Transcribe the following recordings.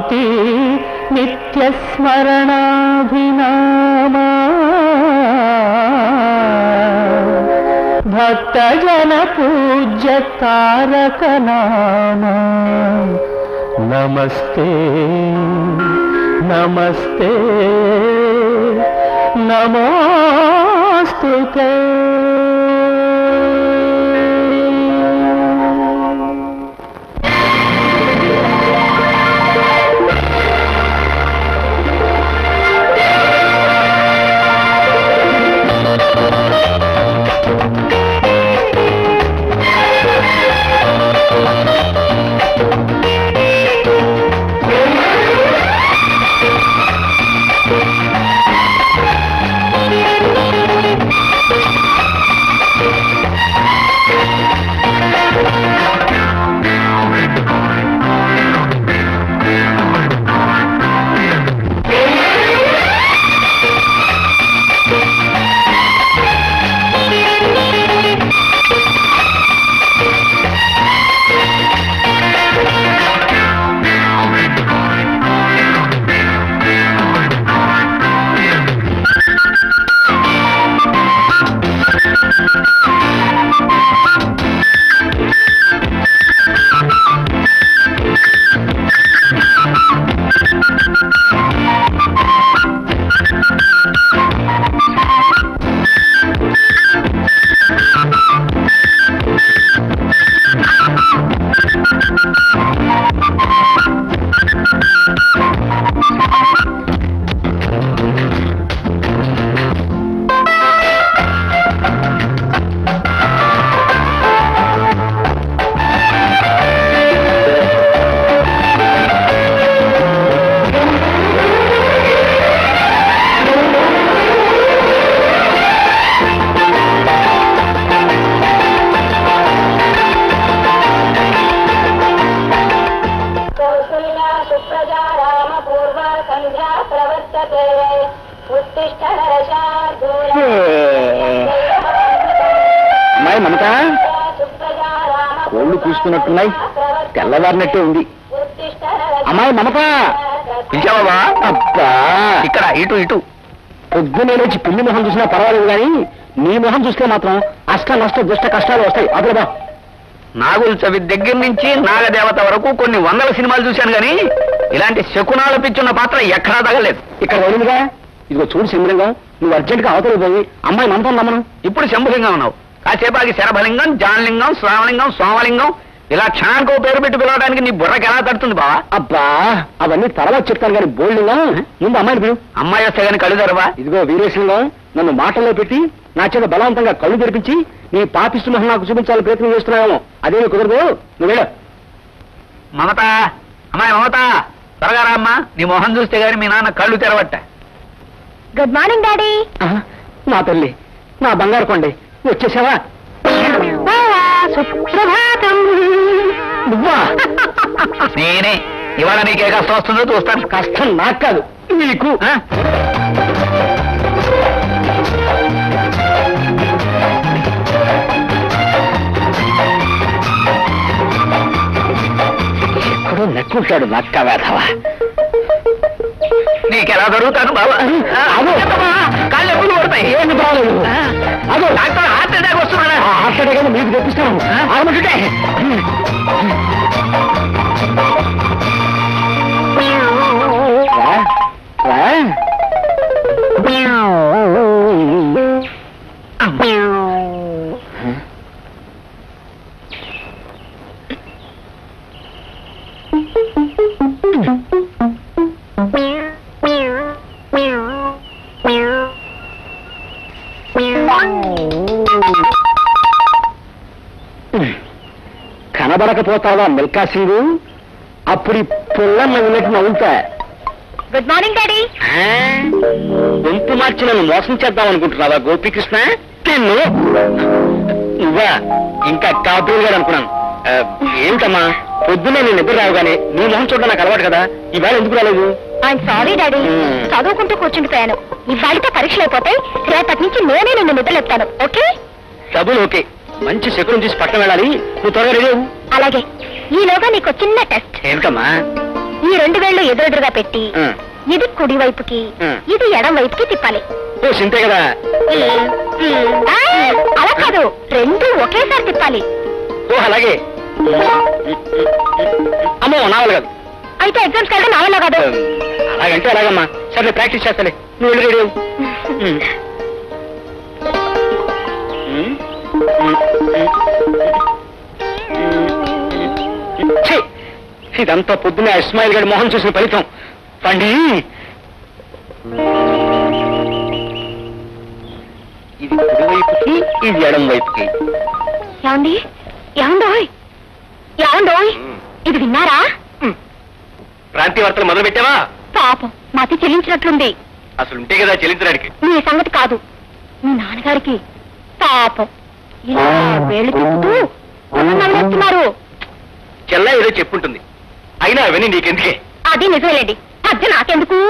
జ్యోతి నిత్యస్మరణాభినామా భక్తజన పూజ్య తారక నామా నమస్తే నమస్తే నమోస్తుతే కౌసల్యా సుప్రజా రామ పూర్వ సంధ్యా ప్రవర్తతే ఉత్తిష్ట నరశార్దూల అమ్మాయి మమత సుప్రజా రామ కోళ్ళు కూస్తున్నట్టున్నాయి తెల్లవారినట్టే ఉంది ఉత్తిష్ట అమ్మాయి మమత పిలిచావా అబ్బా ఇక్కడ ఇటు ఇటు పొద్దునే వచ్చి పిల్లి మొహం చూసినా పర్వాలేదు కానీ నీ మొహం చూస్తే మాత్రం అష్ట నష్ట దుష్ట కష్టాలు వస్తాయి అదురుబా నాగుల చవి దగ్గర నుంచి నాగదేవత వరకు కొన్ని వందల సినిమాలు చూశాను కానీ ఇలాంటి శకునాల పిచ్చున్న పాత్ర ఎక్కడా తగలేదు ఇక్కడ వెళ్ళిందిగా ఇదిగో చూడు సింహలింగం నువ్వు అర్జెంట్ గా అవతలి పోయి అమ్మాయి మమతం నమ్మను ఇప్పుడు శంభులింగం ఉన్నావు కాసేపాకి శరభలింగం జాన్లింగం శ్రావలింగం సోమలింగం ఇలా క్షణానికి ఓ పేరు పెట్టి పిలవడానికి నీ బుర్రకి ఎలా తడుతుంది బావా అబ్బా అవన్నీ తర్వాత చెప్తాను కానీ బోల్డ్గా ముందు అమ్మాయిని పిలు అమ్మాయి వస్తే కానీ కళ్ళు తెరవా ఇదిగో వీరేశంలో నన్ను మాటల్లో పెట్టి నా చేత బలవంతంగా కళ్ళు తెరిపించి నీ పాపిస్తు మొహం నాకు చూపించాలని ప్రయత్నం చేస్తున్నావేమో అదే కుదరదు నువ్వు వెళ్ళు మమత అమ్మాయి మమత త్వరగా రామ్మా నీ మొహం చూస్తే గానీ మీ నాన్న కళ్ళు తెరవట్ట గుడ్ మార్నింగ్ డాడీ నా తల్లి నా బంగారు కొండే వచ్చేసావా సుప్రభాతం నువ్వా నేనే ఇవాళ నీకే కష్టం వస్తుందో చూస్తాను కష్టం నాకు కాదు నీకు ఆ? ఎక్కడో నెక్కుంటాడు నక్క వేధవా నీకెలా జరుగుతాను బాబా అదో. కాళ్ళు ఎప్పుడు పడతాయి ఏమి బాగలేదు అదో డాక్టర్ హార్ట్ అటాక్ వస్తున్నాడా హార్ట్ అటాక్ అని మీకు తెప్పిస్తాను ఆగమంటుంటే రా, రా. కనబడకపోతావా మిల్కా సింగ్ అప్పుడు ఈ పుల్లన్న ఉన్నట్టు నవ్వుతా గుడ్ మార్నింగ్ డాడీ గొంతు మార్చి నన్ను మోసం చేద్దాం అనుకుంటున్నావా గోపీకృష్ణ తిన్ను నువ్వా ఇంకా కాపులు గారు అనుకున్నాను ఆ, ఏమిటమ్మా పొద్దున్నే నేను నిద్ర రావుగానే నీ మొహం చూడడం నాకు అలవాటు కదా ఈవేళ ఎందుకు రాలేదు ఐఎమ్ సారీ డాడీ Hmm. చదువుకుంటూ కూర్చుండిపోయాను ఇవాళతో పరీక్షలు అయిపోతాయి రేపటి నుంచి నేనే నిన్ను నిద్రలేపుతాను ఓకే డబ్బులు ఓకే మంచి శకునం తీసి పట్టణం వెళ్ళాలి నువ్వు త్వరగా రెడీ అవ్వు. అలాగే ఈలోగా నీకు చిన్న టెస్ట్ ఏమిటమ్మా ఈ రెండు వేళ్ళు ఎదురెదురుగా పెట్టి ఉమ్. ఇది కుడి వైపుకి ఉమ్. ఇది ఎడం వైపుకి తిప్పాలి ఓ సింతే కదా ఆ, అలా కాదు రెండు ఒకేసారి తిప్పాలి ఓ అలాగే అమ్మో నా వల్ల కాదు అయితే ఎగ్జామ్స్ వెళ్ళడం నా వల్ల కాదు అలాగంటే అలాగమ్మా సరే ప్రాక్టీస్ చేస్తాలే నువ్వు వెళ్ళి రెడీ అవ్వు. ఉమ్. ఉమ్. ఛీ! ఇదంతా పొద్దునే ఆ ఇస్మాయిల్ గడి మొహం చూసిన ఫలితం పండి ఇది కుడి వైపుకి ఇది ఎడం వైపుకి ఏమండి ఏమండోయ్ ఏమండోయ్ ఇది విన్నారా ప్రాంతీయ వార్తలు మొదలు పెట్టావా పాపం మతి చెల్లించినట్లుంది అసలు ఉంటే కదా చెల్లించడానికి మీ సంగతి కాదు మీ నాన్నగారికి పాపం ఇలా వేళ్ళు తిప్పుతూ నవ్వుతున్నారు చెల్ల ఏదో చెప్పుంటుంది అయినా అవన్నీ నీకెందుకే అది నిజమేలేండి మధ్య నాకెందుకు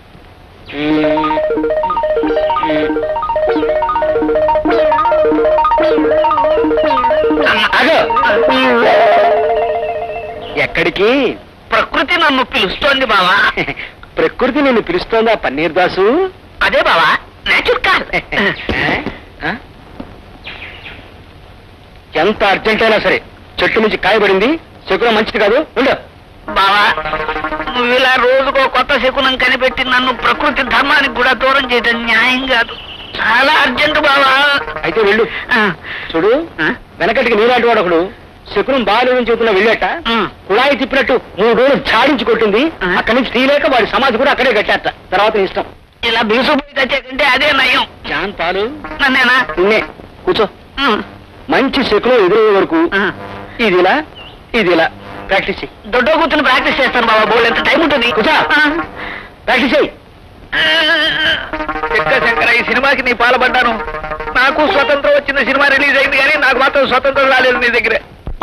అగో ఎక్కడికి ప్రకృతి నన్ను పిలుస్తోంది బావా ప్రకృతి నిన్ను పిలుస్తోందా పన్నీర్ దాసు అదే బావా నేచుర్ కార్ ఆ? ఎంత అర్జెంట్ అయినా సరే చెట్టు నుంచి కాయబడింది శకునం మంచిది కాదు ఉండు బావా నువ్వు ఇలా రోజుకో కొత్త శకునం కనిపెట్టి నన్ను ప్రకృతి ధర్మానికి కూడా దూరం చేయడం న్యాయం కాదు చాలా అర్జెంట్ బావా అయితే వెళ్ళు ఆ, చూడు ఆ? వెనకటికి నీలాంటి వాడు ఒకడు శకునం బాగాలేదని చెబుతున్నా వెళ్ళాట ఉమ్. కుళాయి తిప్పినట్టు మూడు రోజులు చాడించి కొట్టింది ఆ? అక్కడి నుంచి తీలేక వాడి సమాధి కూడా అక్కడే కట్టారట తర్వాత నీ ఇష్టం ఇలా బిగుసుపోయి తెచ్చే కంటే అదే నయం జాన్ పాలు నన్నేనా నిన్నే కూర్చో ఉమ్, మంచి శకునం ఎదురయ్యే వరకు ఆ. ఇది ఇలా ఇది ఇలా ప్రాక్టీస్ చెయ్యి దొడ్డో కూర్చుని ప్రాక్టీస్ చేస్తాను బాబా బోల్ ఎంత టైం ఉంటుంది కూర్చో. ఆ. ప్రాక్టీస్ చెయ్యి చెక్క శంకర ఈ సినిమాకి నీ పాల్పడ్డాను నాకు స్వతంత్రం వచ్చిన సినిమా రిలీజ్ అయింది కానీ నాకు మాత్రం స్వతంత్రం రాలేదు నీ దగ్గరే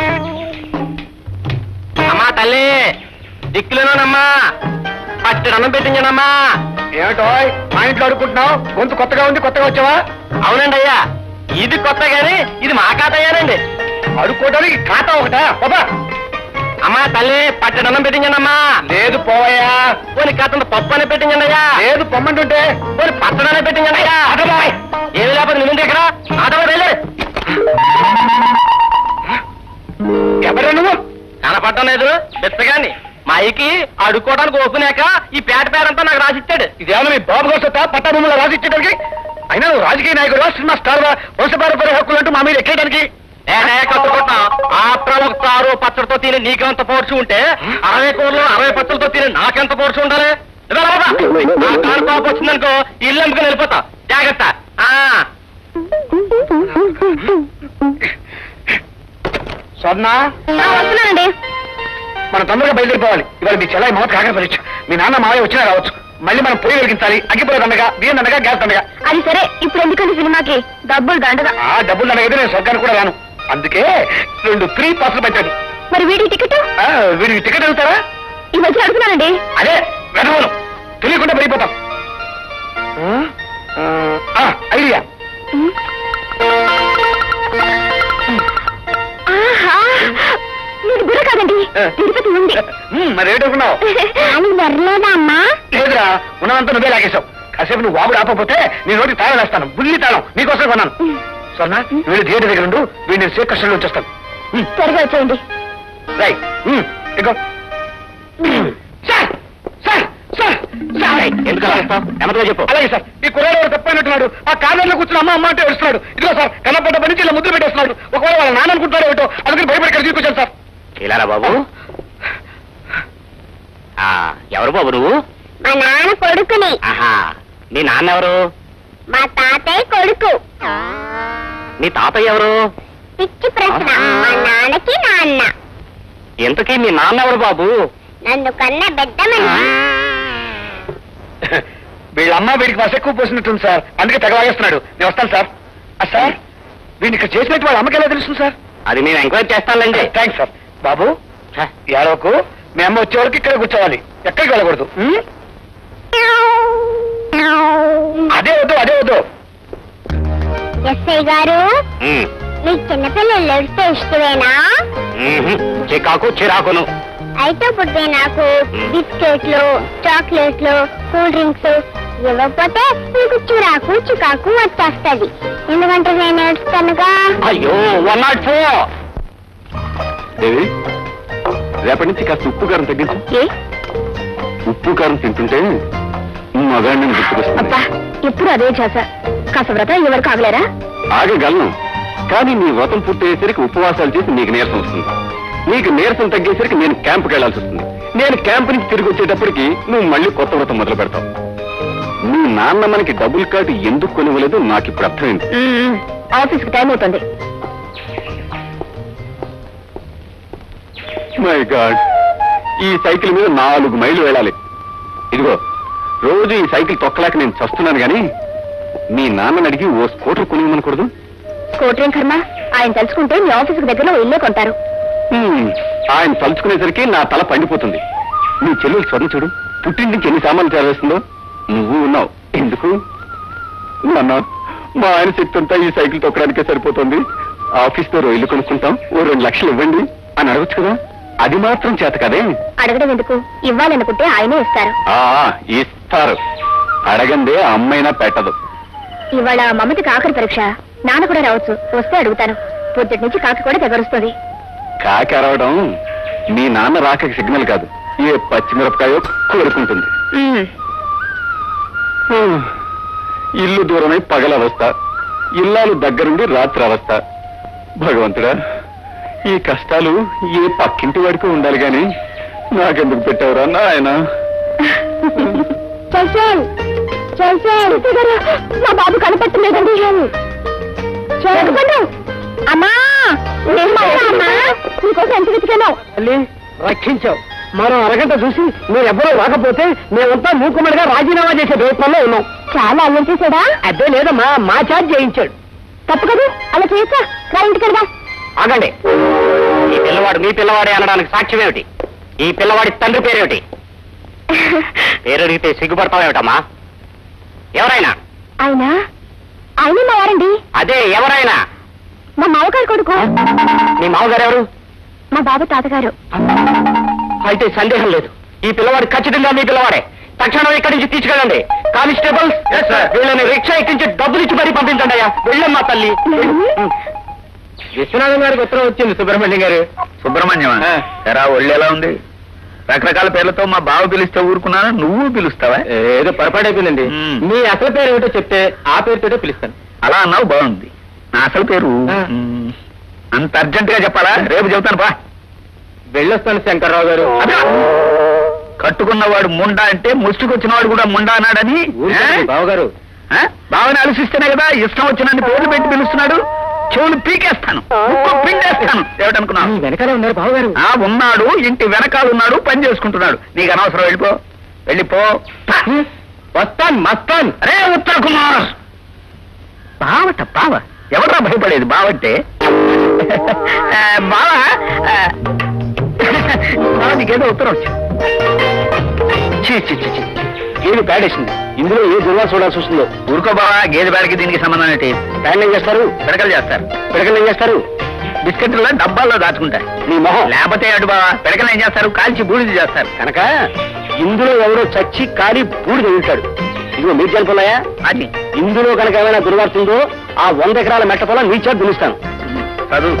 అమ్మా తల్లి దిక్కులేనమ్మా పట్టి అన్నం పెట్టించానమ్మా ఏమిటో మా ఇంట్లో అడుక్కుంటున్నావు గొంతు కొత్తగా ఉంది కొత్తగా వచ్చావా అవునండి అయ్యా ఇది కొత్త గాని ఇది మా ఖాతాయేనండి అడుక్కోవడానికి ఖాతా ఒకటా బాబా అమ్మా తల్లి పట్టడి అన్నం పెట్టించండమ్మా లేదు పోవయ్యా పోనీ కాతంత పప్పు అని పెట్టించండి అయ్యా లేదు పొమ్మంటుంటే పోనీ పచ్చడనే పెట్టించండి అయ్యా అటబాయ్ ఏమి లేకపోతే నువ్వు ఇక్కడ ఆటో వెళ్ళే ఎవరు నువ్వు కనపడటం లేదు బెత్తగాని మా అయ్యకి అడుక్కోవడానికి ఓపెనాక ఈ పేట పేరంతా నాకు రాసిచ్చాడు ఇదేమన్నా మీ బాబు కోసం పట్టా భూములు రాసిచ్చేటానికి అయినా నువ్వు రాజకీయ నాయకుడు సినిమా స్టార్ వంశపారపర్య హక్కులు అంటూ మా మీద ఎక్కేయడానికి ఆప్రాలు ఒక తారు పచ్చడితో తిని నీకెంత పోర్చి ఉంటే అరవై కూరలు అరవై పచ్చలతో తిని నాకెంత పోర్చి ఉండాలి ఇదిగో రాబా. నా కారు కోపం వచ్చిందనుకో ఇల్లు అమ్ముకుని వెళ్ళిపోతా జాగ్రత్త ఆ స్వర్ణ ఆ, వస్తున్నానండి మనం తొందరగా బయలుదేరిపోవాలి ఇవాళ మీ చెల్లాయి మమత కాకర పరీక్ష మీ నాన్న మావయ్య వచ్చినా రావచ్చు మళ్ళీ మనం పొయ్యి వెలిగించాలి అగ్గిపోయి దండగా బియ్యం దండగా గ్యాస్ దండగా అది సరే ఇప్పుడు ఎందుకండి సినిమాకి డబ్బులు దండగా ఆ డబ్బులు దండగా అయితే నేను స్వర్గానికి కూడా రాను అందుకే రెండు ఫ్రీ పాసులు పెట్టాను మరి వీడి టికెట్ ఆ, వీడికి టికెట్ అడుగుతారా ఈ మధ్య అడుగుతున్నానండి అదే వెదవను తెలియకుండా పడిపోతాం ఆ, ఆ, ఐడియా ఆహా మీరు గుర కాదండి తిరుపతి ఉంది ఉమ్, మరి ఏటనుకున్నావు అని బర్లేదా అమ్మా లేదురా ఉన్నదంతా నువ్వే లాగేశావు కాసేపు నువ్వు వాగుడు ఆపకపోతే నీ నోటి తాళం వేస్తాను బుల్లి తాళం నీకోసం కొన్నాను సన్నా వీళ్ళు థియేటర్ దగ్గర ఉండు వీడిని సేఫ్ కష్టంలో వచ్చేస్తాను ఉమ్, త్వరగా వచ్చేయండి రై ఉమ్, ఇదిగో సార్ సార్ సార్ సార్ ఎందుకు నెమ్మదిగా చెప్పు అలాగే సార్ ఈ కుర్రాడు ఎవరు తప్పైనట్టున్నాడు ఆ కార్నర్లో కూర్చుని అమ్మ అమ్మ అంటే వస్తున్నాడు ఇదిగో సార్ కన్నపడ్డ పని నుంచి ఇలా ముద్ర పెట్టేస్తున్నాడు ఒకవేళ వాళ్ళ నాన్న అనుకుంటారో ఏటో అందుకని భయపడి ఇక్కడ తీసుకొచ్చాను సార్ ఇలారా బాబు ఎవరు బాబు నువ్వు మా నాన్న కొడుకుని ఆహా నీ నాన్న ఎవరు మా తాతయ్య కొడుకు నీ తాతయ్య ఎవరు పిచ్చి ప్రశ్న మా నాన్నకి నాన్న ఇంతకీ మీ నాన్న ఎవరు బాబు నన్ను కన్న పెద్దమని వీళ్ళమ్మ వీడికి బస్ ఎక్కువ పోసినట్టుంది సార్ అందుకే తెగలాగేస్తున్నాడు నేను వస్తాను సార్ ఆ, సార్ వీడిని ఇక్కడ చేసినట్టు వాళ్ళ అమ్మకి ఎలా తెలుస్తుంది సార్ అది మేము ఎంక్వైరీ చేస్తానులేండి థ్యాంక్స్ సార్ బాబు ఏడవకు మీ అమ్మ వచ్చే వరకు ఇక్కడ కూర్చోవాలి ఎక్కడికి వెళ్ళకూడదు ఉం? అదే వద్దు అదే వద్దు ఎస్ఐ గారు మీకు చిన్నపిల్లలు ఎడితే ఇష్టమేనా చికాకు చిరాకును అయితే పుట్టే నాకు బిస్కెట్లు చాక్లెట్లు కూల్ డ్రింక్స్ ఇవ్వకపోతే నీకు చురాకు చుకాకు వచ్చేస్తుంది ఎందుకంటే నేను ఏడుస్తానుగా అయ్యో వన్ నాట్ ఫోర్ దేవి రేపటి నుంచి కాస్త ఉప్పు కారం తగ్గించు ఏ ఉప్పు కారం తింటుంటే మగాడిని అబ్బా గుర్తుకొస్తుంది ఎప్పుడు అదే చేసా కాస్త వ్రతం ఎవరు కాగలేరా ఆగగలను కానీ నీ వ్రతం పూర్తయ్యేసరికి ఉపవాసాలు చేసి నీకు నీరసం వస్తుంది నీకు నీరసం తగ్గేసరికి నేను క్యాంపుకి వెళ్లాల్సి వస్తుంది నేను క్యాంపు నుంచి తిరిగి వచ్చేటప్పటికి నువ్వు మళ్ళీ కొత్త వ్రతం మొదలు పెడతావు నీ నాన్న మనకి డబుల్ కార్డు ఎందుకు కొనివ్వలేదు నాకు ఇప్పుడు అర్థమైంది ఆఫీస్కి టైం అవుతుంది మై గాడ్ ఈ సైకిల్ మీద నాలుగు మైళ్ళు వెళ్ళాలి ఇదిగో రోజు ఈ సైకిల్ తొక్కలేక నేను చస్తున్నాను గాని మీ నాన్నని అడిగి ఓ స్కూటర్ కొనివ్వమనకూడదు స్కూటర్ ఏం కర్మ ఆయన తలుచుకుంటే మీ ఆఫీస్కి దగ్గరలో ఓ ఇల్లే కొంటారు హ్మ్, ఆయన తలుచుకునేసరికి నా తల పండిపోతుంది నీ చెల్లెలు స్వర్ణ చూడు పుట్టింటికి ఎన్ని సామాన్లు చేరవేస్తుందో నువ్వు ఉన్నావు ఎందుకు నాన్న మా ఆయన శక్తి అంతా ఈ సైకిల్ తొక్కడానికే సరిపోతుంది ఆఫీస్ లో ఇల్లు కొనుక్కుంటాం ఓ రెండు లక్షలు ఇవ్వండి అని అడగచ్చు కదా అది మాత్రం చేత కదే అడగడం ఎందుకు ఇవ్వాలనుకుంటే ఆయనే ఇస్తారు ఆ ఇస్తారు అడగందే అమ్మైనా పెట్టదు ఇవాళ మమతకి ఆఖరి పరీక్ష నాన్న కూడా రావచ్చు వస్తే అడుగుతాను పొద్దుటి నుంచి కాకి కూడా తెగరుస్తుంది కాకి అరవడం మీ నాన్న రాకకి సిగ్నల్ కాదు ఏ పచ్చిమిరపకాయో కోరుకుంటుంది హ్మ్. ఇల్లు దూరమై పగల అవస్థ ఇల్లాలు దగ్గరుండి రాత్రి అవస్థ భగవంతుడా ఈ కష్టాలు ఏ పక్కింటి వాడికి ఉండాలి గాని నాకెందుకు పెట్టావురా నాయన చల్సేల్ చల్సేల్ మా బాబు కనిపెట్టలేదండి అమ్మా అమ్మా నీకోసం ఎంత వెతికాను తల్లి రక్షించావు మరో అరగంట చూసి మీరెవ్వరూ రాకపోతే మేమంతా మూకుమ్మడిగా రాజీనామా చేసే ప్రయత్నంలో ఉన్నాం చాలా అల్లరి చేశాడా అదే లేదమ్మా మా ఛార్జ్ చేయించాడు తప్పు కదా అలా చేయొచ్చా రా ఇంటికి వెళ్దాం ఆగండి ఈ పిల్లవాడు మీ పిల్లవాడే అనడానికి సాక్ష్యం ఏమిటి ఈ పిల్లవాడి తండ్రి పేరేమిటి పేరు అడిగితే సిగ్గుపడతావేమిటమ్మా ఎవరైనా ఆయన ఆయన మా వారండి అదే ఎవరైనా మా మావగారు కొడుకు మీ మామగారు ఎవరు మా బాబు తాతగారు అయితే సందేహం లేదు ఈ పిల్లవాడు ఖచ్చితంగా మీ పిల్లవాడే తక్షణం ఇక్కడి నుంచి తీసుకెళ్ళండి కానిస్టేబుల్ వీళ్ళని రిక్షా ఎక్కించి డబ్బులు ఇచ్చి మరీ పంపించండి అయ్యా వెళ్ళమ్మా తల్లి విశ్వనాథం గారికి ఉత్తరం వచ్చింది సుబ్రహ్మణ్యం గారు సుబ్రహ్మణ్యం ఆ. ఎరా ఒళ్ళు ఎలా ఉంది రకరకాల పేర్లతో మా బావ పిలిస్తే ఊరుకున్నాను నువ్వు పిలుస్తావా ఏదో పొరపాటు అయిపోయిందండి మ్మ్. మీ అసలు పేరు ఏమిటో చెప్తే ఆ పేరుతోటే పిలుస్తాను అలా అన్నావు బాగుంది నా అసలు పేరు ఆ. మ్, అంత అర్జెంట్ గా చెప్పాలా రేపు చెబుతాను బా వెళ్ళొస్తాను శంకర్రావు గారు అదే కట్టుకున్నవాడు ముండా అంటే ముసుగుకొచ్చినవాడు కూడా ముండా అన్నాడని ఊరుకోండి, బావగారు ఆ? బావని ఆలోచిస్తేనే కదా ఇష్టం వచ్చినన్ని పేర్లు పెట్టి పిలుస్తున్నాడు చెవులు పీకేస్తాను ముక్కు పిండేస్తాను ఏమిటనుకున్నావు మీ వెనకాలే ఉన్నారు బావగారు ఆ ఉన్నాడు ఇంటి వెనకాల ఉన్నాడు పని చేసుకుంటున్నాడు నీకు అనవసరం వెళ్ళిపో వెళ్ళిపో పా. వస్తాన్ మస్తాన్ అరే ఉత్తర కుమార్ బావట బావ ఎవరా భయపడేది బావంటే ఆ, బావ ఆ, బావ నీకేదో ఉత్తరం వచ్చింది చీ చీ చీ చీ. ఏది ప్యాడేసింది ఇందులో ఏ దుర్వాస చూడాల్సి వస్తుందో ఊరుకో బావా గేదె బేడకి దీనికి సంబంధం ఏంటి ప్యాన్ ఏం చేస్తారు పిడకలు చేస్తారు పిడకలు ఏం చేస్తారు బిస్కెట్లో డబ్బాల్లో దాచుకుంటారు నీ మొహం లేకపోతే అటు బావా పిడకలు ఏం చేస్తారు కాల్చి బూడిద చేస్తారు కనుక ఇందులో ఎవరో చచ్చి కాలి పూడి తగులుతాడు ఇదిగో మీరు చనిపోలాయా అది ఇందులో కనుక ఏమైనా దుర్వార్త ఉందో ఆ వంద ఎకరాల మెట్ట పొలం నీ చేతి దులుస్తాను చదువు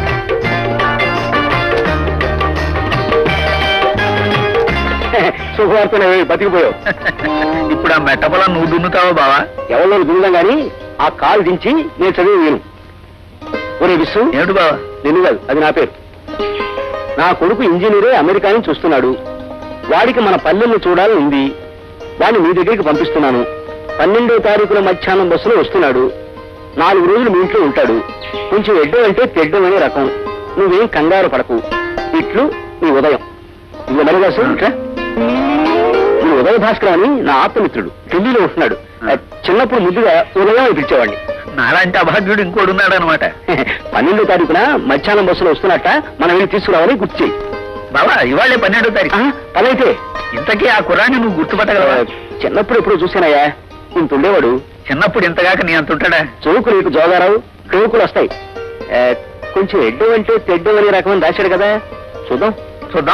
శుభవార్తనే బతికిపోయావు ఇప్పుడు ఆ మెట్ట పొలం నువ్వు దున్నుతావా బావా ఎవరిలో దున్నుదాం గాని ఆ కాలు దించి నేను చదివి నేను ఒరే విశ్వ ఏమిటి బావా నిన్ను కాదు అది నా పేరు నా కొడుకు ఇంజనీరే అమెరికా నుంచి చూస్తున్నాడు వాడికి మన పల్లెలను చూడాలని ఉంది వాడిని మీ దగ్గరికి పంపిస్తున్నాను పన్నెండో తారీఖున మధ్యాహ్నం బస్సులో వస్తున్నాడు నాలుగు రోజులు మీ ఇంట్లో ఉంటాడు కొంచెం ఎడ్డం అంటే తెడ్డం అనే రకం నువ్వేం కంగారు పడకు ఇట్లు నీ ఉదయం ఇదిగో మరిదాసు ఇట్రా ఈ ఉదయ భాస్కర్ అని నా ఆత్మమిత్రుడు ఢిల్లీలో ఉంటున్నాడు ఆ, చిన్నప్పుడు ముద్దుగా ఉదయం అని పిలిచేవాడిని నాలాంటి అభాగ్యుడు ఇంకోడు ఉన్నాడు అనమాట పన్నెండో తారీఖున మధ్యాహ్నం బస్సులో వస్తున్నట్ట మనం వెళ్ళి తీసుకురావాలని గుర్తు చేయి బావా ఇవాళే పన్నెండో తారీఖు పనైతే ఇంతకీ ఆ కుర్రాన్ని నువ్వు ఆ, గుర్తుపట్టగలవా చిన్నప్పుడు ఎప్పుడు చూసానయ్యా ఇంత ఉండేవాడు చిన్నప్పుడు ఇంతగాక నీ అంత ఉంటాడా చౌకులు నీకు జోగారావు చౌకులు వస్తాయి ఆ, కొంచెం ఎడ్డం అంటే తెడ్డం అనే రకం రాశాడు కదా చూద్దాం చూద్దాం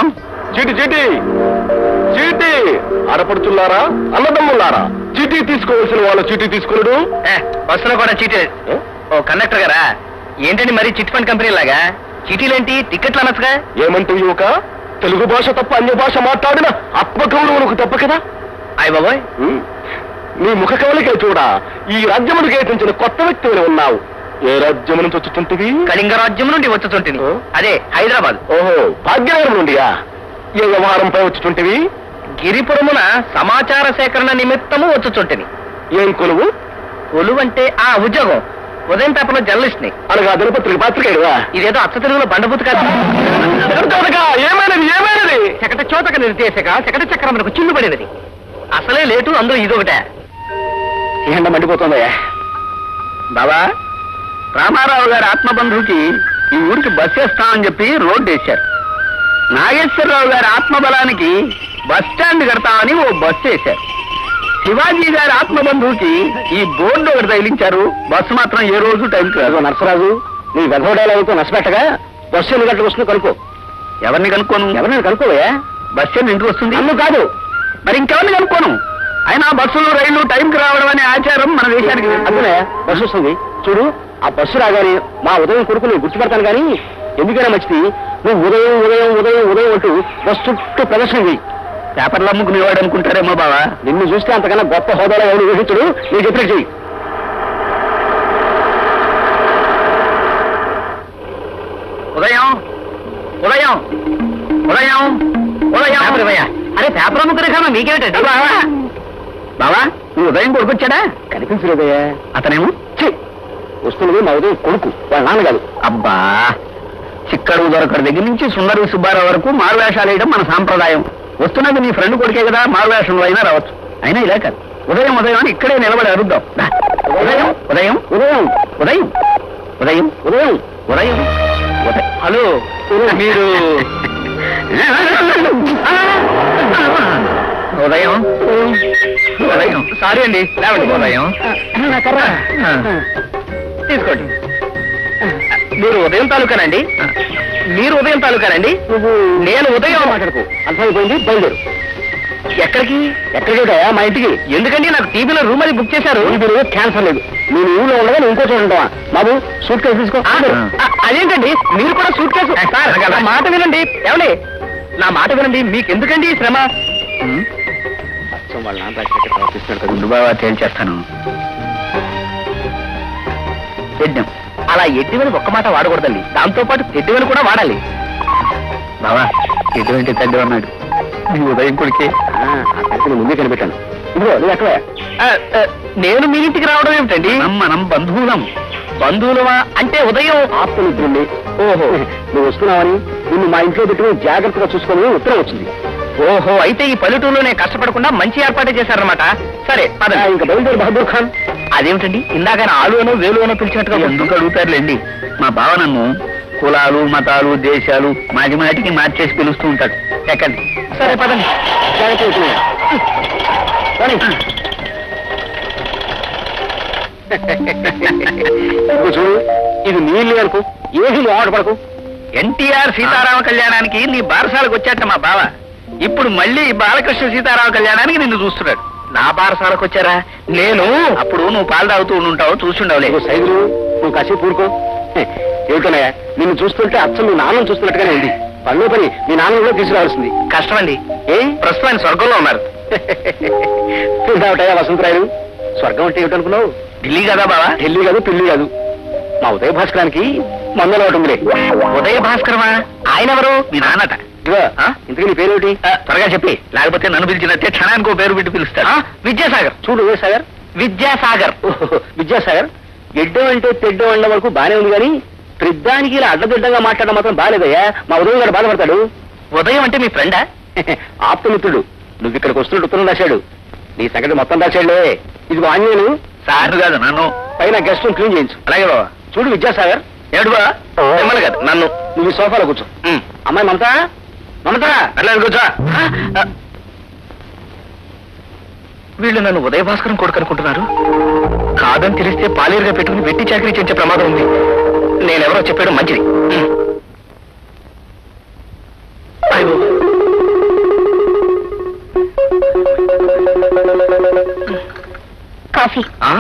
చీటి చీటి చీటి ఆడపడుచున్నారా అన్నదమ్ములారా చీటీ తీసుకోవాల్సిన వాళ్ళ చీటీ తీసుకున్నాడు ఏ, బస్సులో కూడా చీటీ ఓ కండక్టర్ గారా ఏంటండి మరి చిట్ ఫండ్ కంపెనీ లాగా చీటీలేంటి టికెట్లు అనొచ్చుగా ఏమంటే యువక తెలుగు భాష తప్ప అన్య భాష మాట్లాడిన ఆత్మగౌరవనకు తప్ప కదా అయ్య బాబోయ్ ఉమ్. నీ ముఖ కవలికే చూడ ఈ రాజ్యమును కేటించిన కొత్త వ్యక్తిని ఉన్నావు ఏ రాజ్యము నుంచి వచ్చుతుంటివి కళింగ రాజ్యం నుండి వచ్చుతుంటుంది ఓ. అదే హైదరాబాద్ ఓహో భాగ్యనగరం నుండియా ఏ వ్యవహారంపై వచ్చుతుంటివి గిరిపురమున సమాచార సేకరణ నిమిత్తము వచ్చుచుంటిని ఏం కొలువు కొలువంటే ఆ ఉద్యోగం ఉదయం పేపర్లో జర్నలిస్ట్ ని అనగా దినపత్రిక పాత్రికేడువా ఇదేదో అచ్చ తెలుగులో బండబూతు కాదు ఏమైనది ఏమైనది శకట చోతక నిర్దేశక శకట చక్రమునకు చిల్లు పడినది అసలే లేటు అందులో ఇదొకటే ఎండ మండిపోతుందయ్యా బాబా రామారావు గారి ఆత్మబంధువుకి ఈ ఊరికి బస్ వేస్తామని చెప్పి రోడ్డు వేశారు నాగేశ్వరరావు గారి ఆత్మబలానికి బస్ స్టాండ్ కడతామని ఓ బస్సు వేశారు శివాజీ గారి ఆత్మబంధువుకి ఈ బోర్డు ఒకటి తగిలించారు బస్సు మాత్రం ఏ రోజు టైంకి రాదు అదిగో నరసరాజు నీ వెధవడాలతో నష్టపెట్టగా బస్సు ఎన్ని గంటలకు వస్తుందో కనుక్కో ఎవరిని కనుక్కోను ఎవరైనా కనుక్కోవయ్యా బస్సు ఎన్ని ఇంటికి వస్తుంది నన్ను కాదు మరి ఇంకెవరిని కనుక్కోను అయినా బస్సులు రైళ్లు టైంకి రావడం అనే ఆచారం మన దేశానికి లేదు. అందునే బస్సు వస్తుంది చూడు ఆ బస్సు రాగానే మా ఉదయం కొడుకు నేను గుర్తుపెడతాను కానీ ఎందుకైనా మంచిది నువ్వు ఉదయం ఉదయం ఉదయం ఉదయం అంటూ బస్సు చుట్టూ ప్రదర్శన చేయి పేపర్లు అమ్ముకునేవాడు అనుకుంటారేమో బావా నిన్ను చూస్తే అంతకన్నా గొప్ప హోదాలో ఎవరు ఊహించడు నేను చెప్పినట్టు చెయ్యి ఉదయం ఉదయం ఉదయం ఉదయం అరే పేపర్ అమ్ముకునే కన్నా మీకేమిటండి బావా బావా నువ్వు ఉదయం కొడుకొచ్చాడా కనిపించలేదయ్యా అతనేమో ఛీ! వస్తున్నది మా ఉదయం కొడుకు వాళ్ళ నాన్న కాదు అబ్బా చిక్కడు దొరకడు దగ్గర నుంచి సుందరి సుబ్బారావు వరకు మారువేషాలు వేయడం మన సాంప్రదాయం వస్తున్నది నీ ఫ్రెండ్ కొడుకే కదా మారువేషంలో అయినా రావచ్చు అయినా ఇలా కాదు ఉదయం ఉదయం అని ఇక్కడే నిలబడి అరుద్దాం రా. ఉదయం ఉదయం ఉదయం ఉదయం ఉదయం ఉదయం ఉదయం ఉదయం హలో మీరు ఉదయం ఉదయం సారీ అండి లేవండి ఉదయం తీసుకోండి మీరు ఉదయం తాలూకానండి మీరు ఉదయం తాలూకానండి నువ్వు నేను ఉదయం మాట్లాడుకో అర్థమైపోయింది బయలుదేరు ఎక్కడికి ఎక్కడికయ్యా మా ఇంటికి ఎందుకండి నాకు టీవీలో రూమ్ అది బుక్ చేశారు మీరు క్యాన్సర్ లేదు నేను ఊళ్ళో ఉండగా నేను ఇంకో చోట ఉంటావా బాబు సూట్ కేసు తీసుకో ఆ, ఆ, అదేంటండి మీరు కూడా సూట్ కేసు సార్, నా మాట వినండి ఏమండి నా మాట వినండి మీకు ఎందుకండి ఈ శ్రమ అచ్చం వాళ్ళ నాన్న రాసినట్టు ప్రవర్తిస్తున్నాడు కదా. గుండు బాబా తేల్చేస్తాను యజ్ఞం అలా ఎడ్డివని ఒక్క మాట వాడకూడదండి దాంతో పాటు తెడ్డివని కూడా వాడాలి బావా ఎటువంటి తడ్డి అన్నాడు నీ ఉదయం కొడుకే ఆ, ఆ సంగతి నేను ముందే కనిపెట్టాను ఇదిగో నువ్వు ఎక్కడ ఆ, ఆ, నేను మీ ఇంటికి రావడం ఏమిటండి మనం బంధువులం బంధువులమా అంటే ఉదయం ఆప్త నిద్రుండి ఓహో నువ్వు వస్తున్నావని నిన్ను మా ఇంట్లో పెట్టుకుని జాగ్రత్తగా చూసుకోమని ఉత్తరం వచ్చింది ఓహో అయితే ఈ పల్లెటూరులో నేను కష్టపడకుండా మంచి ఏర్పాటే చేశారనమాట సరే ఆ, పదండి ఇంకా బయలుదేరి బహదూర్ ఖాన్ అదేమిటండి ఇందాక ఆలు అనో వేలు అనో పిలిచినట్టుగా ఎందుకు అడుగుతారులేండి మా బావ నన్ను కులాలు మతాలు దేశాలు మాటి మాటికి మార్చేసి పిలుస్తూ ఉంటాడు ఎక్కండి సరే పదండి జాగ్రత్త వచ్చినాయా ఇప్పుడు చూడు ఇది నీళ్ళు అనుకో ఏది నువ్వు ఆట పడకు ఎన్టీఆర్ సీతారామ కళ్యాణానికి నీ బారసాలకు వచ్చాట మా బావ ఇప్పుడు మళ్ళీ బాలకృష్ణ సీతారామ కళ్యాణానికి నిన్ను చూస్తున్నాడు నా బారసాలకు వచ్చారా నేను అప్పుడు నువ్వు పాలు తాగుతూ ఉంటావు చూస్తుండవులే ఇదిగో సైజు నువ్వు కాసేపు ఊరుకో హే, ఏమిటోనయ్యా నిన్ను చూస్తుంటే అచ్చం మీ నాన్నను చూస్తున్నట్టుగానే ఉంది పనిలో పని మీ నాన్న కూడా తీసుకురావాల్సింది కష్టమండి ఏ ప్రస్తుతం ఆయన స్వర్గంలో ఉన్నారు తింటావటయ్యా వసంతరాయలు స్వర్గం అంటే ఏమిటనుకున్నావు ఢిల్లీ కదా బావా ఢిల్లీ కాదు పిల్లి కాదు మా ఉదయ భాస్కరానికి మందలో ఒకటి ఉందిలే ఉదయ భాస్కరమా ఆయన ఎవరు మీ నాన్నట ఇదిగో ఆ? ఇంతకీ నీ పేరేమిటి ఆ, త్వరగా చెప్పి లేకపోతే నన్ను పిలిచినట్టే క్షణానికి ఓ పేరు పెట్టి పిలుస్తాడు ఆ, విద్యాసాగర్ చూడు సాగర్ విద్యాసాగర్ ఓహో, విద్యాసాగర్ ఎడ్డం అంటే తెడ్డం అన్న వరకు బానే ఉంది కానీ త్రిద్దానికి ఇలా అడ్డదిడ్డంగా మాట్లాడడం మాత్రం బాలేదయ్యా మా ఉదయం గారు బాధపడతాడు ఉదయం అంటే మీ ఫ్రెండా ఆప్తమిత్రుడు నువ్వు ఇక్కడికి వస్తున్నట్టు ఉత్తరం రాశాడు నీ సంగతి మొత్తం రాశాడులే ఇదిగో ఆంజనేయులు సార్ కాదు నన్ను పైన గెస్ట్ రూమ్ క్లీన్ చేయించు అలాగే బాబా చూడు విద్యాసాగర్ ఏడు బా మిమ్మల్ని కాదు నన్ను నువ్వు ఈ సోఫాలో కూర్చో ఉమ్. అమ్మాయి మమత మమత అట్లా కూర్చో ఆ, ఆ. వీళ్ళు నన్ను ఉదయ భాస్కరం కొడుకు అనుకుంటున్నారు కాదని తెలిస్తే పాలేరుగా పెట్టుకుని వెట్టి చాకరీ చేసే ప్రమాదం ఉంది నేనెవరో చెప్పాడు మంచిది అయ్యో కాఫీ ఆ?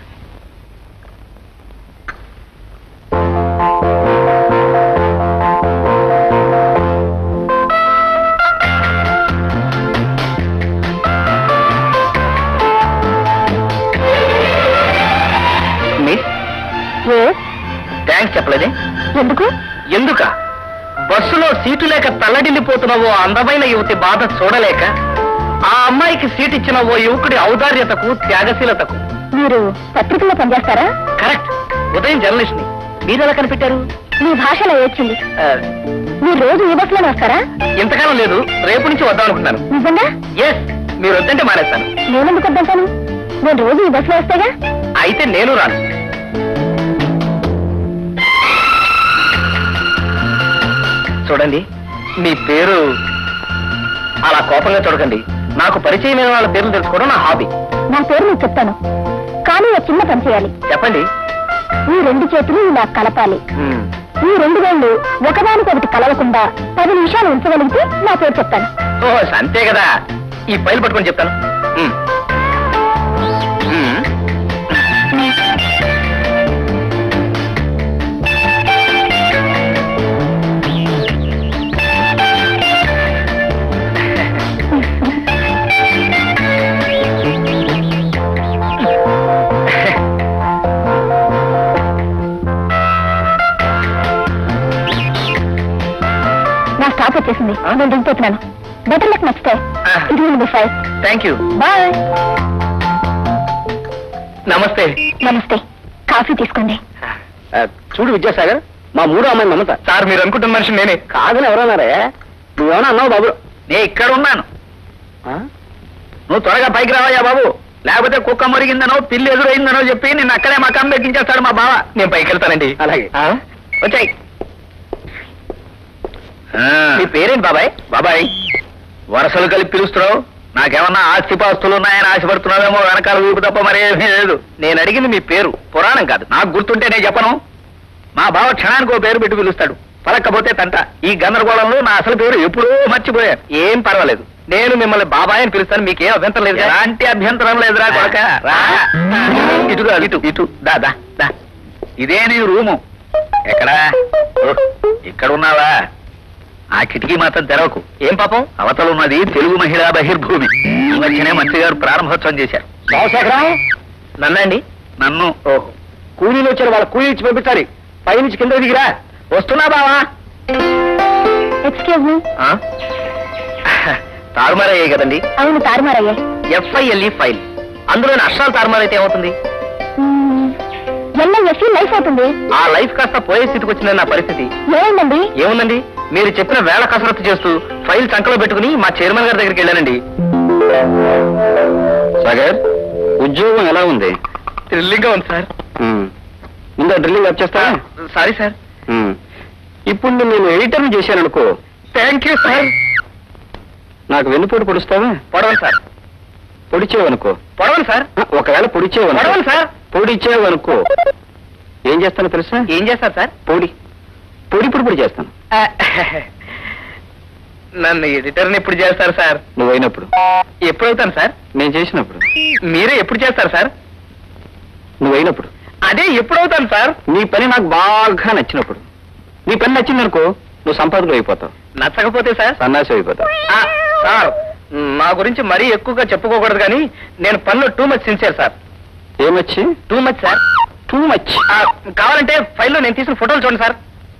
మిస్ థ్యాంక్స్ చెప్పలేదే ఎందుకు ఎందుక బస్సులో సీటు లేక తల్లడిల్లిపోతున్న ఓ అందమైన యువతి బాధ చూడలేక ఆ అమ్మాయికి సీట్ ఇచ్చిన ఓ యువకుడి ఔదార్యతకు త్యాగశీలతకు మీరు పత్రికల్లో పనిచేస్తారా కరెక్ట్ ఉదయం జర్నలిస్ట్ ని మీరు ఎలా కనిపెట్టారు మీ భాషలో వచ్చింది ఆ, మీరు రోజు ఈ బస్సులోనే వస్తారా ఇంతకాలం లేదు రేపు నుంచి వద్దాం అనుకుంటున్నాను నిజంగా ఎస్ మీరు వద్దంటే మానేస్తాను నేనెందుకు వద్దంటాను నేను రోజు ఈ బస్సులో వస్తాగా అయితే నేను రాను చూడండి మీ పేరు అలా కోపంగా చూడకండి నాకు పరిచయమైన వాళ్ళ పేర్లు తెలుసుకోవడం నా హాబీ నా పేరు మీకు చెప్తాను కానీ ఒక చిన్న పని చేయాలి చెప్పండి ఈ రెండు చేతులు ఇలా కలపాలి మ్మ్. ఈ రెండు వేళ్ళు ఒకదానికొకటి కలవకుండా పది నిమిషాలు ఉంచగలిగితే నా పేరు చెప్తాను ఓ అంతే కదా ఈ ఫైల్ పట్టుకొని చెప్తాను మ్మ్. మ్మ్. నా స్టాప్ వచ్చేసింది నేను దిగిపోతున్నాను better luck next day Ah. ఇది మీ ఫైవ్ థ్యాంక్ యూ బాయ్ నమస్తే నమస్తే కాఫీ తీసుకోండి చూడు విద్యాసాగర్ మా మూడో అమ్మాయి మమత సార్ మీరు అనుకుంటున్న మనిషి నేనే కాదని ఎవరన్నారే నువ్వేమన్నా అన్నావు బాబు నేను ఇక్కడ ఉన్నాను నువ్వు త్వరగా పైకి రావయ్యా బాబు లేకపోతే కుక్క మురిగిందనో పిల్లి ఎదురైందనో చెప్పి నిన్ను అక్కడే మా కమ్మ ఎక్కించేస్తాడు మా బావ నేను పైకి వెళ్తానండి అలాగే వచ్చాయి మీ పేరేంటి బాబాయ్ బాబాయ్ వరసలు కలిపి పిలుస్తున్నావు నాకేమన్నా ఆస్తిపాస్తులు ఉన్నాయని ఆశపడుతున్నావేమో వెనకాల ఊపు తప్ప మరేమీ లేదు నేను అడిగింది మీ పేరు పురాణం కాదు నాకు గుర్తుంటే నేను చెప్పను మా బావ క్షణానికి ఓ పేరు పెట్టి పిలుస్తాడు పలక్కపోతే తంట ఈ గందరగోళంలో నా అసలు పేరు ఎప్పుడూ మర్చిపోయాను ఏం పర్వాలేదు నేను మిమ్మల్ని బాబాయ్ అని పిలుస్తాను మీకేం అభ్యంతరం లేదు ఎలాంటి అభ్యంతరం లేదురా కొడక రా ఇటు కాదు, ఇటు ఇటు దా దా దా ఇదే నీ రూము ఎక్కడా ఓ, ఇక్కడ ఉన్నావా ఆ కిటికీ మాత్రం తెరవకు ఏం పాపం అవతల ఉన్నది తెలుగు మహిళా బహిర్భూమి ఈ మధ్యనే మంత్రి గారు ప్రారంభోత్సవం చేశారు నన్నండి నన్ను ఓహో కూలీలు వచ్చారు వాళ్ళ కూలీ ఇచ్చి పంపించాలి పైనుంచి కింద దిగిరా వస్తున్నా బావా ఎక్స్క్యూజ్ మీ ఆ? తారుమారయ్యాయి కదండి అవును తారుమారయ్యాయి ఎఫ్ఐఎల్ఈ ఫైల్ అందులోని అక్షరాలు తారుమారైతే ఏమవుతుంది ఎల్ఐఎస్సి లైఫ్ అవుతుంది ఆ లైఫ్ కాస్త పోయే స్థితికి వచ్చిందని నా పరిస్థితి ఏమైందండి ఏముందండి మీరు చెప్పిన వేళ కసరత్తు చేస్తూ ఫైల్ చంకలో పెట్టుకుని మా చైర్మన్ గారి దగ్గరికి వెళ్ళానండి సాగర్ ఉద్యోగం ఎలా ఉంది థ్రిల్లింగ్ గా ఉంది సార్ ముందు డ్రిల్లింగ్ వచ్చేస్తా సారీ సార్ ఇప్పుడు నేను ఎడిటర్ చేశాననుకో థ్యాంక్ యూ సార్ నాకు వెన్నుపోటు పొడుస్తావా పొడవను సార్ పొడిచేవనుకో పొడవను సార్ ఒకవేళ పొడిచేవను పొడవను సార్ పొడిచేవనుకో ఏం చేస్తాను తెలుసా ఏం చేస్తారు సార్ పొడి పొడి పొడి పొడి చేస్తాను నన్ను ఎడిటర్ని ఎప్పుడు చేస్తారు సార్ నువ్వైనప్పుడు ఎప్పుడు అవుతాను సార్ నేను చేసినప్పుడు మీరే ఎప్పుడు చేస్తారు సార్ నువ్వైనప్పుడు అదే ఎప్పుడు అవుతాను సార్ నీ పని నాకు బాగా నచ్చినప్పుడు నీ పని నచ్చిందనుకో నువ్వు సంపాదకుడు అయిపోతావు నచ్చకపోతే సార్ సన్నాసి అయిపోతావు సార్ నా గురించి మరీ ఎక్కువగా చెప్పుకోకూడదు కానీ నేను పనిలో టూ మచ్ సిన్సియర్ సార్ ఏమచ్చి too much sir too much కావాలంటే ఫైల్లో నేను తీసిన ఫోటోలు చూడండి సార్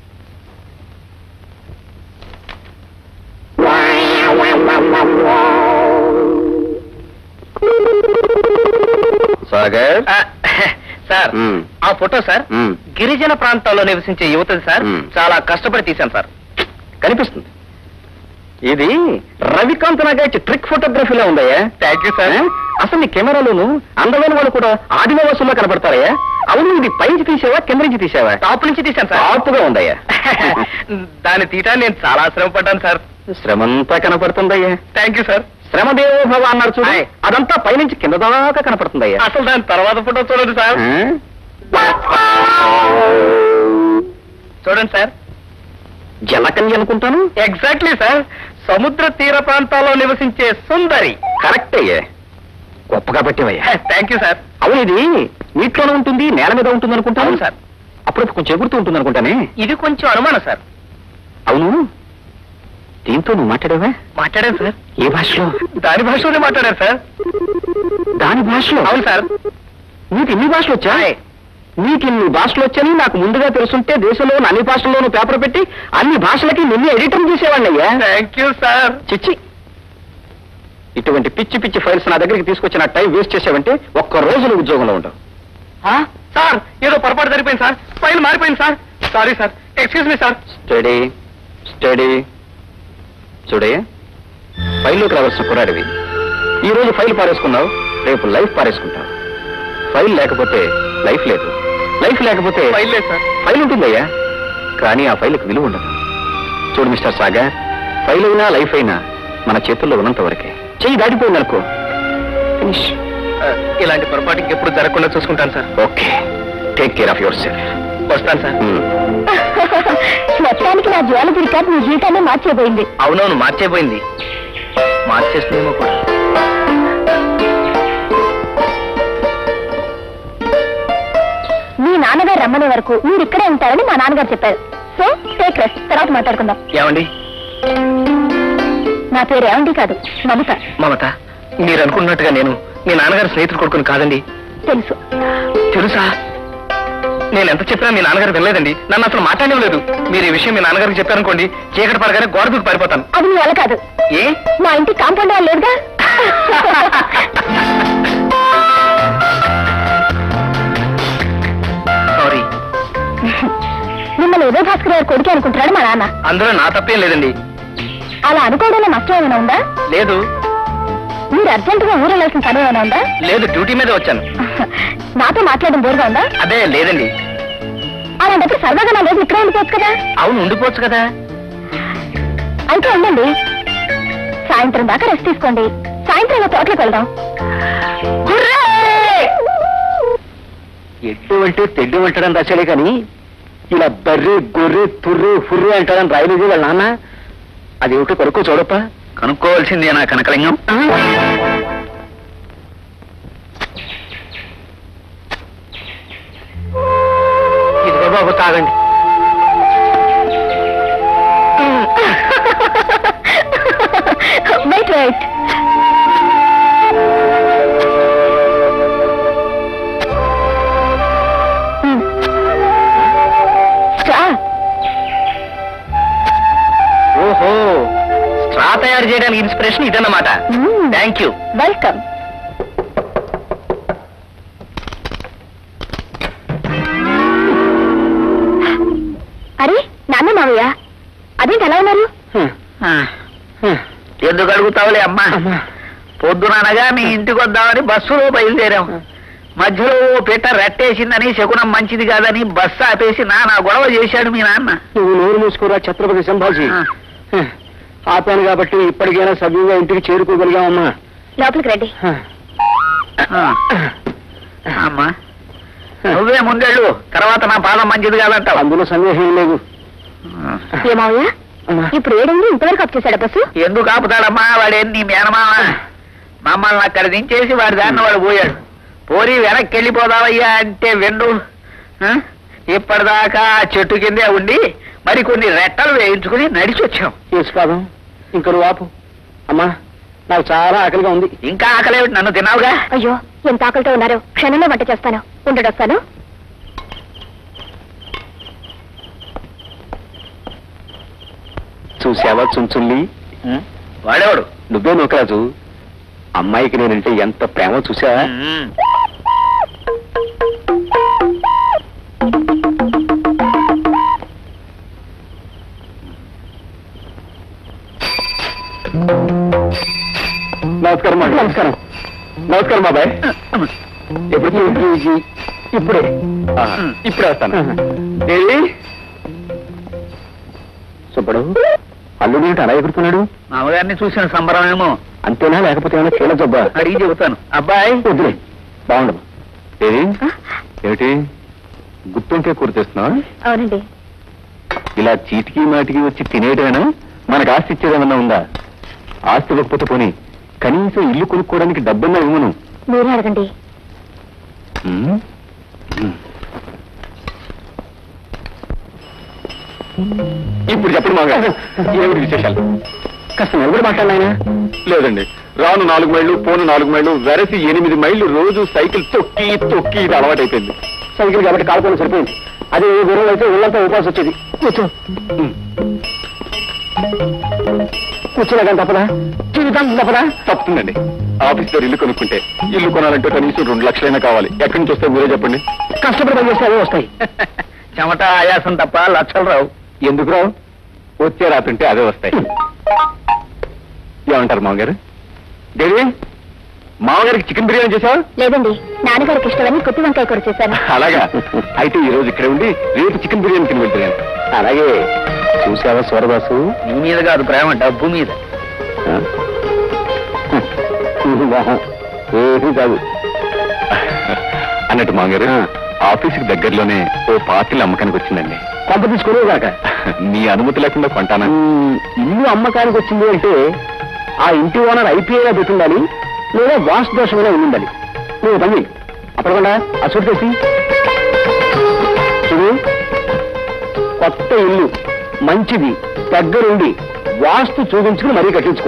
సాగర్ సార్ మ్మ్. ఆ ఫోటో సార్ మ్మ్. గిరిజన ప్రాంతాల్లో నివసించే యువతది సార్ మ్మ్. చాలా కష్టపడి తీశాను సార్ కనిపిస్తుంది ఇది రవికాంత్ నాగాచి ట్రిక్ ఫోటోగ్రఫీలో ఉందయ్యా థ్యాంక్ యూ సార్ అసలు నీ కెమెరాలోను అందమైన వాళ్ళు కూడా ఆదివాసుల్లో కనపడతారయ్యా అవును ఇది పైనుంచి తీసావా కింద నుంచి తీసావా టాప్ నుంచి తీశాను సార్ టాప్ గా ఉందయ్యా దాని తీయటా నేను చాలా శ్రమ పడ్డాను సార్ శ్రమంతా కనపడుతుందయ్యా థ్యాంక్ యూ సార్ శ్రమదేవో భవ అన్నారు చూడు అదంతా పైనుంచి కింద దాకా కనపడుతుందయ్యా అసలు దాని తర్వాత ఫోటో చూడండి సార్ చూడండి సార్ జలకన్య అనుకుంటాను ఎగ్జాక్ట్లీ సార్ సముద్ర తీర ప్రాంతాల్లో నివసించే సుందరి కరెక్ట్ అయ్యే గొప్పగా పెట్టేవయ్యా థ్యాంక్ యూ సార్ అవును ఇది నీటిలోనే ఉంటుంది నేల మీద ఉంటుంది అనుకుంటాను అవును సార్. అప్పుడప్పుడు కొంచెం ఎగురుతూ ఉంటుంది అనుకుంటానే ఇది కొంచెం అనుమానం సార్ అవును దీంతో నువ్వు మాట్లాడావా మాట్లాడాను సార్ ఏ భాషలో దాని భాషలోనే మాట్లాడారు సార్ దాని భాషలో అవును సార్ నీకు ఇన్ని భాషలు వచ్చా ఆయ్. నీకు ఇన్ని భాషలు వచ్చని నాకు ముందుగా తెలుసుంటే దేశంలో ఉన్న అన్ని భాషల్లోనూ పేపర్ పెట్టి అన్ని భాషలకి నిన్ను ఎడిటర్ చేసేవాడిని అయ్యా థ్యాంక్ యూ సార్ చిచ్చి ఇటువంటి పిచ్చి పిచ్చి ఫైల్స్ నా దగ్గరికి తీసుకొచ్చిన టైం వేస్ట్ చేసావంటే ఒక్క రోజు నువ్వు ఉద్యోగంలో ఉండవు సార్ ఏదో పొరపాటు జరిగిపోయింది సార్ ఫైల్ మారిపోయింది sir sorry sir excuse me sir study study చూడే ఫైల్లోకి రావాల్సిన కుర్రాడివి ఈ రోజు ఫైల్ పారేసుకున్నావు రేపు లైఫ్ పారేసుకుంటావు ఫైల్ లేకపోతే లైఫ్ లేదు లైఫ్ లేకపోతే ఫైల్ లేదు సార్ ఫైల్ ఉంటుందయ్యా కానీ ఆ ఫైల్కి విలువ ఉండదు చూడు మిస్టర్ సాగర్ ఫైల్ అయినా లైఫ్ అయినా మన చేతుల్లో ఉన్నంత వరకే చెయ్యి దాటిపోయింది అనుకో ఫినిష్ ఆ, ఇలాంటి పొరపాటు ఇంకెప్పుడు జరగకుండా చూసుకుంటాను sir okay take care of yourself వస్తాను సార్ మొత్తానికి నా జ్వాలజీ రికార్డ్ నీ జీవితాన్ని మార్చేపోయింది అవునవును మార్చేపోయింది మార్చేస్తుందేమో కూడా మీ నాన్నగారు రమ్మనే వరకు మీరు ఇక్కడే ఉంటారని మా నాన్నగారు చెప్పారు సో టేక్ రెస్ట్ తర్వాత మాట్లాడుకుందాం ఏమండి నా పేరు ఏమండి కాదు మమత మమత మీరు అనుకున్నట్టుగా నేను మీ నాన్నగారి స్నేహితుడు కొడుకుని కాదండి తెలుసు తెలుసా నేను ఎంత చెప్పినా మీ నాన్నగారు వెళ్ళలేదండి నన్ను అసలు మాట్లాడలేదు మీరు ఈ విషయం మీ నాన్నగారికి చెప్పారనుకోండి చీకటి పడగానే గోడ దూకి పారిపోతాను అది నీ వల్ల కాదు ఏ మా ఇంటి కాంపౌండ్ వాళ్ళు లేదుగా సారీ మిమ్మల్ని ఉదయ భాస్కర్ గారు కొడుకు అనుకుంటున్నాడు మా నాన్న అందులో నా తప్పేం లేదండి అలా అనుకోవడంలో నష్టం ఏమైనా ఉందా లేదు మీరు అర్జెంటుగా ఊరు వెళ్ళాల్సిన పని ఏమైనా ఉందా లేదు డ్యూటీ మీదే వచ్చాను నాతో మాట్లాడడం బోరుగా ఉందా అదే లేదండి అలాంటప్పుడు సరదాగా నా లేదు ఇక్కడే ఉండిపోవచ్చు కదా అవును ఉండిపోవచ్చు కదా అయితే ఉండండి సాయంత్రం దాకా రెస్ట్ తీసుకోండి సాయంత్రం ఇలా తోటలోకి వెళ్దాం ఎడ్డు అంటే తెడ్డు అంటాడని రాశాడే కానీ ఇలా బర్రె గొర్రె తుర్రె ఫుర్రె అంటాడని రాయలేదు వాళ్ళ నాన్న అదేమిటో కొరకు చూడప్ప కనుక్కోవాల్సిందే నా కనకలింగం ఇదిగో బాబు తాగండి వెయిట్ వెయిట్ ఓహో స్ట్రా తయారు చేయడానికి ఇన్స్పిరేషన్ ఇదన్నమాట థ్యాంక్ యూ వెల్కమ్ అరే నాన్న మావయ్య అదేంటి ఎలా ఉన్నారు ఎందుకు అడుగుతావులే అమ్మా పొద్దుననగా మీ ఇంటికి వద్దామని బస్సులో బయలుదేరాం మధ్యలో ఓ పిట్ట రెట్టేసిందని శకునం మంచిది కాదని బస్సు ఆపేసి నానా గొడవ చేశాడు మీ నాన్న నువ్వు నోరు మూసుకోరా ఛత్రపతి సంభాజీ ఆ. ఆపాను కాబట్టి ఇప్పటికైనా సవ్యంగా ఇంటికి చేరుకోగలిగామమ్మా లోపలికి రండి ఆ. అమ్మా నువ్వే ముందెళ్ళు తర్వాత నా పాదం మంచిది కాదంటావు అందులో సందేహం లేదు ఏ మావయ్య అమ్మా. ఇప్పుడు ఏడుంది ఇంతవరకు అప్ చేశాడు బస్సు ఎందుకు ఆపుతాడమ్మా వాడేం నీ మేనమామ మమ్మల్ని అక్కడ దించేసి వాడి దాన్ని వాడు పోయాడు పోరి వెనక్కి వెళ్ళిపోదావయ్యా అంటే వెండు ఆ? ఇప్పటిదాకా ఆ చెట్టు కిందే ఉండి మరి కొన్ని రెట్టలు వేయించుకుని నడిచి వచ్చాం యేసు పాదం ఇంక నువ్వు ఆపు అమ్మా నాకు చాలా ఆకలిగా ఉంది ఇంకా ఆకలేమిటి నన్ను తిన్నావుగా అయ్యో ఎంత ఆకలితో ఉన్నారు క్షణంలో వంట చేస్తాను ఉండడొస్తాను చూసావా చుంచుల్లి వాడేవాడు నువ్వే నూకరాజు అమ్మాయికి నేనంటే ఎంత ప్రేమ చూసావా నమస్కారం అండి నమస్కారం నమస్కారం బాబాయ్ ఎప్పుడు ఇప్పుడే ఆ, ఇప్పుడే వస్తాను ఏది సుబ్బడు అల్లుడు ఏంటి అలా ఎగురుతున్నాడు మామగారిని చూసిన సంబరమేమో అంతేనా లేకపోతే ఏమైనా కీళ్ళ జబ్బా అడిగి చెబుతాను అబ్బాయి వద్దులే బాగుండదు ఏది ఏమిటి గుర్తుంటే కూర తెస్తున్నావా అవునండి ఇలా చీటికి మాటికి వచ్చి తినేయడమేనా మనకు ఆస్తి ఇచ్చేదేమన్నా ఉందా ఆస్తి ఇవ్వకపోతే పోనీ కనీసం ఇల్లు కొనుక్కోవడానికి డబ్బున్నా ఇవ్వను మీరే అడగండి ఉమ్. ఉమ్. ఇప్పుడు చెప్పండి మామగారు ఏమిటి విశేషాలు కాస్త నిలబడి మాట్లాడినాయన లేదండి రాను నాలుగు మైళ్ళు పోను నాలుగు మైళ్ళు వెరసి ఎనిమిది మైళ్ళు రోజు సైకిల్ తొక్కి తొక్కి ఇది అలవాటైపోయింది సైకిల్ కాబట్టి కాలుకోవడం సరిపోయింది అదే ఏ దూరం అయితే ఊళ్ళంతా ఉపాసి వచ్చేది కూర్చో కూర్చోలేక తప్పదా జీవితాంతం తప్పదా తప్పుతుందండి ఆఫీస్ లో ఇల్లు కొనుక్కుంటే ఇల్లు కొనాలంటే కనీసం రెండు లక్షలైనా కావాలి ఎక్కడి నుంచి వస్తే మీరే చెప్పండి కష్టపడి పని చేస్తే అవే వస్తాయి చెమట ఆయాసం తప్ప లక్షలు రావు ఎందుకు రావు వచ్చే రాత్రుంటే అదే వస్తాయి ఏమంటారు మామగారు దేవి మామగారికి చికెన్ బిర్యానీ చేసావా లేదండి నాన్నగారికి ఇష్టమని గుత్తి వంకాయ కూర చేశాను అలాగా అయితే ఈ రోజు ఇక్కడ ఉండి రేపు చికెన్ బిర్యానీ తిని వెళ్తున్నాను అలాగే చూసావా స్వరదాసు నీ మీద కాదు ప్రేమ డబ్బు మీద ఏమీ కాదు అన్నట్టు మామగారు ఆఫీస్కి దగ్గరలోనే ఓ పార్టీలు అమ్మకానికి వచ్చిందండి కొంప తీసుకునేగాక మీ అనుమతి లేకుండా కొంటానా ఇల్లు అమ్మకానికి వచ్చింది అంటే ఆ ఇంటి ఓనర్ ఐపీఐగా పెట్టుండాలి లేదా వాస్తు దోషంగా ఉండాలి నువ్వు పని అప్పటికుండా ఆ సూట్ చేసి చూడు కొత్త ఇల్లు మంచిది దగ్గరుండి వాస్తు చూపించుకుని మరీ కట్టించుకో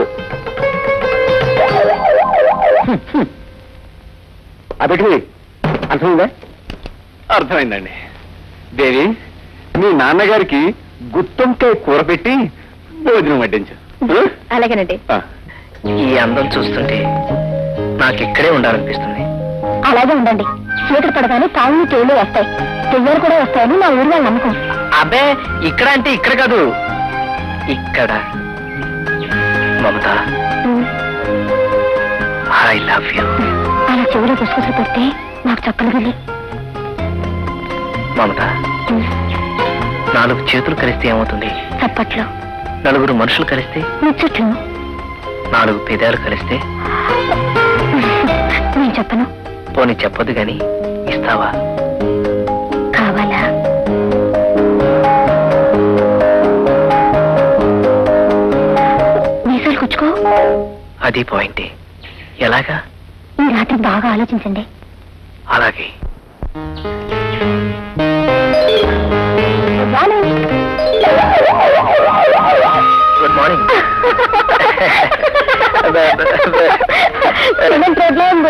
ఆ పెట్టుకుని అర్థమైందా అర్థమైందండి దేవి మీ నాన్నగారికి గుత్తంకాయ కూర పెట్టి భోజనం వడ్డించు అలాగేనండి ఆ. ఈ అందం చూస్తుంటే నాకు ఇక్కడే ఉండాలనిపిస్తుంది అలాగే ఉండండి చీకటి పడగానే కాళ్ళు తేలు వస్తాయి తెయ్యాలు కూడా వస్తాయని మా ఊరి వాళ్ళ నమ్మకం అబ్బే ఇక్కడ అంటే ఇక్కడ కాదు ఇక్కడ మమత ఐ లవ్ యూ అలా చెవిలో గుసగుసలు పెడితే నాకు చక్కలు వెళ్ళి మమత నాలుగు చేతులు కలిస్తే ఏమవుతుంది చప్పట్లు నలుగురు మనుషులు కలిస్తే ముచ్చట్లు నాలుగు పెదాలు కలిస్తే నేను చెప్పను పోనీ చెప్పొద్దు గాని ఇస్తావా కావాలా మీసాలు కుచ్చుకో అది పాయింటే ఎలాగా ఈ రాత్రి బాగా ఆలోచించండి అలాగే రాను. గుడ్ మార్నింగ్ సిమెంట్ రోడ్లో ఉంది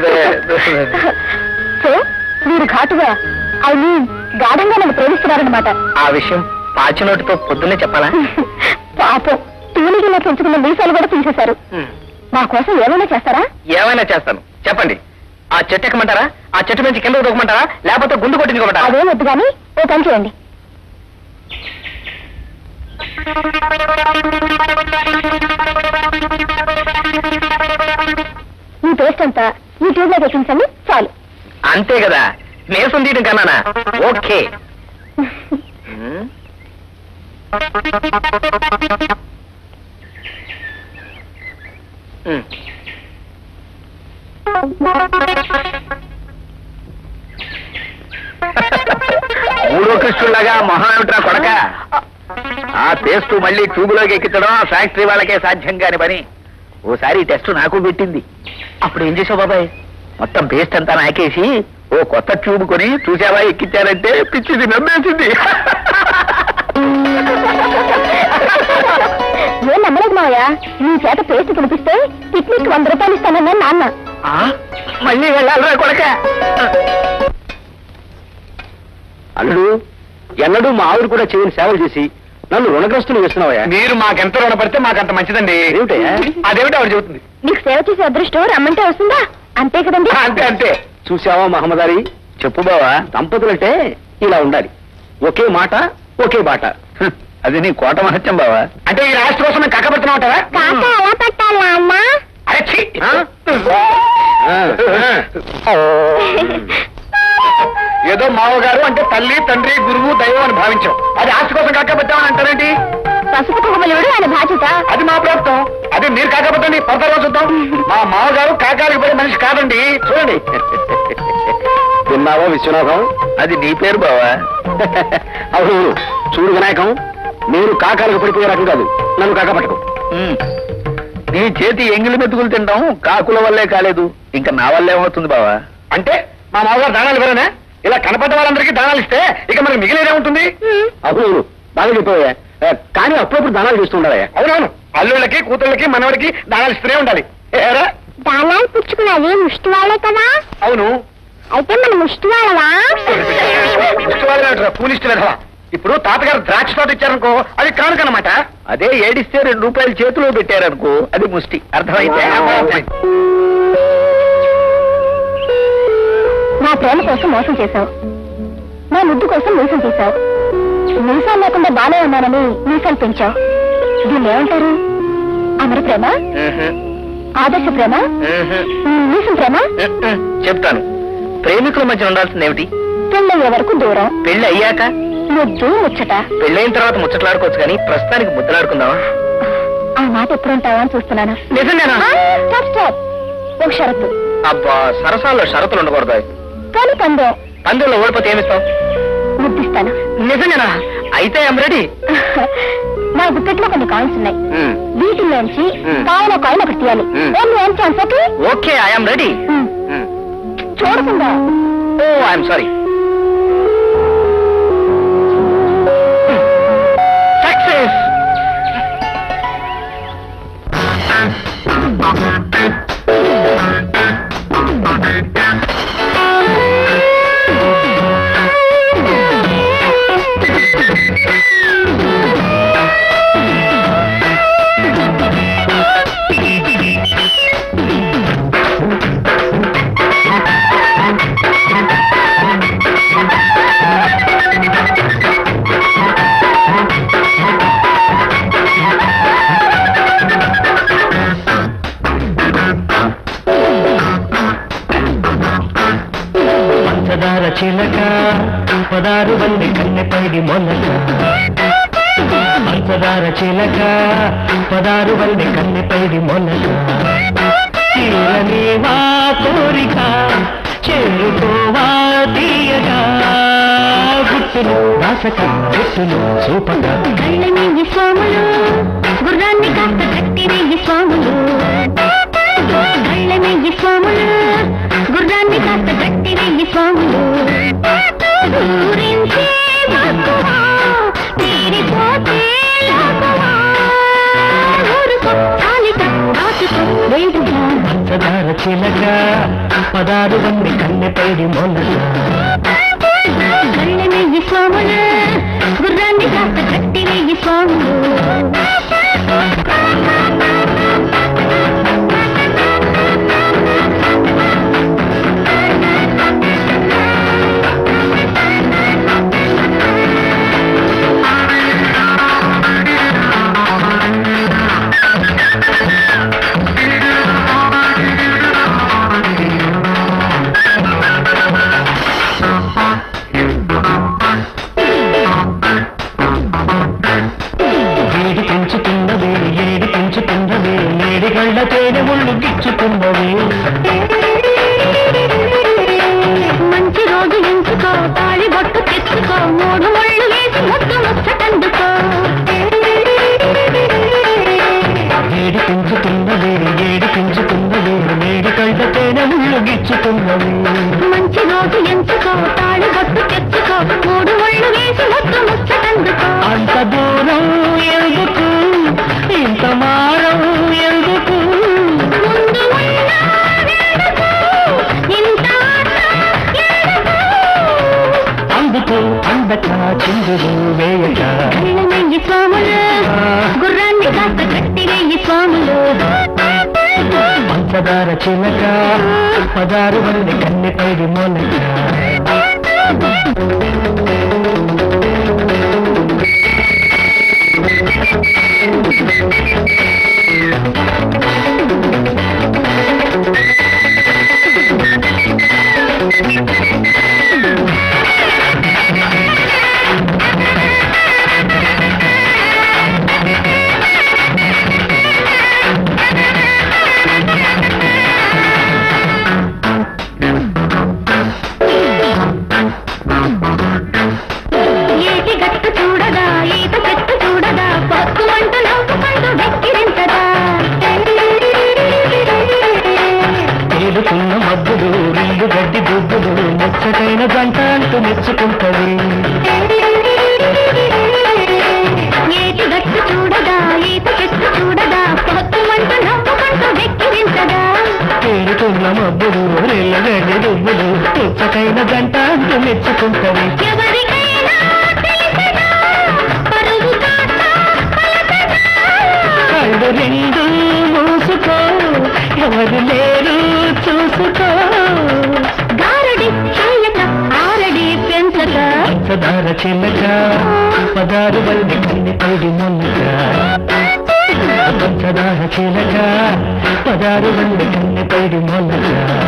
సో మీరు ఘాటుగా ఐ మీన్ గాఢంగా నన్ను ప్రేమిస్తున్నారనమాట ఆ విషయం పాచినోటితో పొద్దున్నే చెప్పాలా పాపం తూలిగిలో పెంచుకున్న మీసాలు కూడా తీసేశారు మా కోసం ఏమైనా చేస్తారా ఏమైనా చేస్తాను చెప్పండి ఆ చెట్టు ఎక్కమంటారా ఆ చెట్టు నుంచి కింద దూకమంటారా లేకపోతే గుండు కొట్టించుకోమంటారా అదేం వద్దు కానీ ఓ పని చేయండి మీ పేస్ట్ అంతా ఈ ట్యూబ్ లో పెట్టించండి చాలు అంతే కదా నేసం తీయడం కన్నానా ఓకే హ్మ్. హ్మ్. మూడో కృష్ణులాగా మహావిట్రా కొడక ఆ పేస్ట్ మళ్ళీ ట్యూబులోకి ఎక్కించడం ఆ ఫ్యాక్టరీ వాళ్ళకే సాధ్యం కాని పని ఓసారి ఈ టెస్ట్ నాకు పెట్టింది అప్పుడు ఏం చేసావు బాబాయ్ మొత్తం పేస్ట్ అంతా నాకేసి ఓ కొత్త ట్యూబ్ కొని చూసావా ఎక్కించారంటే పిచ్చిది నమ్మేసింది ఏం నమ్మలేదు మావయ్య మీ చేత పేస్ట్ తినిపిస్తే పిక్నిక్ వంద రూపాయలు ఇస్తానన్నా నాన్న ఆ, మళ్ళీ వెళ్ళాలిరా కొడక అల్లుడు ఎన్నడూ మా ఆవిడ కూడా చేయని సేవలు చేసి నన్ను రుణగ్రస్తులు వేస్తున్నావయ్యా మీరు మాకెంత రుణపడితే మాకంత మంచిదండి ఏమిటయ్యా? అదేమిటి ఆవిడ చెబుతుంది మీకు సేవ చేసే అదృష్టం రమ్మంటే వస్తుందా అంతే కదండి అంతే అంతే చూసావా మహమ్మదారి చెప్పు బావా దంపతులంటే ఇలా ఉండాలి ఒకే మాట ఒకే బాట హ్మ్, అది నీ కోట మహత్యం బావా అంటే ఈ రాష్ట్ర కోసం మేము కక్కబెడుతున్నావు అంటావా? కాక ఎలా పట్టాలా అన్నా అరే ఛీ! ఆ, ఆ. ఏదో మావగారు అంటే తల్లి తండ్రి గురువు దైవం అని భావించాం అది ఆస్తి కోసం కక్కబెట్టామని అంటారేంటి పసుపు కుంకుమలు ఇవ్వడం ఆయన బాధ్యత అది మా ప్రాప్తం అదే మీరు కాకపోతే పదహారు చూద్దాం మా మామగారు కాకాలకు పడే మనిషి కాదండి చూడండి విన్నావా విశ్వనాథం అది నీ పేరు బావా అవును చూడు వినాయకం నేను కాకాలకు పడిపోయే రకం కాదు నన్ను కాకపట్టకు నీ చేతి ఎంగిలి మెతుకులు తింటాం కాకుల వల్లే కాలేదు ఇంకా నా వల్ల ఏమవుతుంది బావా అంటే మా మామగారు దానాలు ఇవ్వరనే ఇలా కనపడ్డ వాళ్ళందరికీ దానాలు ఇస్తే ఇక మనకి మిగిలేదే ఉంటుంది అవును బాగా చెప్పావా కానీ అప్పుడప్పుడు దానాలు చేస్తుండాలయ్యా అవునవును అల్లుళ్ళకి కూతుళ్ళకి మనవడికి దానాలు ఇస్తూనే ఉండాలి ఏరా దానాలు పుచ్చుకున్నది ముష్టి వాళ్ళే కదా అవును అయితే మన ముష్టి వాళ్ళవా ఇష్ట వాళ్ళే అంటారా, కూలిస్ట్ వెధవా. ఇప్పుడు తాతగారు ద్రాక్ష తోట ఇచ్చారనుకో అది కానుకనమాట అదే ఏడిస్తే రెండు రూపాయలు చేతిలో పెట్టారనుకో అది ముష్టి అర్థమైతే నా ప్రేమ కోసం మోసం చేశావు నా ముద్దు కోసం మోసం చేశావు మీసాలు లేకుండా బానే ఉన్నానని మీసాలు పెంచావు దీన్ని ఏమంటారు అమర ప్రేమ ఆదర్శ ప్రేమ మీసం ప్రేమ చెప్తాను ప్రేమికుల మధ్య ఉండాల్సింది ఏమిటి పెళ్ళయ్యే వరకు దూరం పెళ్లి అయ్యాక ముద్దు ముచ్చట పెళ్ళైన తర్వాత ముచ్చట్లాడుకోవచ్చు కానీ ప్రస్తుతానికి ముద్దలాడుకుందామా ఆ మాట ఎప్పుడు ఉంటావా అని చూస్తున్నాను నిజంగానా ఆ, స్టాప్ స్టాప్ ఒక షరతు అబ్బా సరసాల్లో షరతులు ఉండకూడదు కానీ పందెం పందుల్లో ఓడిపోతే ఏమిస్తావు ముద్దిస్తాను నిజంగానా అయితే ఐమ్ రెడీ నా గుప్పెట్లో కొన్ని కాయిన్స్ ఉన్నాయి వీటిల్లోంచి మ్. కాయిన్ కాయిన్ ఒకటి తీయాలి మ్. ఏం ఏం chance okay okay I'm ready hmm. చూడకుండా ఓ ఐఎమ్ సారీ సక్సెస్ పంచదార చిలక పదారు బండి కన్నెపైడి మొలక పంచదార చిలక పదారు బండి కన్నెపైడి మొలక తీరని వా కోరిక చేరుకోవా తీయగా గుట్టును రాసక గుట్టును చూపక కళ్ళ నెయ్యి స్వాములు గుర్రాన్ని కాస్త కట్టి నెయ్యి స్వాములు కళ్ళ నెయ్యి స్వాములు గుర్రాన్ని కాస్త కట్టి నెయ్యి స్వాములు ఊరించే మక్కువా, తీరిపోతే లాభమా. ఊరుకో, చాలిక, రాసుకో, వేడుగా. పంచదార చిలక పదారు బండి కన్నెపైడి మొలక కళ్ళ నెయ్యి స్వాములు గుర్రాన్ని కాస్త కట్టి నెయ్యి స్వాములు వేడి పెంచుతున్నవే ఏడి పెంచుతున్నవే ఏడి గళ్ళ తేనె ముళ్ళు గిచ్చుతున్నవే మంచి రోజు ఎంచుకో తాళి బొట్టు తెచ్చుకో మూడు ముళ్ళు వేసి ముద్దు ముచ్చటందుకో ఏడి పెంచుతున్నవే ఏడి పెంచుతున్నవే ఏడి కళ్ళ తేనె ముళ్ళు గిచ్చుతున్నవే మంచి రోజు ఎంచుకో తాళి బొట్టు తెచ్చుకో మూడు ముళ్ళు వేసి ముద్దు ముచ్చటందుకో అంత దూరం ఎందుకు ఇంత మారం ఎందుకు ముందు ఉన్న వేడుకు, ఇంత ఆట ఎందుకు? అందుకు అందక చిందులు వేయక కళ్ళ నెయ్యి స్వాములు గుర్రాన్ని కాస్త కట్టి నెయ్యి స్వాములు పంచదార చిలక పదారు మంది కన్నెపైడి మొలక ఏటి గట్టు చూడగా ఈత చెట్టు చూడగా పక్కు వంట నవ్వుకుంటూ వెక్కిరించగా ఎండుగడ్డి దుబ్బులు ముచ్చటైన జంట అంటూ మెచ్చుకుంటది ఏటి గట్టు చూడగా ఈత చెట్టు చూడగా పొత్తుమంటూ నవ్వుకుంటూ వెక్కిరించగా తేరుతున్న మబ్బులు రెల్లగడ్డి దుబ్బులు ముచ్చటైన జంట అంటూ మెచ్చుకుంటది ఎవరికైనా తెలిసగా పరుగు కాస్త పలకగా. కళ్ళు రెండు మూసుకో ఎవరు లేరు చూసుకో గారడి చేయక ఆరడి పెంచక పంచదార చిల్లక పదారు వల్లి కన్ని పైడి మొన్నక పంచదార చిలక పదారు వల్లి కన్ని పైడి మొన్నక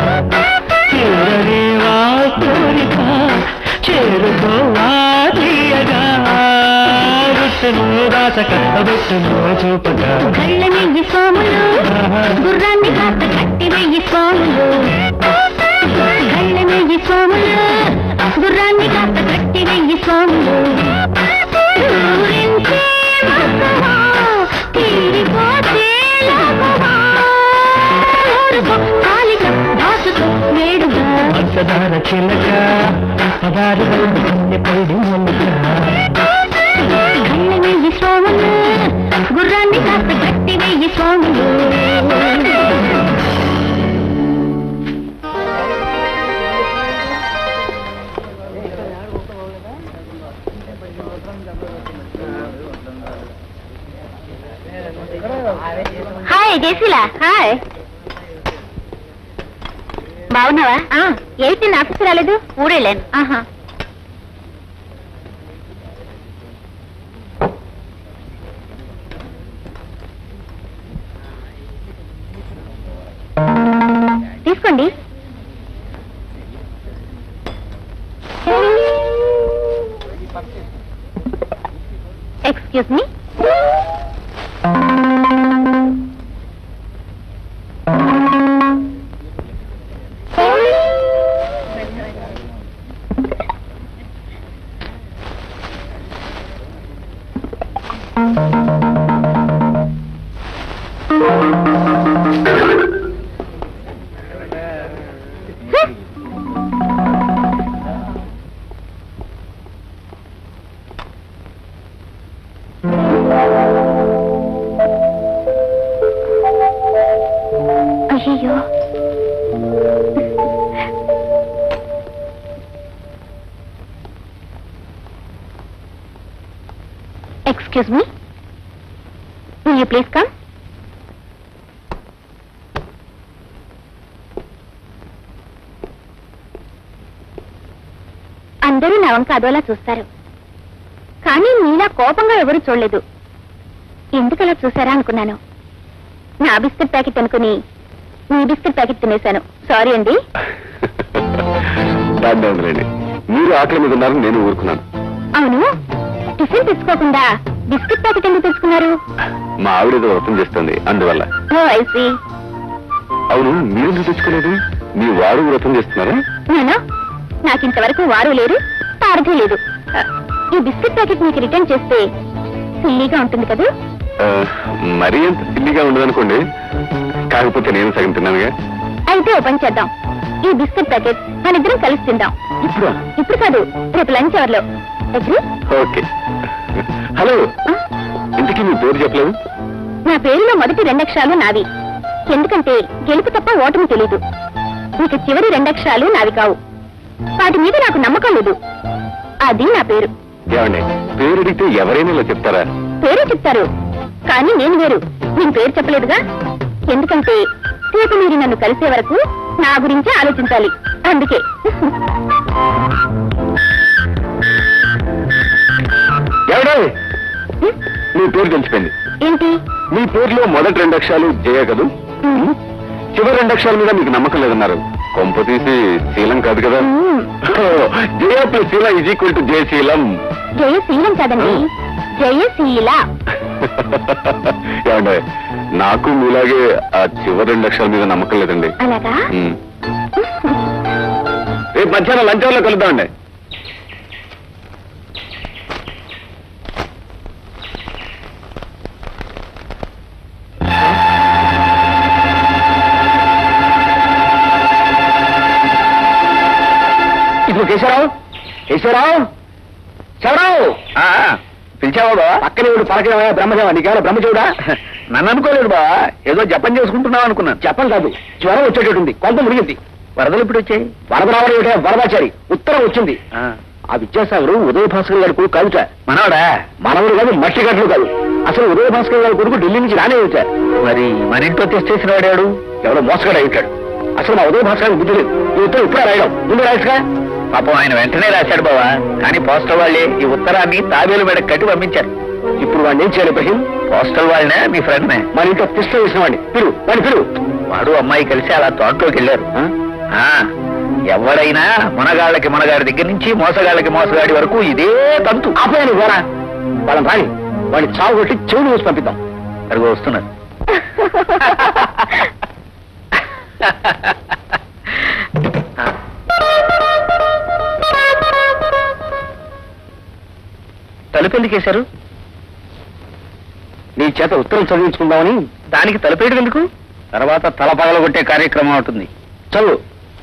చేరలేవా కోరిక చేరుకోవా తీయగా రుట్టును రాసక రుట్టును చూపగా కళ్ళ నెయ్యి సోములు గుర్రాన్ని కాస్త కట్టి వెయ్యి సోములు కళ్ళ నెయ్యి సోములు గుర్రాన్ని కాస్త కట్టి వెయ్యి సోములు ఊరించే మోసమా, తీరిపోతే లోకమా. ఊరుకో, కాలిక, దాచుకో, వేడుగా పంచదార చిలక పదారు వల్లి కన్ని పైడి మొన్నక కళ్ళ నెయ్యి సోములు గుర్రాన్ని కాస్త కట్టి వెయ్యి సోములు హాయ్ జేసిలా హాయ్ బాగున్నావా ఏంటి నా ఆఫీస్ రాలేదు ఊరెళ్ళాను ఆహా తీసుకోండి ఎక్స్క్యూజ్ మీ అయ్యో excuse me will you please come అందరూ నా వంక అదోలా చూస్తారు కానీ మీలా కోపంగా ఎవరు చూడలేదు ఎందుకలా చూసారా అనుకున్నాను నా బిస్కెట్ ప్యాకెట్ అనుకుని మీ బిస్కెట్ ప్యాకెట్ తినేశాను సారీ అండి దాన్ని ఉందిలేండి మీరు ఆకలి మీద ఉన్నారు నేను ఊరుకున్నాను అవును టిఫిన్ తెచ్చుకోకుండా బిస్కెట్ ప్యాకెట్ ఎందుకు తెచ్చుకున్నారు మా ఆవిడ ఏదో వ్రతం చేస్తుంది అందువల్ల ఓ ఐసి అవును మీరు ఎందుకు తెచ్చుకోలేదు మీ వారు వ్రతం చేస్తున్నారా నేను నాకు ఇంతవరకు వారు లేరు తారథి లేదు ఆ, ఈ బిస్కెట్ ప్యాకెట్ మీకు రిటర్న్ చేస్తే సిల్లీగా ఉంటుంది కదా ఆ, మరీ అంత సిల్లిగా ఉండదనుకోండి కాకపోతే నేను సగం తిన్నానుగా అయితే ఓ పని చేద్దాం ఈ బిస్కెట్ ప్యాకెట్ మన ఇద్దరం కలిసి తిందాం ఇప్పుడు ఇప్పుడు కాదు రేపు లంచ్ అవర్లో ఎగ్రీ ఓకే హలో ఇంతకీ మీ పేరు చెప్పలేదు నా పేరులో మొదటి రెండక్షరాలు నావి ఎందుకంటే గెలుపు తప్ప ఓటమి తెలీదు ఇక చివరి రెండక్షరాలు నావి కావు వాటి మీద నాకు నమ్మకం లేదు అది నా పేరు ఏమండి పేరు అడిగితే ఎవరైనా ఇలా చెప్తారా పేరే చెప్తారు కానీ నేను వేరు నేను పేరు చెప్పలేదుగా ఎందుకంటే రేపు మీరు నన్ను కలిసే వరకు నా గురించే ఆలోచించాలి అందుకే ఎవడే మీ పేరు తెలిసిపోయింది ఏంటి మీ పేరులో మొదటి రెండు అక్షరాలు జయ కదూ ఉమ్, చివరి రెండు అక్షరాల మీద మీకు నమ్మకం లేదన్నారు కొంప తీసి శీలం కాదు కదా um. Jaya plus Sheela is equal to Jayasheelam Jayasheelam కాదండి జయశీల ఏమండే నాకు మీలాగే ఆ చివరి రెండు అక్షరాల మీద నమ్మకం లేదండి అలాగా ఉమ్. రేపు మధ్యాహ్నం లంచ్ అవర్లో కలుద్దామండి ఇదిగో కేశవరావు కేశవరావు శవరావు ఆ, పిలిచావా బావా పక్కనే వీడు పలకడమయ్యా బ్రహ్మదేవ నీకేమైనా బ్రహ్మదేవుడా నన్ను అనుకోలేదు బావా ఏదో జపం చేసుకుంటున్నావు అనుకున్నాను చెప్పను కాదు జ్వరం వచ్చేటట్టుంది కొంత మురిగింది వరదలు ఇప్పుడు వచ్చాయి వరద రావడం ఏమిటా వరదాచారి ఉత్తరం వచ్చింది ఆ, ఆ విద్యాసాగరు ఉదయ భాస్కర్ గారి కొడుకు కాదుట మనవడా మనవడు కాదు మట్టి గట్లు కాదు అసలు ఉదయ భాస్కర్ గారి కొడుకు ఢిల్లీ నుంచి రానే వచ్చా మరి మన ఇంట్లో తెచ్చేసిన వాడాడు ఎవడో మోసగాడు అయ్యాడు అసలు మా ఉదయ భాస్కర్ బుద్ధి లేదు ఈ ఉత్తరం ఇప్పుడే రాయడం ముందు రాయసుగా పాపం ఆయన వెంటనే రాశాడు బావా కానీ పోస్టల్ వాళ్ళే ఈ ఉత్తరాన్ని తాబేలు మీద కట్టి పంపించారు ఇప్పుడు వాడిని ఏం చేయాలి ఇబ్రహీం పోస్టల్ వాళ్ళనే మీ ఫ్రెండ్నే మన ఇంట్లో తిష్ట వేసిన వాడిని పిలు వాడిని పిలు వాడు అమ్మాయి కలిసి అలా తోటలోకి వెళ్ళారు ఆ? ఆ ఎవడైనా మునగాళ్ళకి మునగాడి దగ్గర నుంచి మోసగాళ్ళకి మోసగాడి వరకు ఇదే తంతు ఆపేయను గోరా వాళ్ళని రాని వాడిని చావు కొట్టి చెవులు వేసి పంపిద్దాం అదిగో వస్తున్నారు తలుపు ఎందుకు వేశారు నీ చేత ఉత్తరం చదివించుకుందామని దానికి తలుపేయడం ఎందుకు తర్వాత తల పగలగొట్టే కార్యక్రమం అవుతుంది చదువు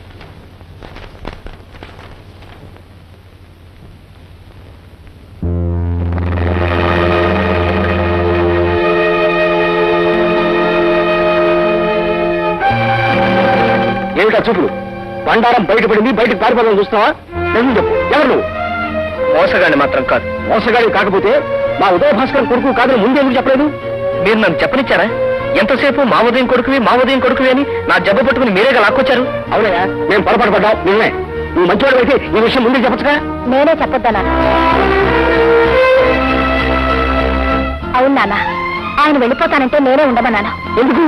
ఏమిటా చూపుడు బండారం బయటపడింది బయటకు పారిపోదాం చూస్తున్నావా నిజం చెప్పు ఎవరు నువ్వు మోసగాడిని మాత్రం కాదు మోసగాడి కాకపోతే మా ఉదయ భాస్కర్ కొడుకు కాదని ముందు ఎందుకు చెప్పలేదు మీరు నన్ను చెప్పనిచ్చారా ఎంతసేపు మా ఉదయం కొడుకువి మా ఉదయం కొడుకువి అని నా జబ్బ పట్టుకుని మీరేగా లాక్కొచ్చారు అవునయ్యా మేము పొరపాటు పడ్డాం నిజమే నువ్వు మంచివాడు అయితే ఈ విషయం ముందు చెప్పచ్చుగా నేనే చెప్పొద్దా నాన్న అవును నాన్న ఆయన వెళ్ళిపోతానంటే నేనే ఉండమన్నాను ఎందుకు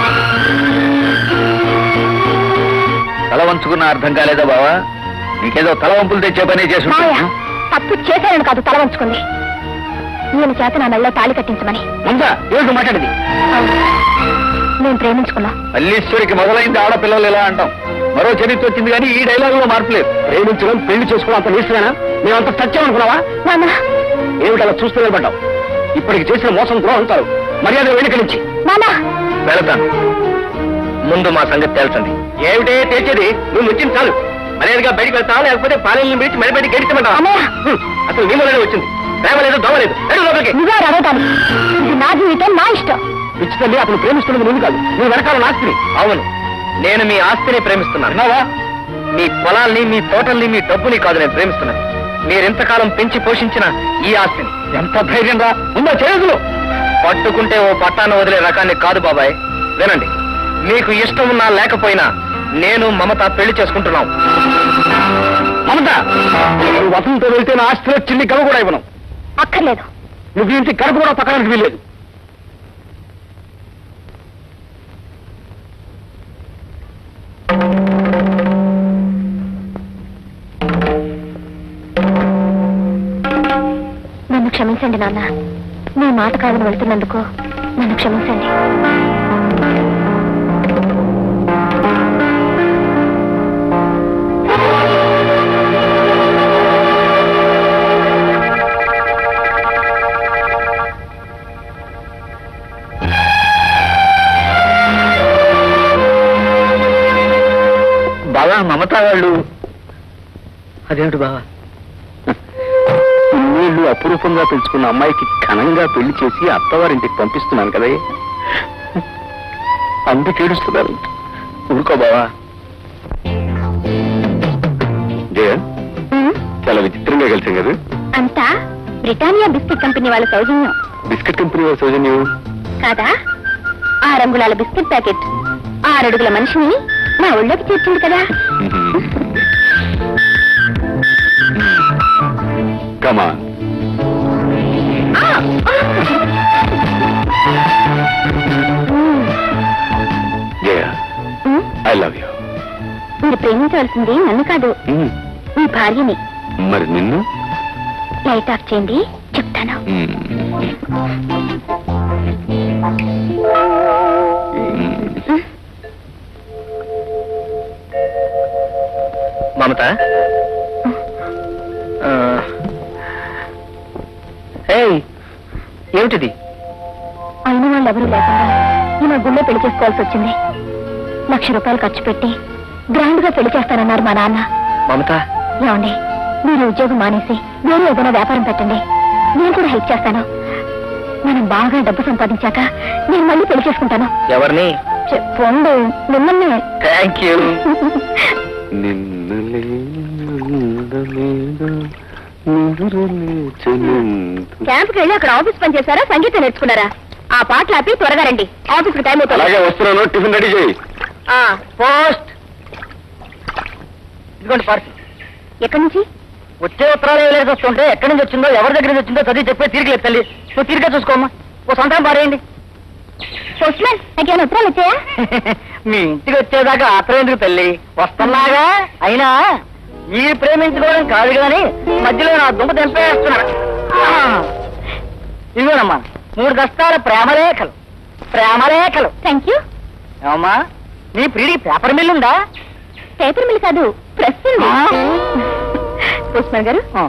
తల వంచుకున్న అర్థం కాలేదా బావా నీకేదో తల వంపులు తెచ్చే పనే చేసి మాయ తప్పు చేశానని కాదు తల వంచుకుంది ఈయన చేత నా మెళ్ళలో తాళి కట్టించమని ముందా ఏమిటి మాట్లాడింది అవును నేను ప్రేమించుకున్నా మల్లీశ్వరికి మొదలైంది ఆడపిల్లలు ఇలా అంటాం మరో చరిత్ర వచ్చింది కానీ ఈ డైలాగ్ లో మార్పు లేదు ప్రేమించడం పెళ్లి చేసుకోవడం అంత నిశ్చయనా మేమంత సత్యం అనుకున్నావా నాన్న ఏమిటి అలా చూస్తూ నిలబడ్డావు ఇప్పటికి చేసిన మోసం ద్రోహం అంటారు మర్యాద వెనుక నుంచి నాన్న వెళతాను ముందు మా సంగతి తేల్చండి ఏమిటే తెచ్చేది నువ్వు వచ్చింది చాలు మర్యాదగా బయటికి వెళ్తావా లేకపోతే పాలెల్ని పిలిచి మరి బయటికి గడిచమంటావా అన్నయ్య హ్మ్, అసలు నీ వల్లనే వచ్చింది ప్రేమ లేదు దోమ లేదు వెళ్ళు లోపలికి నువ్వే అడగటాను ఇది నా జీవితం నా ఇష్టం పిచ్చి తల్లి అతను ప్రేమిస్తున్నది నువ్వు కాదు నువ్వు వెనకాల నాస్తిని అవును నేను మీ ఆస్తిని ప్రేమిస్తున్నాను విన్నావా మీ పొలాల్ని మీ తోటల్ని మీ డబ్బుని కాదు నేను ప్రేమిస్తున్నాను మీరెంతకాలం పెంచి పోషించిన ఈ ఆస్తిని ఎంత ధైర్యం రా ఉందా చేయదులు పట్టుకుంటే ఓ పట్టాన్ని వదిలే రకాన్ని కాదు బాబాయ్ వినండి మీకు ఇష్టం ఉన్నా లేకపోయినా నేను మమత పెళ్లి చేసుకుంటున్నాం మమత నువ్వు వసంతో వెళ్తే నా ఆస్తిలో చిల్లి గవ కూడా ఇవ్వను అక్కర్లేదు నువ్వు ఇంటి కడుపు కూడా పక్కడానికి వీల్లేదు నన్ను క్షమించండి నాన్న మీ మాట కాదని వెళ్తున్నందుకు నన్ను క్షమించండి బాగా మమత వాళ్ళు అదేమిటి బావా నీళ్లు అపురూపంగా పెంచుకున్న అమ్మాయికి ఘనంగా పెళ్లి చేసి అత్తవారింటికి పంపిస్తున్నాను కదే అందుకు ఏడుస్తున్నారు ఊరుకో బావా జయ ఉమ్, చాలా విచిత్రంగా కలిసాం కదా అంతా బ్రిటానియా బిస్కెట్ కంపెనీ వాళ్ళ సౌజన్యం బిస్కెట్ కంపెనీ వాళ్ళ సౌజన్యం కాదా ఆ రంగులాల బిస్కెట్ ప్యాకెట్ ఆరడుగుల మనిషిని నా ఒళ్ళోకి చేర్చింది కదా కమా ఆ! Um, Jaya um, I love you మీరు ప్రేమించవలసింది నన్ను కాదు మీ భార్యని మరి నిన్ను లైట్ ఆఫ్ చేయండి చెప్తాను మమత ఆ, ఏయ్ ఏమిటిది అయిన వాళ్ళు ఎవరూ లేకుండా ఈమె గుళ్ళో పెళ్లి చేసుకోవాల్సి వచ్చింది లక్ష రూపాయలు ఖర్చు పెట్టి గ్రాండ్ గా పెళ్లి చేస్తానన్నారు మా నాన్న మమత ఏమండి మీరు ఉద్యోగం మానేసి వేరే ఏదైనా వ్యాపారం పెట్టండి నేను కూడా హెల్ప్ చేస్తాను మనం బాగా డబ్బు సంపాదించాక నేను మళ్ళీ పెళ్లి చేసుకుంటాను ఎవరిని చెప్పండి మిమ్మల్ని థ్యాంక్ యూ క్యాంప్కి వెళ్ళి అక్కడ ఆఫీస్ పని చేశారా సంగీతం నేర్చుకున్నారా ఆ పాటలు ఆపి త్వరగా రండి ఆఫీస్కి టైం అవుతుంది అలాగే వస్తున్నాను టిఫిన్ రెడీ చేయి పోస్ట్ ఇదిగోండి పార్సల్ ఎక్కడి నుంచి వచ్చే ఉత్తరాలు వేలేసి వస్తుంటే ఎక్కడి నుంచి వచ్చిందో ఎవరి దగ్గర నుంచి వచ్చిందో చదివి చెప్పే తీరిక లేదు తల్లి నువ్వు తీరిక చూసుకోమ్మా ఓ సొంతం పారేయండి పోస్ట్మెన్ నాకేమైనా ఉత్తరాలు వచ్చాయా మీ ఇంటికి వచ్చేదాకా ఆత్రం ఎందుకు తల్లి వస్తున్నాగా అయినా ఈ ప్రేమించుకోవడం కాదు కానీ మధ్యలో నా దుంప తెంపేస్తున్నారు ఇదిగోనమ్మా మూడు కష్టాల ప్రేమలేఖలు ప్రేమలేఖలు థ్యాంక్ యూ ఏమమ్మా నీ ప్రిడి పేపర్ మిల్ ఉందా పేపర్ మిల్ కాదు ప్రెస్ ఉంది పోస్ట్మెన్ గారు ఆ.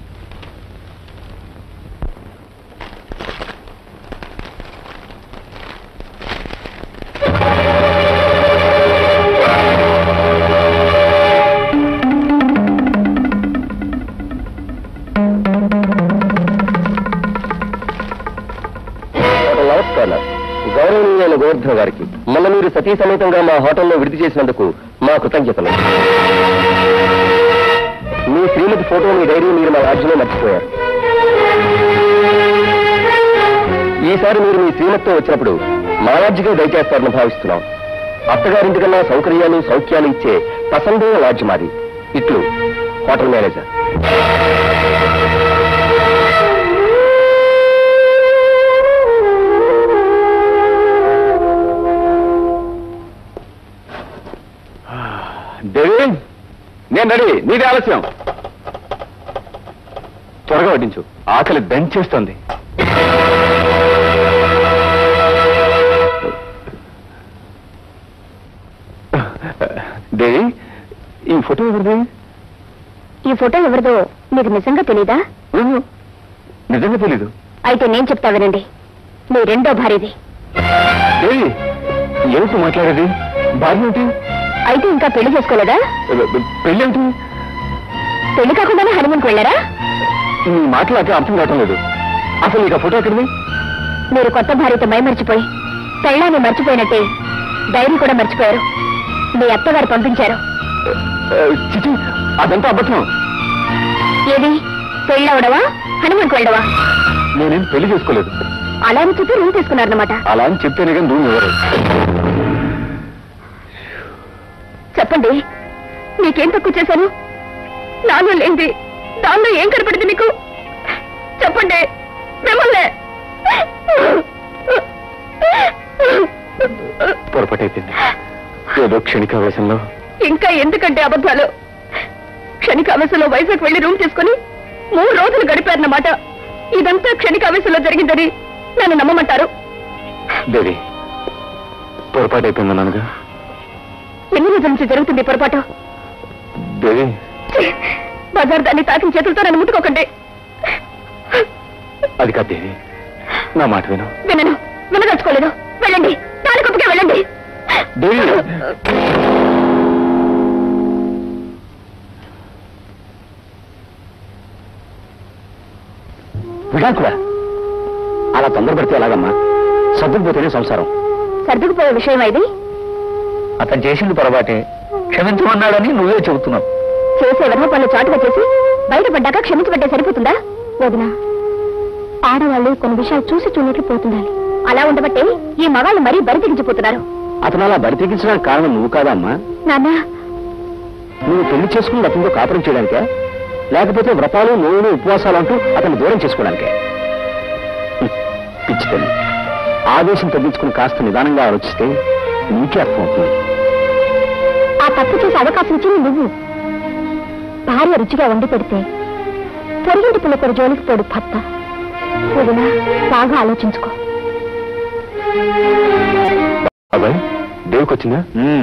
నమస్కారం గౌరవనీయులైన గోవర్ధన గారికి మొన్న మీరు సతీ సమేతంగా మా హోటల్లో విడిది చేసినందుకు మా కృతజ్ఞతలు మీ శ్రీమతి ఫోటో మీ డైరీ మీరు మా రాజ్యంలో మర్చిపోయారు ఈసారి మీరు మీ శ్రీమతితో వచ్చినప్పుడు మా రాజ్యకే దయచేస్తారని భావిస్తున్నాం అత్తగారింటికన్నా సౌకర్యాలు సౌఖ్యాలు ఇచ్చే పసందైన లాడ్జ్ మాది ఇట్లు హోటల్ మేనేజర్ దేవి నేను రెడీ నీది ఆలస్యం త్వరగా వడ్డించు ఆకలి దంచేస్తుంది దేవి ఈ ఫోటో ఎవరిది ఈ ఫోటో ఎవరిదో మీకు నిజంగా తెలీదా ఊహు, నిజంగా తెలీదు అయితే నేను చెప్తా వినండి మీ రెండో భార్యది దేవి ఏమిటి మాట్లాడేది భార్య ఏంటి అయితే ఇంకా పెళ్లి చేసుకోలేదా పెళ్ళి ఏంటి పెళ్లి కాకుండానే హనుమన్కి వెళ్ళారా నీ మాటలు అర్థం కావటం లేదు అసలు నీకు ఆ ఫోటో ఎక్కడిది మీరు కొత్త భార్యతో మై మర్చిపోయి పెళ్ళాన్ని మర్చిపోయినట్టే డైరీ కూడా మర్చిపోయారు మీ అత్తగారు పంపించారు ఆ, చిచి అదంతా అబద్ధం ఏది పెళ్ళవడవా హనుమన్కి వెళ్ళవా నేనేం పెళ్లి చేసుకోలేదు అలా అని చెప్పి రూమ్ తీసుకున్నారన్నమాట అలా అని చెప్తేనే కానీ రూమ్ ఎవరు చెప్పండి మీకేం తక్కువ చేశాను నాలో లేంది దానిలో ఏం కనపడింది మీకు చెప్పండి మిమ్మల్ని పొరపాటైపోయింది ఏదో క్షణికావేశంలో ఇంకా ఎందుకంటే అబద్ధాలు క్షణికావేశంలో వైజాగ్ వెళ్లి రూమ్ తీసుకుని మూడు రోజులు గడిపారన్నమాట ఇదంతా క్షణికావేశంలో జరిగిందని నన్ను నమ్మమంటారు దేవి పొరపాటైపోయిందన్నానుగా ఎన్ని రోజుల నుంచి జరుగుతుంది ఈ పొరపాటు దేవి ఛీ! బజార్ దాన్ని తాకిన చేతులతో నన్ను ముట్టుకోకండి అది కాదు దేవి నా మాట విను వినను వినదలుచుకోలేదు వెళ్ళండి తాలికొప్పకే వెళ్ళండి దేవి విడాకుడా అలా తొందరపడితే ఎలాగమ్మా సర్దుకుపోతేనే సంసారం సర్దుకుపోయే విషయం ఇది అతను చేసింది పొరపాటే క్షమించమన్నాడని నువ్వే చెబుతున్నావు చేసే విధమ పనులు చాటుగా చేసి బయటపడ్డాక క్షమించబట్టే సరిపోతుందా వదిన ఆడవాళ్ళు కొన్ని విషయాలు చూసి చూడట్లు పోతుండాలి అలా ఉండబట్టే ఈ మగాళ్ళు మరీ బరి తెగించిపోతున్నారు అతను అలా బరి తెగించడానికి కారణం నువ్వు కాదమ్మా నాన్న నువ్వు పెళ్లి చేసుకుని అతనితో కాపురం చేయడానికే లేకపోతే వ్రతాలు నోవులు ఉపవాసాలు అంటూ అతన్ని దూరం చేసుకోవడానికే హ్మ్, పిచ్చి తల్లి ఆవేశం తగ్గించుకుని కాస్త నిదానంగా ఆలోచిస్తే నీకే అర్థమవుతుంది ఆ తప్పు చేసే అవకాశం ఇచ్చింది నువ్వు భార్య రుచిగా వండి పెడితే పొరిగింటి పిల్లకొడు జోలికి పోడు భర్త వదిన బాగా ఆలోచించుకో బాబాయ్ దేవుకి వచ్చిందా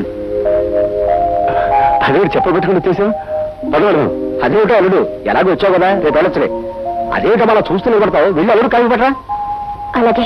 అదే చెప్పబెట్టుకుని వచ్చేసాం పదవడం అదేమిటో అల్లుడు ఎలాగో వచ్చావు కదా రేపు వెళ్ళొచ్చులే అదేమిటో అలా చూస్తూ నిలబడతావు వెళ్ళి అల్లుడు కలిగి పట్టరా అలాగే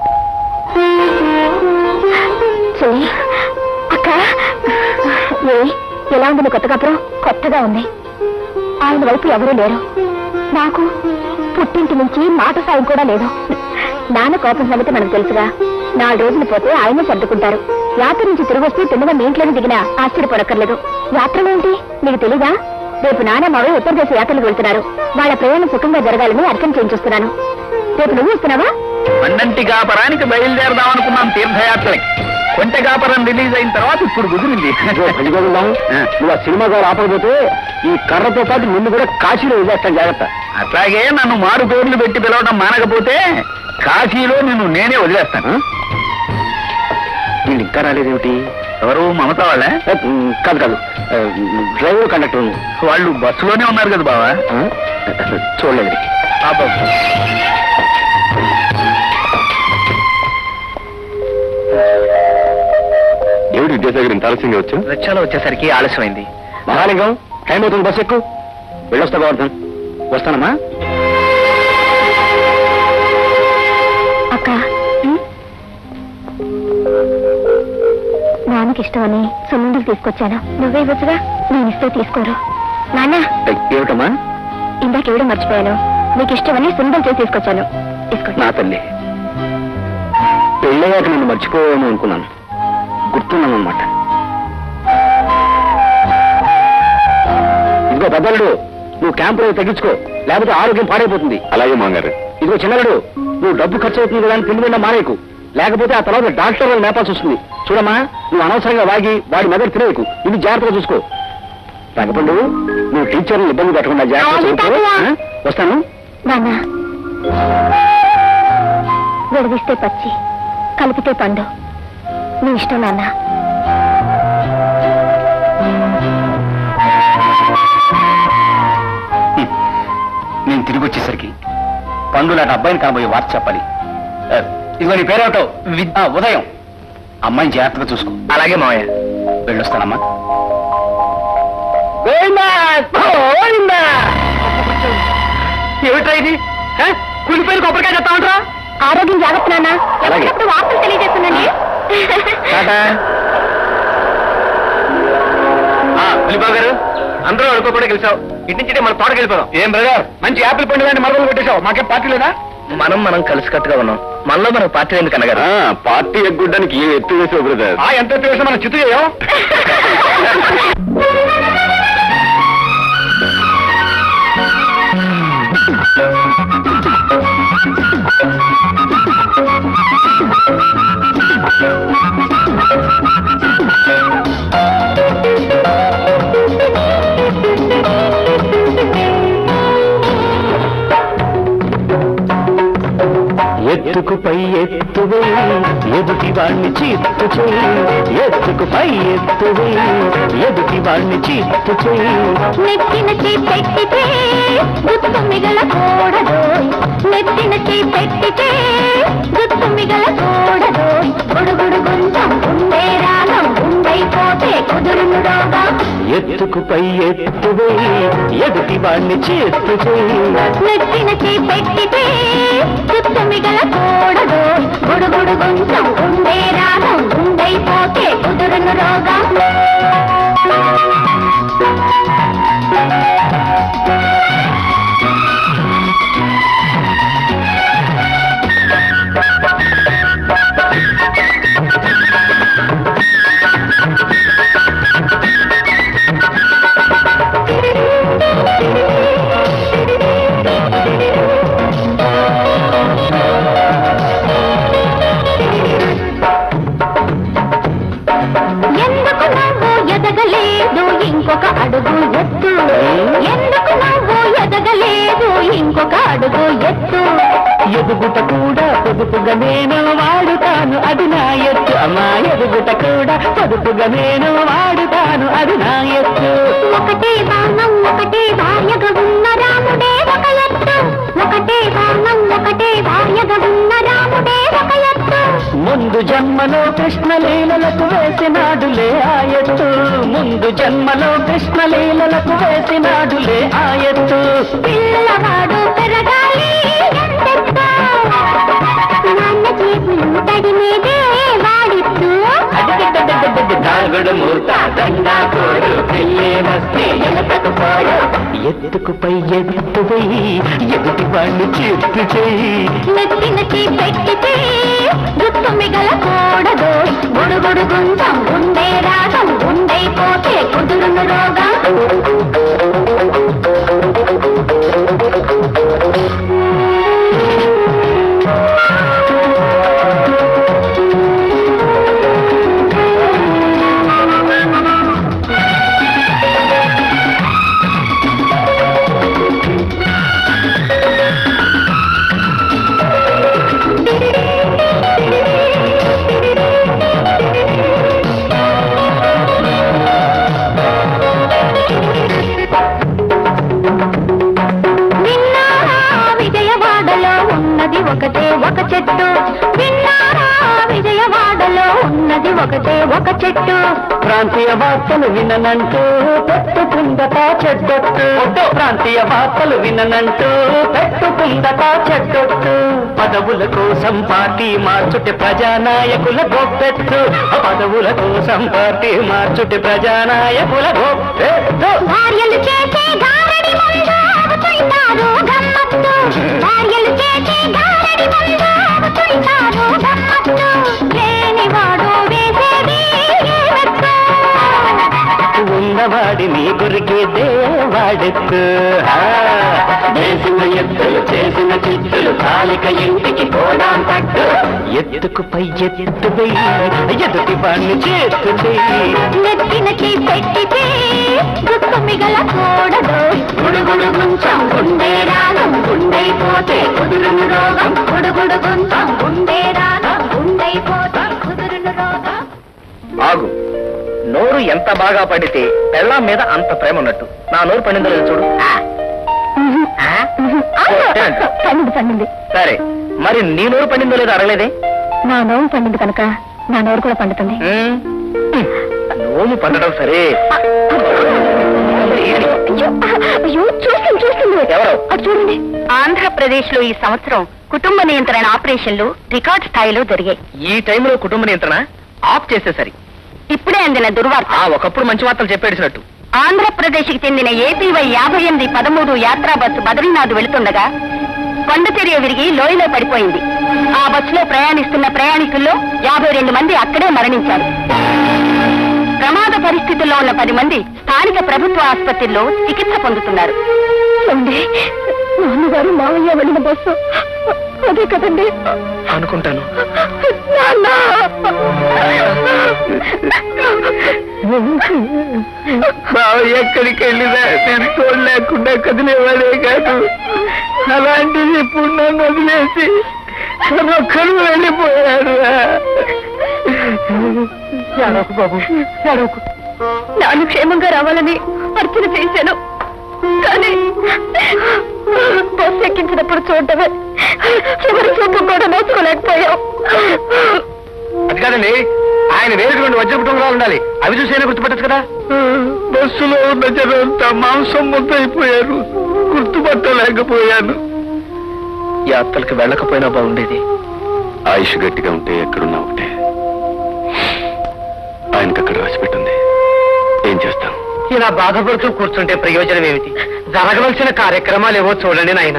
చెల్లి అక్క ఏ ఎలా ఉంది నీ కొత్త కాపురం కొత్తగా ఉంది ఆయన వైపు ఎవరూ లేరు నాకు పుట్టింటి నుంచి మాట సాయం కూడా లేదు నాన్న కోపం సంగతి మనకు తెలుసుగా నాలుగు రోజులు పోతే ఆయనే సర్దుకుంటారు యాత్ర నుంచి తిరిగి వస్తే తిన్నగా మీ ఇంట్లోనే దిగినా ఆశ్చర్యపడక్కర్లేదు యాత్రలేంటి నీకు తెలీదా రేపు నాన్న మావయ్య ఉత్తరదేశ యాత్రలకు వెళ్తున్నారు వాళ్ళ ప్రయాణం సుఖంగా జరగాలని అర్థం చేయించొస్తున్నాను రేపు నువ్వు వస్తున్నావా పండంటి కాపరానికి బయలుదేరదాం అనుకున్నాం తీర్థయాత్రలకి కొంటె కాపరం రిలీజ్ అయిన తర్వాత ఇప్పుడు కుదిరింది భజగోవిందం ఆ. నువ్వు ఆ సినిమా గారు ఆపకపోతే ఈ కర్రతో పాటు నిన్ను కూడా కాశీలో వదిలేస్తాను జాగ్రత్త అట్లాగే నన్ను మారు పేర్లు పెట్టి పిలవడం మానకపోతే కాశీలో నిన్ను నేనే వదిలేస్తాను వీళ్ళు ఇంకా రాలేదేమిటి ఎవరు మమత వాళ్ళ ఏ, ఉమ్, కాదు కాదు ఆ, డ్రైవర్ కండక్టర్ వాళ్ళు బస్సులోనే ఉన్నారు కదా బావా చూడలేదు పాపం ఏమిటి విద్యాసాగర్ ఇంత ఆలస్యంగా వచ్చా రిక్షాలో వచ్చేసరికి ఆలస్యమైంది మహాలింగం టైం అవుతుంది బస్ ఎక్కు వెళ్ళొస్తా గోవర్ధన్ వస్తానమ్మా అక్క నాన్నకి ఇష్టమని సున్నుండలు తీసుకొచ్చాను నువ్వే ఇవ్వచ్చుగా నేను ఇస్తే తీసుకోరు నాన్న ఏ, ఏమిటమ్మా ఇందాక ఇవ్వడం మర్చిపోయాను నీకు ఇష్టమని సున్నుండలు చేసి తీసుకొచ్చాను తీసుకో నా తల్లి పెళ్ళయ్యాక నేను మర్చిపోయాను అనుకున్నాను గుర్తున్నాను అనమాట ఇదిగో పెద్దలుడు నువ్వు క్యాంపులో తగ్గించుకో లేకపోతే ఆరోగ్యం పాడైపోతుంది అలాగే మాంగారు ఇదిగో చిన్నలుడు నువ్వు డబ్బు ఖర్చు అవుతుంది కదా అని తిండి తిన్నా మానేకు లేకపోతే ఆ తర్వాత డాక్టర్ వాళ్ళు మేపాల్సి వస్తుంది చూడమ్మా నువ్వు అనవసరంగా వాగి వాడి మెదడు తినేయకు ఇది జాగ్రత్తగా చూసుకో తగ్గపండు నువ్వు టీచర్ని ఇబ్బంది పెట్టకుండా జాగ్రత్త అలాగే చదువుకో. తాతయ్య. ఆ? వస్తాను నాన్న విడదీస్తే పచ్చి కలిపితే పండు నీ ఇష్టం నాన్న నేను తిరిగి వచ్చేసరికి పండు లాంటి అబ్బాయిని కాబోయే వార్త చెప్పాలి ఆ, ఇదిగో నీ పేరేమిటో వి- ఆ, ఉదయం అమ్మాయిని జాగ్రత్తగా చూసుకో అలాగే మావయ్య వెళ్ళొస్తానమ్మా ఏమిట్రా ఇది కులిపోయిన కొబ్బరికాయ చెప్తా ఉంటారా ఆరోగ్యం జాగ్రత్త నాన్న అలాగే. ఎప్పటికప్పుడు వార్తలు తెలియజేస్తుందండి పులిబాబు గారు అందరూ అనుకోకుండా గెలిచావు ఇటు నుంచి మన తోటకి వెళ్ళిపోదాం ఏం బ్రదర్ మంచి యాపిల్ పండు కానీ మరదలు పెట్టేశావు మాకే పార్టీ లేదా మనం మనం కలిసికట్టుగా ఉన్నాం మనలో మనకు పార్టీ ఎందుకు అన్నగారు పార్టీ ఎగ్గొట్టడానికి ఏ ఎత్తు వేసావు బ్రదర్ ఆ ఎంత ఎత్తు వేసినా మనం చిత్తు చేయం ఎత్తుకు పై ఎత్తువే ఎదుటి వాణ్ణి చిత్తు చేయి ఎత్తుకు పై ఎత్తువే ఎదుటి వాణ్ణి చిత్తు చేయి నెత్తిన చేపెట్టితే గుర్తు మిగలకూడదు నెత్తిన చేపెట్టితే గుర్తు మిగలకూడదు గుడుగుడు గుంజం ఉండే రాగం ఉండైపోతే కుదురును రోగం ఎత్తుకు పై ఎత్తువే ఎదుటి వాణ్ణి చిత్తు చేయి నెత్తిన చేపెట్టితే గుర్తు మిగలకూడదు గుడుగుడు గుంజం ఉండే రాగం ఉండైపోతే కుదురును రోగం ఎందుకు నువ్వు ఎదగలేదు ఇంకొక అడుగు ఎత్తు ఎందుకు నువ్వు ఎదగలేదు ఇంకొక అడుగు ఎత్తు ఎదుగుట కూడా పొదుపుగా నేను వాడుతాను అది నా ఎత్తు అమ్మా ఎదుగుట కూడా పొదుపుగా నేను వాడుతాను అది నా ఎత్తు ఒకటే బాణం ఒకటే భార్యగా ఉన్న రాముడే ఒక ఎత్తు ఒకటే బాణం ఒకటే భార్యగా ఉన్న రాముడే ఒక ఎత్తు ముందు జన్మలో కృష్ణలీలలకు వేసినాడులే ఆ ఎత్తు ముందు జన్మలో కృష్ణలీలలకు వేసినాడులే ఆ ఎత్తు పిల్లవాడు పెరగాలి ఎంతెత్తు నాన్న చేతులు తడిమేదే వాడిత్తు దాగుడు మూత దండా కోడు పెళ్ళే వస్తే ఎనకకు పోడు ఎత్తుకుపై ఎత్తుపై ఎదుటి వాణ్ణి చేత్తు చేయి నెత్తినకి పెట్టితే గుర్తు మిగలకూడదు గుడుగుడు గుంతం ఉండే రాగం ఉండైపోతే కుదురును రోగం విన్నారా విజయవాడలో ఉన్నది ఒకటే ఒక చెట్టు విన్నారా విజయవాడలో ఉన్నది ఒకటే ఒక చెట్టు ప్రాంతీయ వార్తలు విననంటూ పెట్టుకుందట చెడ్డొట్టు ప్రాంతీయ వార్తలు విననంటూ పెట్టుకుందట చెడ్డొట్టు పదవుల కోసం పార్టీ మార్చుటి ప్రజానాయకుల గొప్పెట్టు పదవుల కోసం పార్టీ మార్చుటి ప్రజానాయకుల గొప్పెట్టు భార్యలు చేసే గారడి ముందు ఆగుతుంటారు గమ్మత్తు భార్యలు చేసే గారడి ముందు ఆగుతుంటారు గమ్మత్తు లేనివాడు వేసేది ఏవత్తు. ఉన్నవాడిని కొరికేదే వాడెత్తు ఆ, చేసిన ఎత్తులు చేసిన చిత్తులు కాలిక ఇంటికి పోదాం పట్టు ఎత్తుకు పై ఎత్తు వెయ్యి ఎదుటి వాణ్ణి చేత్తు చెయ్యి నెత్తినకి పెట్టితే గుర్తు మిగలకూడదు గుడుగుడు గుంచం గుండె రాగం గుండైపోతే కుదురును రోగం గుడుగుడు గుంచం గుండె రాగం గుండైపోతే కుదురును రోగం ఆగు నోరు ఎంత బాగా పండితే పెళ్ళాం మీద అంత ప్రేమ ఉన్నట్టు నా నోరు పండిందో లేదో చూడు పండింది పండింది సరే మరి నీ నోరు పండిందో లేదో అడగలేదే నా నోము పండింది కనుక నా నోరు కూడా పండుతుంది ఉమ్. నోము పండడం సరే అయ్యో, అయ్యో చూస్తుంది చూస్తుంది ఎవరు? అటు చూడండి ఆంధ్రప్రదేశ్ లో ఈ సంవత్సరం కుటుంబ నియంత్రణ ఆపరేషన్లు రికార్డ్ స్థాయిలో జరిగాయి ఈ టైంలో కుటుంబ నియంత్రణ ఆఫ్ చేసేసరి ఇప్పుడే అందిన దుర్వార్త ఆ ఒకప్పుడు మంచి వార్తలు చెప్పేసినట్టు ఆంధ్రప్రదేశ్ కి చెందిన ఏపీవై యాభై ఎనిమిది పదమూడు యాత్రా బస్సు బద్రీనాథ్ వెళుతుండగా కొండచెరియ విరిగి లోయలో పడిపోయింది ఆ బస్సులో ప్రయాణిస్తున్న ప్రయాణికుల్లో యాభై రెండు మంది అక్కడే మరణించారు ప్రమాద పరిస్థితుల్లో ఉన్న పది మంది స్థానిక ప్రభుత్వ ఆసుపత్రిలో చికిత్స పొందుతున్నారు నాన్నగారు మావయ్య వెళ్ళిన బస్సు అదే కదండి అనుకుంటాను బావ ఎక్కడికి వెళ్ళినా నేను చూడలేకుండా కదిలేవాడే కాదు అలాంటిది ఇప్పుడు నన్ను వదిలేసి ఒక్కరు వెళ్ళిపోయాడు బాబు నాన్న క్షేమంగా రావాలని అర్చన చేశాను కానీ బస్సు ఎక్కించినప్పుడు చూడటమే చివరి చూపు కూడా నోచుకోలేకపోయాం అది కాదండి ఆయన వేరుటువంటి వజ్ర కుటుంబాలు ఉండాలి అవి చూసైనా గుర్తుపట్టచ్చు కదా బస్సులో ఉన్న జనంతా మాంసం ముద్దయిపోయారు గుర్తుపట్టలేకపోయాను యాత్రలకు వెళ్ళకపోయినా బాగుండేది ఆయుష్ గట్టిగా ఉంటే ఎక్కడున్నా ఒకటే ఆయనకి అక్కడ రాసి పెట్టింది ఏం చేస్తాం ఇలా బాధపడుతూ కూర్చుంటే ప్రయోజనం ఏమిటి జరగవలసిన కార్యక్రమాలు ఏవో చూడండి నాయన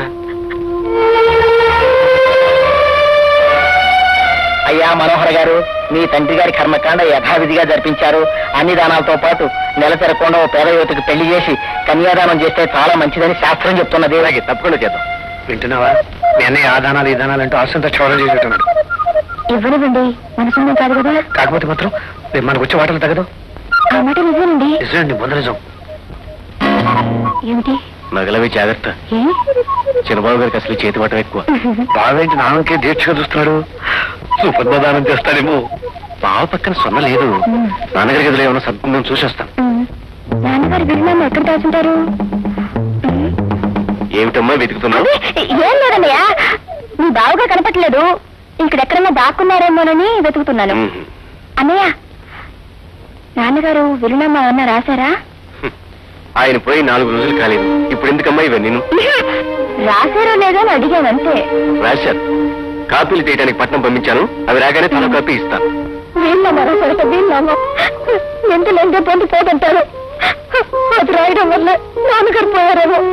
అయ్యా మనోహర్ గారు మీ తండ్రి గారి కర్మకాండ యథావిధిగా జరిపించారు అన్ని దానాలతో పాటు నెల తిరగకుండా ఓ పేద యువతకు పెళ్లి చేసి కన్యాదానం చేస్తే చాలా మంచిదని శాస్త్రం చెప్తున్నది అలాగే తప్పకుండా చేద్దాం వింటున్నావా మీ అన్నయ్య ఆ దానాలు ఈ దానాలు అంటూ ఆశంతా క్షోభం చేసేట్టున్నాడు ఇవ్వనివ్వండి మనసుందే కాదు కదా కాకపోతే మాత్రం రేపు మనకు వచ్చే వాటలు తగదు ఆ మాట నిజమేనండి నిజండి ముందు నిజం ఏమిటి నగలవి జాగ్రత్త ఏ చిన్నబాబు గారికి అసలు చేతి పట్టం ఎక్కువ బావేంటి నాన్నకే దీక్షగా చూస్తున్నాడు సుపద్మదానం చేస్తాడేమో బావ పక్కన సొన్న లేదు నాన్నగారి గదిలో ఏమైనా సద్గుణం చూసేస్తాం ఉమ్. నాన్నగారు విరినామా ఎక్కడ దాచుంటారు ఏమిటమ్మా వెతుకుతున్నావు ఏం లేదన్నయ్య మీ బావుగా కనపట్లేదు ఇక్కడెక్కడన్నా దాక్కున్నారేమోనని వెతుకుతున్నాను మ్మ్. అన్నయ్య నాన్నగారు విరుణమ్మ ఏమన్నా రాశారా ఆయన పోయి నాలుగు రోజులు కాలేదు ఇప్పుడు ఎందుకమ్మా ఇవన్నీ రాశారో లేదో అని అడిగాను అంతే రాశారు కాపీలు తీయడానికి పట్నం పంపించాను అవి రాగానే తన కాపీ ఇస్తాను వీళ్ళమ్మ రాశారట వీళ్ళమ్మ ఎంత లెందే పొంది పోతుంటారు అది రాయడం వల్ల నాన్నగారు పోయారేమో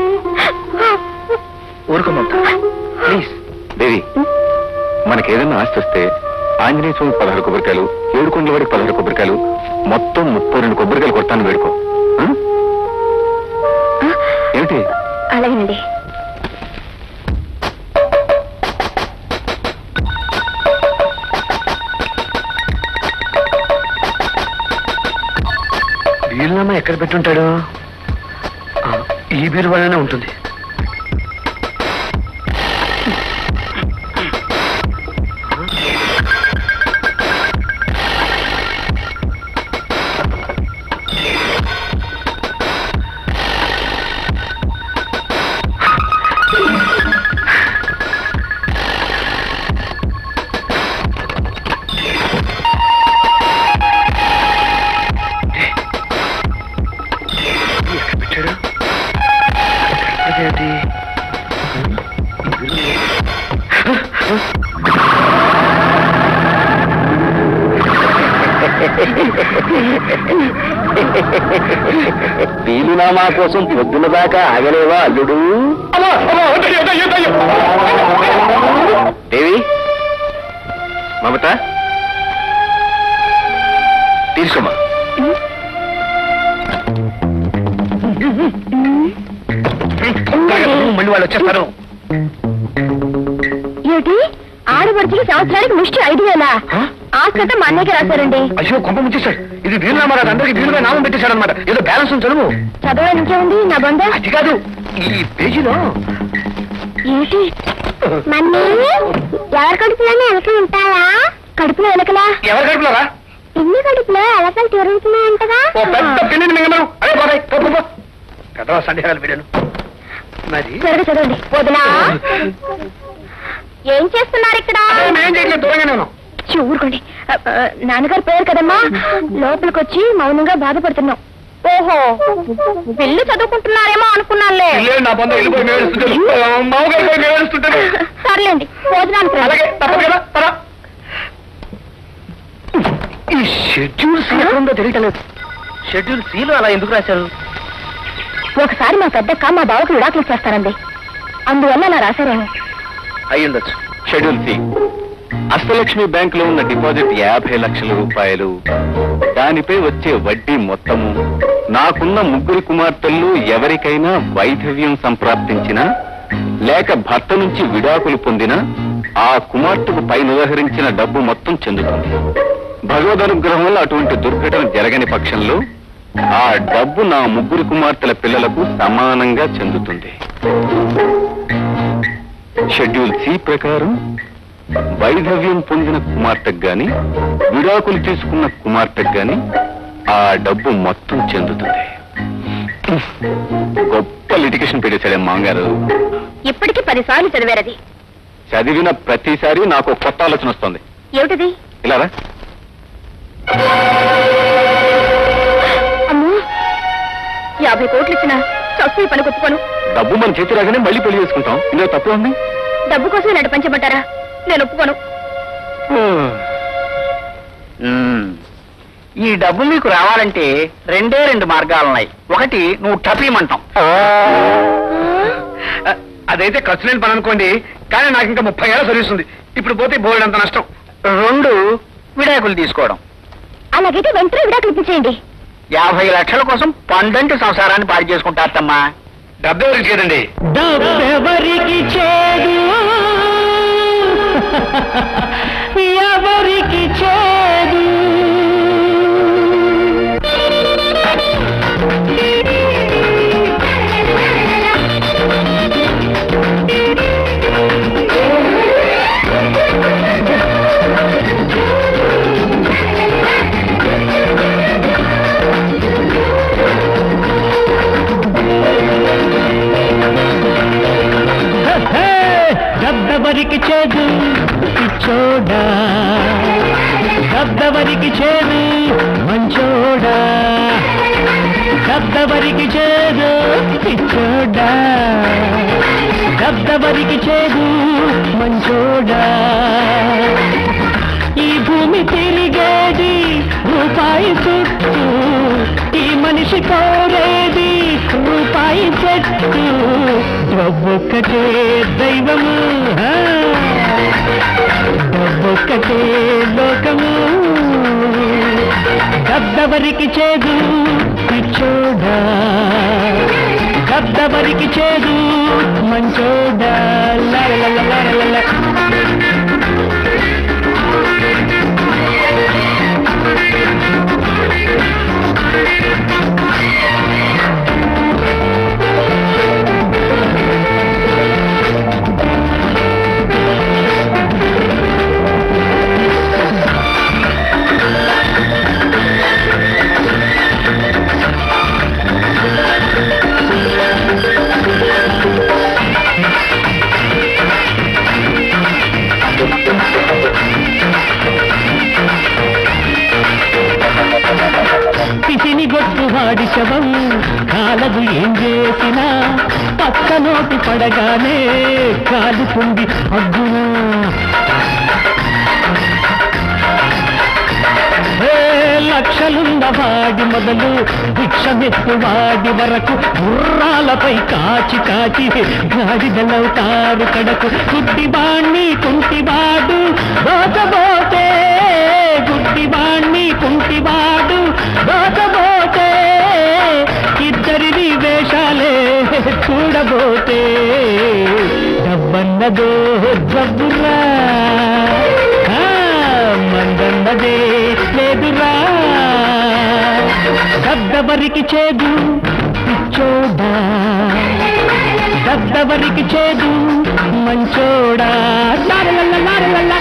ఊరుకో మమత ప్లీజ్ దేవి మనకేదైనా ఆస్తి వస్తే ఆంజనేయ స్వామి పదహారు కొబ్బరికాయలు ఏడుకొండల వాడికి పదహారు కొబ్బరికాయలు మొత్తం ముప్పై రెండు కొబ్బరికాయలు కొడతాను వేడుకో ఆ? ఏమిటి అలాగేనండి వీలునామా ఎక్కడ పెట్టుంటాడు ఆ, ఈ బీరువాలోనే ఉంటుంది ఎక్కడ పెట్టాడు అదేంటి వీలునామా కోసం పొద్దున దాకా ఆగలేవా అల్లుడు దేవి మమత తీసుకోమా మళ్ళీ వాళ్ళు వచ్చేస్తారు ఏమిటి ఆడపడిచికి సంవత్సరానికి ముష్టి ఐదు వేల ఆస్తి మా అన్నయ్యకి రాశారండి అయ్యో కొంప ముంచేశాడు ఇది వీలునామా కాదు అందరికి వీలుగా నామం పెట్టేశాడు అనమాట ఏదో బ్యాలెన్స్ ఉంది చదువు చదవడానికి ఇంకేముంది నా బంధ అది కాదు ఈ పేజీలో ఏమిటి మమ్మీ ఎవరి కడుపులోనే ఎలకలు ఉంటాయా కడుపులో ఎలకలా ఎవరు గడుపులారా పిన్ని కడుపులో ఎలకలు తిరుగుతున్నాయంటగా ఓ పెద్ద పిల్లిని మింగమను అదే బాబాయ్ పో, పో, పో. పెద్దవా సందేహాలు వీడాను మరి త్వరగా చదవండి వదినా ఏం చేస్తున్నారు ఇక్కడ అదే మేం చేయట్లేదు దూరంగానే ఉన్నాం ఛీ, ఊరుకోండి అ, అ, నాన్నగారు పోయారు కదమ్మా లోపలికి వచ్చి మౌనంగా బాధపడుతున్నాం ఓహో పిల్లు చదువుకుంటున్నారేమో అనుకున్నానులే ఇల్లే నా బంధం వెళ్ళిపోయి మేము ఏడుస్తుంటాను మామగారు పోయి మేము ఏడుస్తుంటాను సర్లేండి భోజనానికి రండి. అలాగే తప్పదు కదా పద ఈ షెడ్యూల్ సి ఎక్కడుందో తెలియటలేదు షెడ్యూల్ సీలో అలా ఎందుకు రాశారు ఒకసారి మా పెద్దక్క మా బావకు విడాకులు చేస్తారండి అందువల్ల అలా రాశారేమో అయి ఉండొచ్చు షెడ్యూల్ సి అష్టలక్ష్మి బ్యాంక్ లో ఉన్న డిపాజిట్ యాభై లక్షల రూపాయలు దానిపై వచ్చే వడ్డీ మొత్తము నాకున్న ముగ్గురు కుమార్తెల్లో ఎవరికైనా వైధవ్యం సంప్రాప్తించినా లేక భర్త నుంచి విడాకులు పొందినా ఆ కుమార్తెకు పై ఉదహరించిన డబ్బు మొత్తం చెందుతుంది భగవద్ అనుగ్రహం వల్ల అటువంటి దుర్ఘటన జరగని పక్షంలో ఆ డబ్బు నా ముగ్గురు కుమార్తెల పిల్లలకు సమానంగా చెందుతుంది షెడ్యూల్ సి ప్రకారం వైధవ్యం పొందిన కుమార్తెకు గాని విడాకులు తీసుకున్న కుమార్తెకు గాని ఆ డబ్బు మొత్తం చెందుతుంది గొప్ప లిటికేషన్ పెట్టేశాడే మాంగారు ఇప్పటికి పదిసార్లు చదివారది చదివిన ప్రతిసారి నాకు ఒక కొత్త ఆలోచన వస్తుంది ఏమిటది ఇలా రా. అమ్మో యాభై కోట్లు ఇచ్చిన చస్తూ పని కొప్పుకోను డబ్బు మన చేతి రాగానే మళ్ళీ పెళ్లి చేసుకుంటాం ఇందులో తప్పు ఉంది డబ్బు కోసం నడిపించమంటారా నేను ఒప్పుకోను ఈ డబ్బు మీకు రావాలంటే రెండే రెండు మార్గాలున్నాయి ఒకటి నువ్వు టపీమంటాం అదైతే ఖర్చు లేని పని అనుకోండి కానీ నాకు ఇంకా ముప్పై ఏళ్ళ సర్వీస్ ఉంది ఇప్పుడు పోతే బోల్డ్ అంత నష్టం రెండు విడాకులు తీసుకోవడం అలాగైతే వెంటనే విడాకులు ఇప్పించేయండి యాభై లక్షల కోసం పండంటి సంసారాన్ని పాడు చేసుకుంటారమ్మా డబ్బు ఎవరికి చేదండి డబ్బెవరికి చేదు ఎవరికి చేదు డబ్బెవరికి చేదు పిచ్చోడా డబ్బెవరికి చేదు మంచోడా డబ్బెవరికి చేదు పిచ్చోడా డబ్బెవరికి చేదు మంచోడా ఈ భూమి తిరిగేది రూపాయి చుట్టూ ఈ మనిషి కోరేది రూపాయి చెట్టు డబ్బొక్కటే దైవము ఆ, డబ్బొక్కటే లోకము గద్దవరికి చేదు పిచ్చోడా గద్దవరికి చేదు మంచోడా లలలలలలల. పిసిని గొట్టు వాడి శవం కాలదు ఏం చేసినా పక్క నోటి పడగానే కాలుతుంది అగ్గునా ఏ లక్షలున్న వాడి మొదలు భిక్షమెత్తు వాడి వరకు గుర్రాలపై కాచి కాచి గాడిదలవుతారు కడకు గుడ్డివాణ్ణి కుంటివాడు దోచబోతే గుడ్డివాణ్ణి కుంటివాడు దోచబోతే ఇద్దరిని వేషాలే చూడబోతే డబ్బన్నదో జబ్బురా ఆ, మందన్నదే లేదురా దద్దవరికి చేదు పిచ్చోడా దద్దవరికి చేదు మంచోడా లారలల్ల లారలల్ల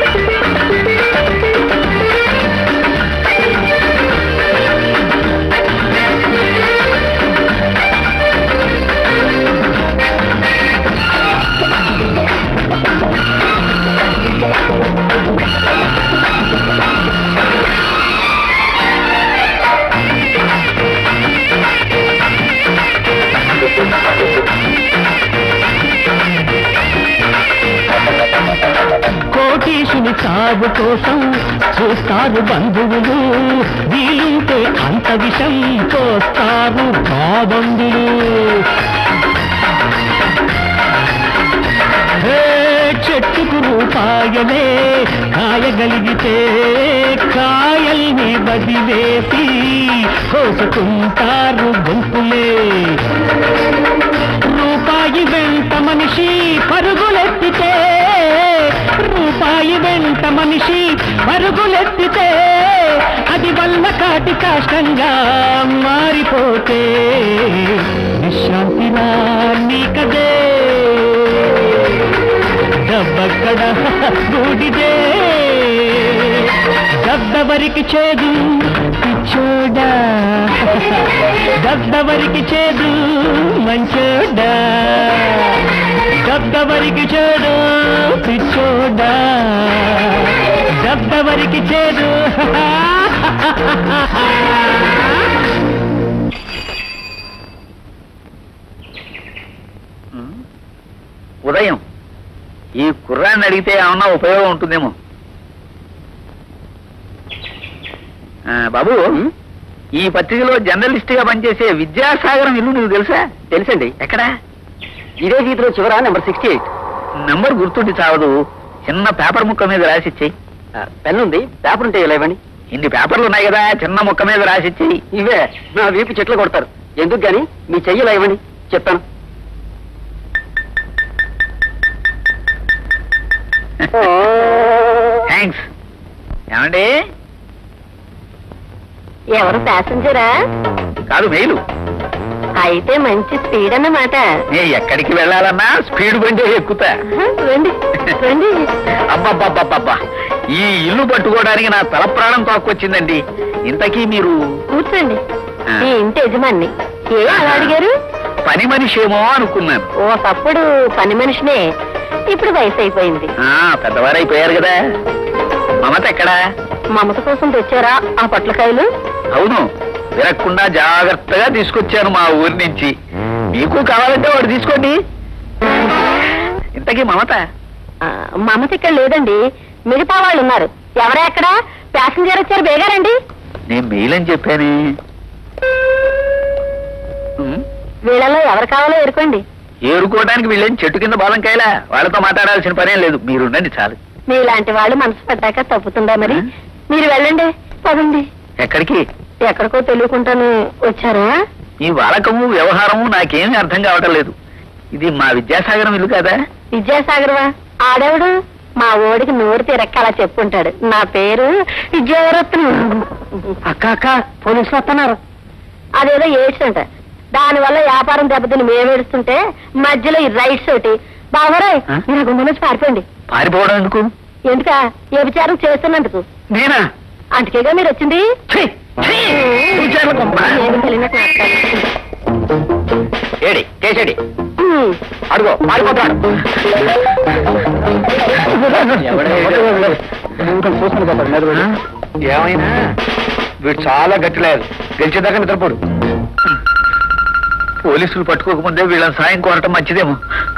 కోటీశుని సాగు కోసం చూస్తారు బంధువులు వీలుంటే అంత విషం పోస్తారు బాబంధులు ఏ చెట్టుకు రూపాయలే కాయగలిగితే కాయల్ని వదిలేసి కోసుకుంటారు గుంపులే రూపాయి వెంట మనిషి పరుగులెత్తితే రూపాయి వెంట మనిషి పరుగులెత్తితే అది వల్ల కాటి కాష్టంగా మారిపోతే విశ్రాంతిలా నీకదే డబ్బక్కడ బూడిదే గద్దవరికి చేదు పిచ్చోడా గద్దవరికి చేదు మంచోడా గద్దవరికి చేదు పిచ్చోడా గద్దవరికి చేదు ఉదయం ఈ కుర్రాన్ని అడిగితే ఏమన్నా ఉపయోగం ఉంటుందేమో ఆ, బాబు ఈ పత్రికలో జర్నలిస్ట్ గా పనిచేసే విద్యాసాగరం ఇల్లు నీకు తెలుసా తెలుసండి ఎక్కడా ఇదే గీతలో చివర నెంబర్ సిక్స్టీ ఎయిట్ నంబర్ గుర్తుండి చావదు చిన్న పేపర్ ముక్క మీద రాసిచ్చేయి పెన్ ఉంది పేపర్ ఉంటే ఇలా ఇవ్వండి ఇన్ని పేపర్లు ఉన్నాయి కదా చిన్న ముక్క మీద రాసిచ్చేయి ఇవే నా వీపు చెట్లు కొడతారు ఎందుకు గాని మీ చెయ్యి ఇలా ఇవ్వండి చెప్తాను థ్యాంక్స్ ఏమండి ఎవరు ప్యాసింజరా కాదు మెయిలు అయితే మంచి స్పీడ్ అన్నమాట నే ఎక్కడికి వెళ్ళాలన్నా స్పీడ్ బండి ఎక్కుతా రండి రండి అబ్బబ్బబ్బబ్బబ్బా ఈ ఇల్లు పట్టుకోవడానికి నా తల ప్రాణం తోక్కొచ్చిందండి ఇంతకీ మీరు కూర్చోండి ఆ. ఈ ఇంటి యజమాని ఏ అలా అడిగారు పని మనిషేమో అనుకున్నాను ఓ తప్పుడు పని మనిషినే ఇప్పుడు వయసు అయిపోయింది ఆ పెద్దవారైపోయారు కదా మమత ఎక్కడా మమత కోసం తెచ్చారా ఆ పొట్లకాయలు అవును విరక్కుండా జాగ్రత్తగా తీసుకొచ్చాను మా ఊరి నుంచి మీకు కావాలంటే వాడు తీసుకోండి ఇంతకీ మమత ఆ, మమత ఇక్కడ లేదండి మిగతా వాళ్ళు ఉన్నారు ఎవరా ఎక్కడ ప్యాసింజర్ వచ్చారు బేగారండి నేను మెయిల్ అని చెప్పానే ఉమ్, వీళ్ళలో ఎవరు కావాలో ఎరుకోండి ఏరుకోవడానికి వీళ్ళేం చెట్టు కింద బాలంకాయలా వాళ్ళతో మాట్లాడాల్సిన పనేం లేదు మీరుండండి చాలు మీలాంటి వాళ్ళు మనసు పడ్డాక తప్పుతుందా మరి ఆ? మీరు వెళ్ళండి పదండి ఎక్కడికి ఎక్కడికో తెలియకుండానే వచ్చారా ఈ వాలకము వ్యవహారము నాకేమీ అర్థం కావటం లేదు ఇది మా విద్యాసాగరం ఇల్లు కదా విద్యాసాగర్వా ఆడెవడు మా ఓడికి నోరు తిరక్క అలా చెప్పుంటాడు నా పేరు విద్యారత్నం అక్క అక్క పోలీసులు వస్తున్నారు అదేదో ఏడ్స్ అంట దానివల్ల వ్యాపారం దెబ్బతిని మేము ఏడుస్తుంటే మధ్యలో ఈ రైట్స్ ఒకటి బావరాయ్ ఆ? మీరు గుమ్మ నుంచి పారిపోండి పారిపోవడం ఎందుకు ఎందుక ఏ విచారం చేస్తున్నందుకు నేనా అందుకేగా మీరు వచ్చింది ఛీ! ఛీ! విచారణ కొంప. ఏమీ తెలియనట్టు మాట్లాడుతుంది. ఏడి కేసేడి హ్మ్. అడుగో పారిపోతాడు ఏమైనా వీడు చాలా గట్టిలేదు గెలిచేదాకా నిద్రపోడు పోలీసులు పట్టుకోకముందే వీళ్ళని సాయం కోరటం మంచిదేమో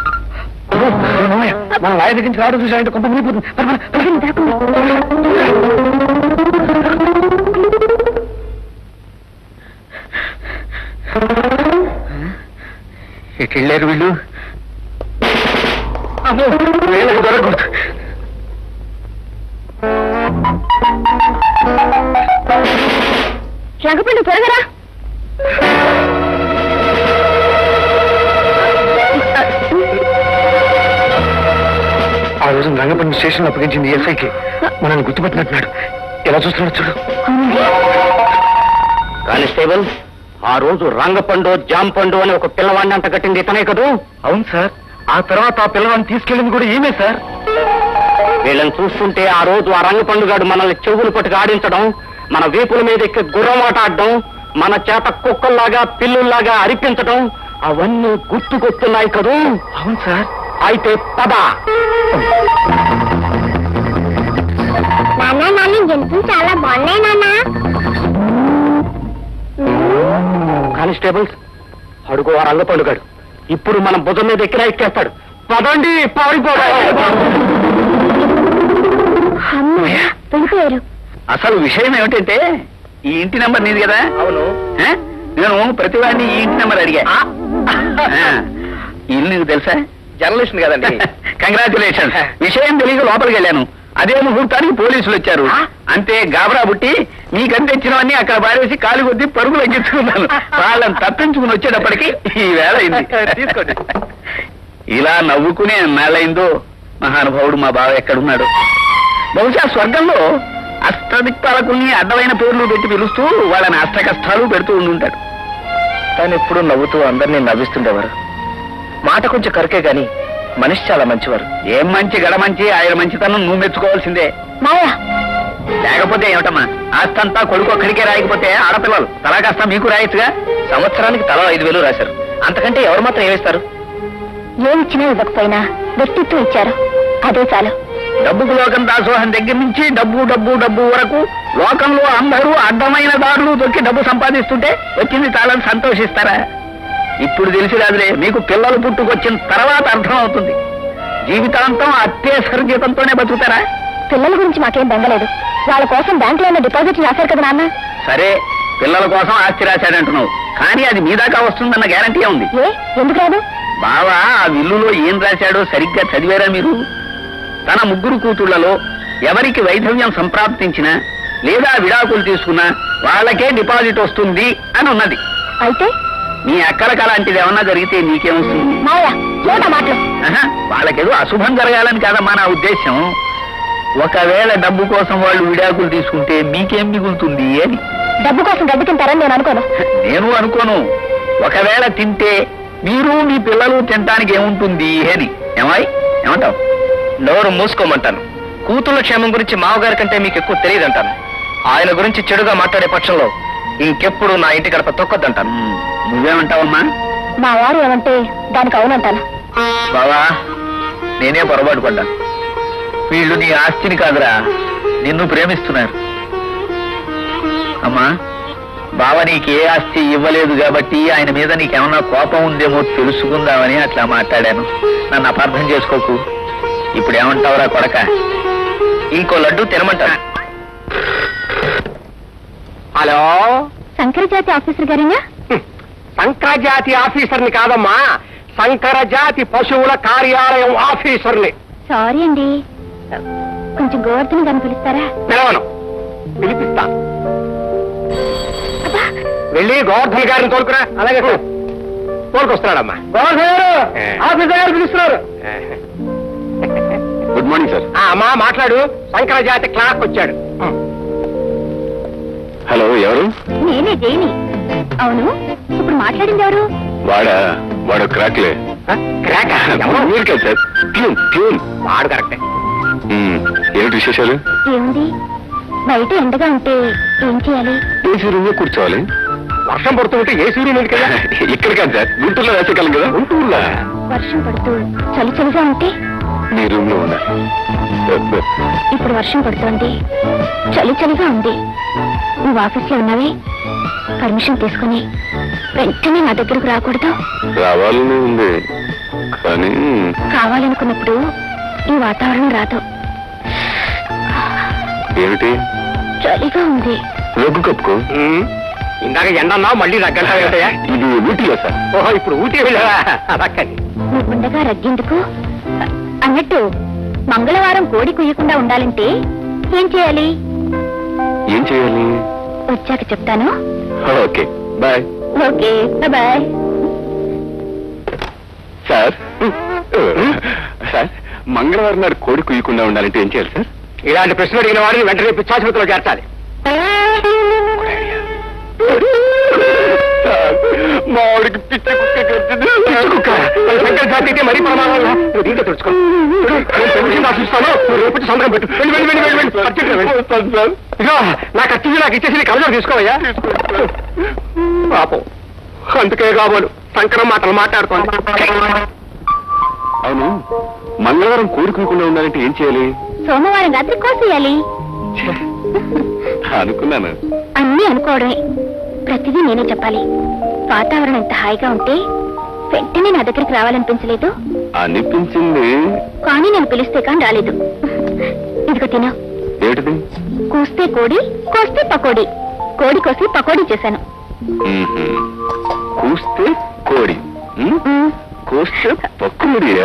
మనం వాయి దగ్గర నుంచి రావడం చూసారంటే కొంత మునిగిపోతుంది పద, పద, పద. ఎటు వెళ్ళారు వీళ్ళు అమ్మో వీళ్ళకి దొరకకూడదు రంగపండు త్వరగా రా. ఆ రోజు రంగపల్లి స్టేషన్ అప్పగించింది ఎస్ఐకి మనల్ని గుర్తుపట్టినట్టున్నాడు ఎలా చూస్తున్నాడు చూడు కానిస్టేబుల్ ఆ రోజు రంగపండు జాంపండు అని ఒక పిల్లవాడిని అంట కట్టింది ఇతనే కదూ అవును సార్ ఆ తర్వాత ఆ పిల్లవాడిని తీసుకెళ్ళింది కూడా ఏమే సార్ వీళ్ళని చూస్తుంటే ఆ రోజు ఆ రంగపండుగాడు మనల్ని చెవులు పట్టుకు ఆడించడం మన వీపుల మీద ఎక్కి గుర్రమాట ఆడడం మన చేత కుక్కల్లాగా పిల్లుల్లాగా అరిపించడం అవన్నీ గుర్తుకొస్తున్నాయి కదూ అవును సార్ అయితే పద నాన్న నాన్న జంతువులు చాలా బాగున్నాయి నాన్న కానిస్టేబుల్స్ అడుగు ఆ రంగపండుగాడు ఇప్పుడు మన భుజం మీద ఎక్కినా ఎక్కేస్తాడు పదండి పారిపోవాలి అమ్మయ్య వెళ్ళిపోయారు అసలు విషయం ఏమిటంటే ఈ ఇంటి నెంబర్ నీది కదా అవును నేను ప్రతివాడిని ఈ ఇంటి నెంబర్ అడిగా ఆ, ఈ ఇల్లు నీకు తెలుసా జర్నలిస్ట్ కదండి కంగ్రాచులేషన్ విషయం తెలియక లోపలికి వెళ్ళాను అదే ముహూర్తానికి పోలీసులు వచ్చారు అంతే గాబరా బుట్టి మీకంత తెచ్చినవన్నీ అక్కడ పారేసి కాలు కొద్ది పరుగు తగ్గించుకున్నాను వాళ్ళని తప్పించుకుని వచ్చేటప్పటికి ఈ వేళ అయింది తీసుకోండి ఇలా నవ్వుకునే ఎన్నాళ్ళైందో మహానుభావుడు మా బావ ఎక్కడున్నాడు బహుశా స్వర్గంలో అష్టదిక్పాలకుల్ని అడ్డమైన పేర్లు పెట్టి పిలుస్తూ వాళ్ళని అష్ట కష్టాలు పెడుతూ ఉండుంటాడు తను ఎప్పుడు నవ్వుతూ అందరినీ నవ్విస్తుండేవారు మాట కొంచెం కరికే గాని మనిషి చాలా మంచివారు ఏం మంచి గడ మంచి ఆయన మంచితనం నువ్వు మెచ్చుకోవాల్సిందే మాయా లేకపోతే ఏమిటమ్మా ఆస్తంతా కొడుకు ఒక్కడికే రాయకపోతే ఆడపిల్లలు తలా కాస్త మీకు రాయొచ్చుగా సంవత్సరానికి తలా ఐదు వేలు రాశారు అంతకంటే ఎవరు మాత్రం ఏమిస్తారు ఏమిచ్చినా ఇవ్వకపోయినా వ్యక్తిత్వం ఇచ్చారు అదే చాలు డబ్బుకు లోకం దాసోహం దగ్గర నుంచి డబ్బు డబ్బు డబ్బు వరకు లోకంలో అందరూ అడ్డమైన దారులు దొరికి డబ్బు సంపాదిస్తుంటే వచ్చింది తాళని సంతోషిస్తారా ఇప్పుడు తెలిసి రాదులే మీకు పిల్లలు పుట్టుకొచ్చిన తర్వాత అర్థం అవుతుంది జీవితాంతం అత్యవసర జీతంతోనే బతుకుతారా పిల్లల గురించి మాకేం బెంగలేదు వాళ్ళ కోసం బ్యాంకులో ఉన్న డిపాజిట్ రాశారు కదా నాన్న సరే పిల్లల కోసం ఆస్తి రాశాడంటున్నావు కానీ అది మీ దాకా వస్తుందన్న గ్యారంటీ ఉంది ఏ ఎందుకు రాదు బావా ఆ విల్లులో ఏం రాశాడో సరిగ్గా చదివారా మీరు తన ముగ్గురు కూతుళ్లలో ఎవరికి వైధవ్యం సంప్రాప్తించినా లేదా విడాకులు తీసుకున్నా వాళ్ళకే డిపాజిట్ వస్తుంది అని ఉన్నది అయితే నీ అక్కలకు అలాంటిది ఏమన్నా జరిగితే నీకేమొస్తుంది మాయా ఏమిటా మాటలు ఆహా, వాళ్ళకేదో అశుభం జరగాలని కాదమ్మా నా ఉద్దేశం ఒకవేళ డబ్బు కోసం వాళ్ళు విడాకులు తీసుకుంటే మీకేం మిగులుతుంది అని డబ్బు కోసం గడ్డి తింటారని నేను అనుకోను నేను అనుకోను ఒకవేళ తింటే మీరు మీ పిల్లలు తినటానికి ఏముంటుంది అని ఏమాయ్ ఏమంటావు నోరు మూసుకోమంటాను కూతుళ్ళ క్షేమం గురించి మామగారి కంటే మీకు ఎక్కువ తెలియదంటాను ఆయన గురించి చెడుగా మాట్లాడే పక్షంలో ఇంకెప్పుడు నా ఇంటి గడప తొక్కొద్దంటాను ఉమ్, నువ్వేమంటావమ్మా మా వారు ఏమంటే దానికి అవునంటాను బావా నేనే పొరపాటు పడ్డాను వీళ్ళు నీ ఆస్తిని కాదురా నిన్ను ప్రేమిస్తున్నారు అమ్మా బావ నీకు ఏ ఆస్తి ఇవ్వలేదు కాబట్టి ఆయన మీద నీకేమన్నా కోపం ఉందేమో తెలుసుకుందామని అట్లా మాట్లాడాను నన్ను అపార్థం చేసుకోకు ఇప్పుడు ఏమంటావురా కొడక ఇంకో లడ్డు తినమంటాను హలో శంకరజాతి ఆఫీసర్ గారేనా సంక్రాజాతి ఆఫీసర్ని కాదమ్మా శంకర జాతి పశువుల కార్యాలయం ఆఫీసర్ని సారీ అండి కొంచెం గోవర్ధన్ గారిని పిలుస్తారా పిలవను పిలిపిస్తా అబ్బా వెళ్ళి గోవర్ధన్ గారిని తోలుకురా అలాగే తోలుకొస్తున్నాడమ్మా గోవర్ధన్ గారు ఏ. ఆఫీసర్ గారు పిలుస్తున్నారు గుడ్ మార్నింగ్ సార్ ఆ, అమ్మా మాట్లాడు శంకర జాతి క్లాక్ వచ్చాడు హలో ఎవరు నేనే జైని అవును ఇప్పుడు మాట్లాడింది ఎవరు వాడా వాడు క్రాక్లే ఆ, క్రాక్ ఎవరు? మీరు కదా సార్ ట్యూన్ ట్యూన్ వాడు కరెక్టే మ్మ్. ఏమిటి విశేషాలు ఏముంది బయట ఎండగా ఉంటే ఏం చేయాలి ఏసీ రూమ్ లో కూర్చోవాలి వర్షం పడుతుంటే ఏ సూర్యుడు ఉంది కదా ఇక్కడ కాదు సార్ గుంటూరులో వేసవికాలం కదా గుంటూరులో వర్షం పడుతూ చలి చలిగా ఉంటే మీ రూమ్ లో ఉన్నా ఇప్పుడు వర్షం పడుతోంది చలి చలిగా ఉంది నువ్వు ఆఫీస్లో ఉన్నావే పర్మిషన్ తీసుకుని వెంటనే నా దగ్గరకు రాకూడదు రావాలని ఉంది కానీ కావాలనుకున్నప్పుడు ఈ వాతావరణం రాదు ఏమిటి చలిగా ఉంది రొగ్గు కప్పుకో ఉమ్, ఇందాక ఎండన్నావు మళ్ళీ రగ్గంటావేంటయ్యా ఇది ఊటీలో సార్ ఓహో ఇప్పుడు ఊటీ వెళ్ళావా అదక్కని నీకుండగా రగ్గెందుకు అ- అన్నట్టు మంగళవారం కోడి కుయ్యకుండా ఉండాలంటే ఏం చేయాలి ఏం చేయాలి వచ్చాక చెప్తాను okay bye okay bye sir sir మంగళవారం నాడు కోడి కుయ్యకుండా ఉండాలంటే ఏం చేయాలి సార్ ఇలాంటి ప్రశ్న అడిగిన వాడిని వెంటనే పిచ్చాసుపత్రిలో చేర్చాలి సార్, మా ఆవిడకి పిచ్చ కుక్క కరిచింది. కుక్క మన శంకర జాతి అయితే మరీ ప్రమాదం నువ్వు దీంట్లో తెచ్చుకో చూడు, నేను పెన్షన్ రాసిస్తాను నువ్వు రేపు వచ్చి సంతకం పెట్టు వెళ్ళి వెళ్ళి వెళ్ళి వెళ్ళి వెళ్ళి అర్జెంటుగా వెళ్ళి. వస్తాను సార్ ఇదిగో నాకు వచ్చింది నాకు ఇచ్చేసి నీ కలజోడు తీసుకోవయ్యా పాపం అందుకే కాబోలు సంకరం మాటలు మాట్లాడుకోండి అవును మంగళవారం కోడి కుయ్యకుండా ఉండాలంటే ఏం చేయాలి సోమవారం రాత్రి కోసేయాలి ఛే, అనుకున్నాను అన్నీ అనుకోవడమే ప్రతిదీ నేనే చెప్పాలి వాతావరణం ఎంత హాయిగా ఉంటే వెంటనే నా దగ్గరికి రావాలనిపించలేదు అనిపించింది కానీ నేను పిలిస్తే కానీ రాలేదు ఇదిగో తిను ఏమిటిది కూస్తే కోడి కోస్తే పకోడీ కోడి కోసి పకోడీ చేశాను మ్మ్హ్మ్. కూస్తే కోడి మ్? మ్, కోస్తే పక్కుడియా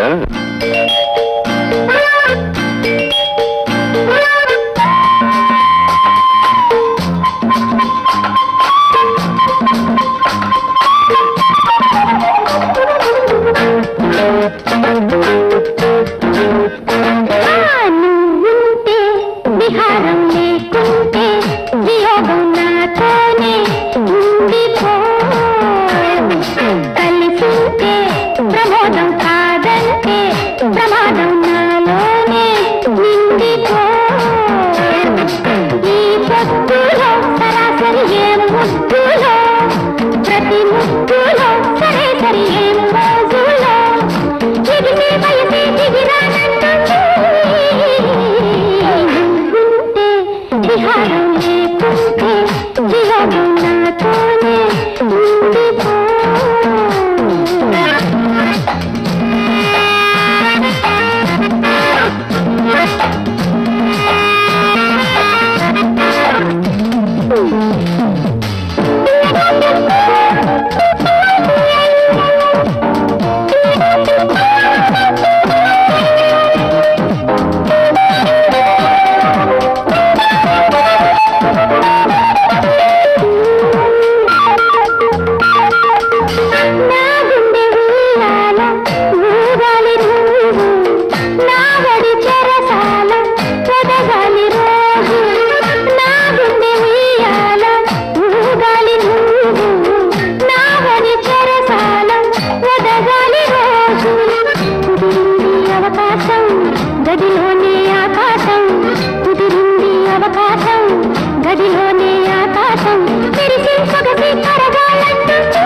నువ్వుంటే విహారం లేకుంటే వియోగం నాతోనే ఉండిపో కలిసుంటే ప్రమోదం కాదంటే ప్రమాదం నాలోనే నిండిపో ఈ పొత్తులో సరాసరి ఏం ముద్దులో ప్రతి ముద్దులో సరే సరి ఏం మోజులో ఎగిరే వయసే దిగిరానంటుంది నువ్వుంటే విహారం లేకుంటే వియోగం నాతోనే ఉండిపో నా గుండె ఉయ్యాల ఊగాలి నువ్వు నా వడి చెరసాల పొదగాలి రోజు నా గుండె ఉయ్యాల ఊగాలి నువ్వు నా వడి చెరసాల పొదగాలి రోజు కుదిరింది అవకాశం గదిలోనే ఆకాశం కుదిరింది అవకాశం గదిలోనే ఆకాశం తెరిసి సొగసి కరగాలంటుంటే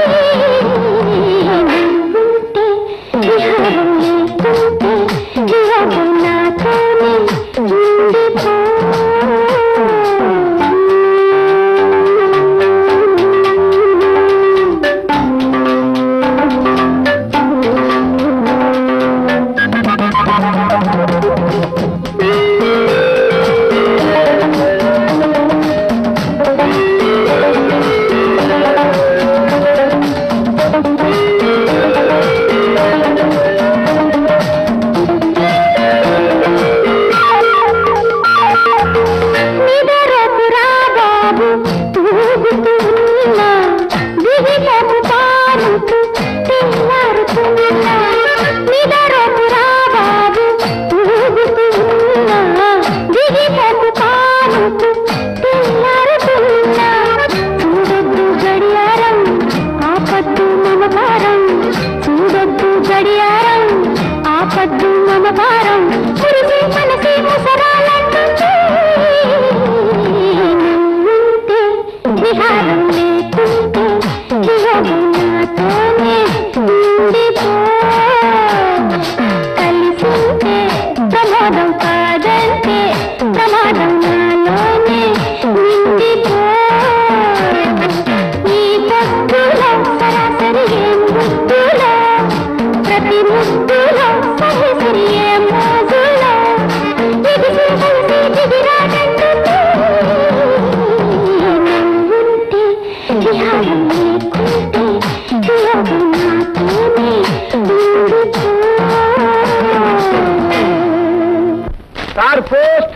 ఉంటే విహారం లేకుంటే విహారం నాతోనే ఉండిపో భారం మురిసే మనసే ముసరాలంటుంటే నవ్వుంటే విహారం లేకుంటే యోగం నాతోనే ఉండిపో కలిసుంటే ప్రమాదం కాదంటే ప్రమాదం నాలోనే నిండిపో ఈ భక్తుల సరాసరి ఏం ముద్దుల ప్రతి ముద్దుల సహసరి ఏం మోజుల ఎగిసి కలిసి దిగిరాటంటుంటే నవ్వుంటే విహారం లేకుంటే యోగం నాతోనే ఉండిపో సార్ పోస్ట్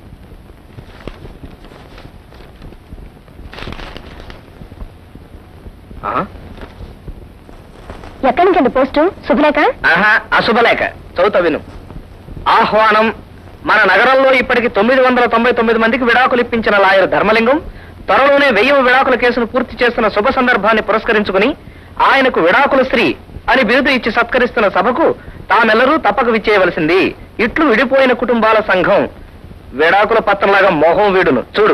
ఎక్కడి నుంచండి పోస్టు శుభలేఖ ఆహా అశుభలేఖ చదువుతా విను ఆహ్వానం మన నగరంలో ఇప్పటికి తొమ్మిది వందల తొంభై తొమ్మిది మందికి విడాకులు ఇప్పించిన లాయర్ ధర్మలింగం త్వరలోనే వెయ్యి విడాకుల కేసును పూర్తి చేస్తున్న శుభ సందర్భాన్ని పురస్కరించుకుని ఆయనకు విడాకుల స్త్రీ అని బిరుదు ఇచ్చి సత్కరిస్తున్న సభకు తామెల్లరూ తప్పక విచ్చేయవలసింది ఇట్లు విడిపోయిన కుటుంబాల సంఘం విడాకుల పత్రంలాగా మొహం వీడును చూడు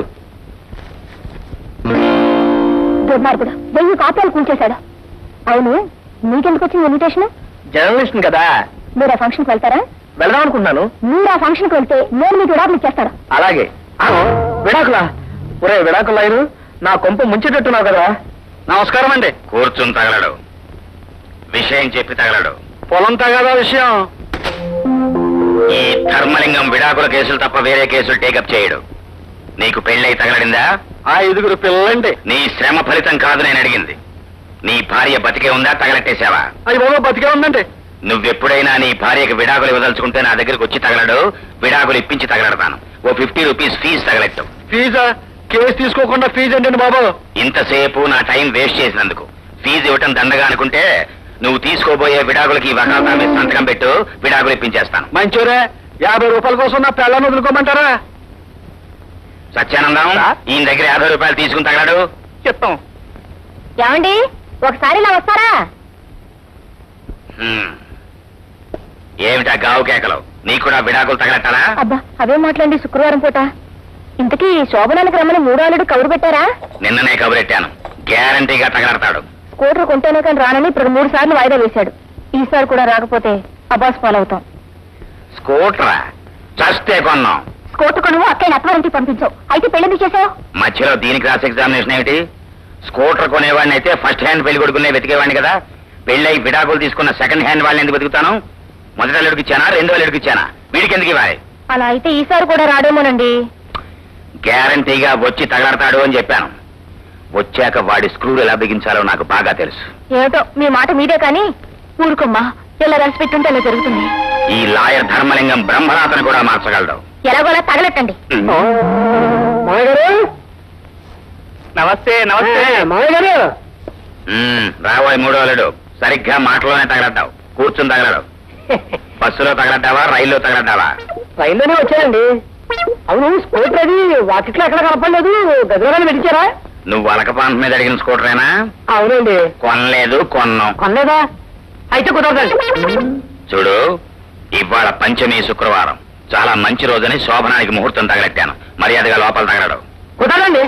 దుర్మార్గుడు వెయ్యి కాపీలు కూల్చేశాడు అవును మీకెందుకు వచ్చింది ఇన్విటేషన్ జర్నలిస్ట్ కదా మీరు ఆ ఫంక్షన్కి వెళ్తారా వెళ్దాం అనుకుంటున్నాను మీరు ఆ ఫంక్షన్కి వెళ్తే నేను మీకు విడాకులు ఇచ్చేస్తాను అలాగే ఆ, విడాకులా ఒరే విడాకులు లాయరు నా కొంప ముంచేటట్టున్నావు కదా నమస్కారం అండి కూర్చుని తగలడు విషయం చెప్పి తగలడు పొలం తగదా విషయం ఈ ధర్మలింగం విడాకుల కేసులు తప్ప వేరే కేసులు టేకప్ చేయడు నీకు పెళ్ళై తగలడిందా ఆ ఐదుగురు పిల్లలండి నీ శ్రమ ఫలితం కాదు నేను అడిగింది నీ భార్య బతికే ఉందా తగలట్టేశావా అవి బాబు బతికే ఉందండి నువ్వెప్పుడైనా నీ భార్యకు విడాకులు ఇవ్వదలుచుకుంటే నా దగ్గరికి వచ్చి తగలడు విడాకులు ఇప్పించి తగలడతాను ఓ ఫిఫ్టీ రూపీస్ ఫీజు తగలెట్టు ఫీజా కేసు తీసుకోకుండా ఫీజు అండి బాబు ఇంతసేపు నా టైం వేస్ట్ చేసినందుకు ఫీజు ఇవ్వటం దండగా అనుకుంటే నువ్వు తీసుకోబోయే విడాకులకి ఈ వకాల్తా మీద సంతకం పెట్టు విడాకులు ఇప్పించేస్తాను మంచోరే యాభై రూపాయల కోసం నా పిల్లని వదులుకోమంటారా సత్యానందం సార్? ఈయన దగ్గర యాభై రూపాయలు తీసుకుని తగలడు చెప్తాం ఏమండి ఒకసారి ఇలా వస్తారా హ్మ్. ఏమిటా గావు కేకలు నీకు కూడా విడాకులు తగలట్టాలా అబ్బా అవేం మాట్లాడి శుక్రవారం పూట ఇంతకీ శోభనానికి రమ్మని మూడో అల్లుడు కబురు పెట్టారా నిన్ననే కబురెట్టాను గ్యారంటీగా తగలడతాడు స్కూటర్ కొంటేనే కానీ రానని ఇప్పుడు మూడు సార్లు వాయిదా వేశాడు ఈసారి కూడా రాకపోతే అబ్బాస్ పాలవుతాం స్కూటరా చస్తే కొన్నాం స్కూటర్ కొనువు అక్కయ్య అత్వారింటికి పంపించావు అయితే పెళ్లి చేసావు మధ్యలో దీనికి రాసి ఎగ్జామినేషన్ ఏమిటి స్కూటర్ కొనేవాడిని అయితే ఫస్ట్ హ్యాండ్ పెళ్లి కొడుకునే వెతికేవాడిని కదా పెళ్ళై విడాకులు తీసుకున్న సెకండ్ హ్యాండ్ వాళ్ళని ఎందుకు వెతుకుతాను మొదటి అల్లుడికి ఇచ్చానా రెండో అల్లుడికి ఇచ్చానా వీడికి ఎందుకు ఇవ్వాలి అలా అయితే ఈసారి కూడా రాడేమోనండి గ్యారంటీగా వచ్చి తగలడతాడు అని చెప్పాను వచ్చాక వాడి స్క్రూలు ఎలా బిగించాలో నాకు బాగా తెలుసు ఏమిటో మీ మాట మీదే కానీ ఊరుకోమ్మా ఇలా కలిసి పెట్టుంటే అలా జరుగుతుంది ఈ లాయర్ ధర్మలింగం బ్రహ్మరాతను కూడా మార్చగలడు ఎలాగోలా తగలెట్టండి మామగారు నమస్తే నమస్తే మామగారు ఉమ్, రాబోయే మూడో అల్లుడు సరిగ్గా మాటలోనే తగలడ్డావు కూర్చుని తగలడు బస్సులో తగలడ్డావా రైల్లో తగలడ్డావా ట్రైన్లోనే వచ్చారండి అవును స్కూటర్ అది వాకిట్లో ఎక్కడ కనపడలేదు గదిలోనే పెట్టించారా నువ్వు అలకపాంత మీద అడిగిన స్కూటరేనా అవునండి కొనలేదు కొన్నాం కొనలేదా అయితే కుదరదండి చూడు ఇవాళ పంచమి శుక్రవారం చాలా మంచి రోజని శోభనానికి ముహూర్తం తగలెట్టాను మర్యాదగా లోపల తగలడు కుదరదండి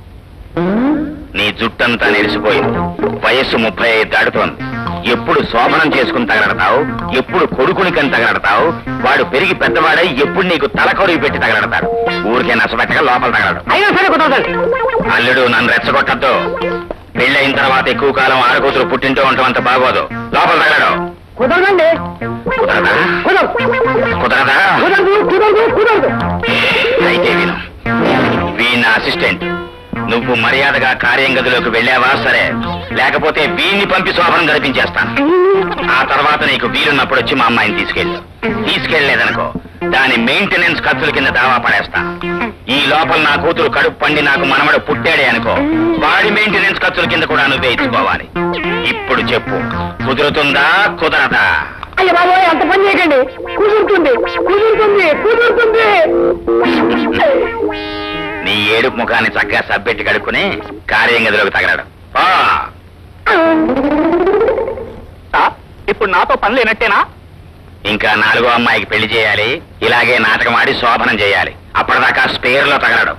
నీ జుట్టంతా నెరిసిపోయింది వయస్సు ముప్పై ఐదు దాటుతోంది ఎప్పుడు శోభనం చేసుకుని తగలడతావు ఎప్పుడు కొడుకుని కని తగలడతావు వాడు పెరిగి పెద్దవాడై ఎప్పుడు నీకు తలకొరిగి పెట్టి తగలడతాడు ఊరికే నచ్చబెట్టగా లోపల తగలడు అయినా సరే కుదరదండి అల్లుడు నన్ను రెచ్చగొట్టద్దు పెళ్ళయిన తర్వాత ఎక్కువ కాలం ఆడకూతురు పుట్టింటూ ఉండటం అంత బాగోదు లోపల తగలడు కుదరదండి కుదరదా కుదరదు కుదరదా కుదరదు కుదరదు కుదరదు అయితే విను వీణ అసిస్టెంట్ నువ్వు మర్యాదగా కార్యం గదిలోకి వెళ్ళావా సరే లేకపోతే వీణ్ణి పంపి శోభనం గడిపించేస్తాను ఆ తర్వాత నీకు వీలున్నప్పుడు వచ్చి మా అమ్మాయిని తీసుకెళ్ళు తీసుకెళ్లేదనుకో దాని మెయింటెనెన్స్ ఖర్చుల కింద దావా పడేస్తాను ఈ లోపల నా కూతురు కడుపు పండి నాకు మనవడు పుట్టాడే అనుకో వాడి మెయింటెనెన్స్ ఖర్చుల కింద కూడా నువ్వే ఇచ్చుకోవాలి ఇప్పుడు చెప్పు కుదురుతుందా కుదరదా అయ్య బాబోయ్ అంత పని చేయకండి కుదురుతుంది కుదురుతుంది కుదురుతుంది నీ ఏడుపు ముఖాన్ని చక్కగా సబ్బెట్టి కడుక్కుని కార్యం గదిలోకి తగలడు పో. ఇప్పుడు నాతో పని లేనట్టేనా ఇంకా నాలుగో అమ్మాయికి పెళ్లి చేయాలి ఇలాగే నాటకం ఆడి శోభనం చేయాలి అప్పటిదాకా స్పేర్ లో తగలడు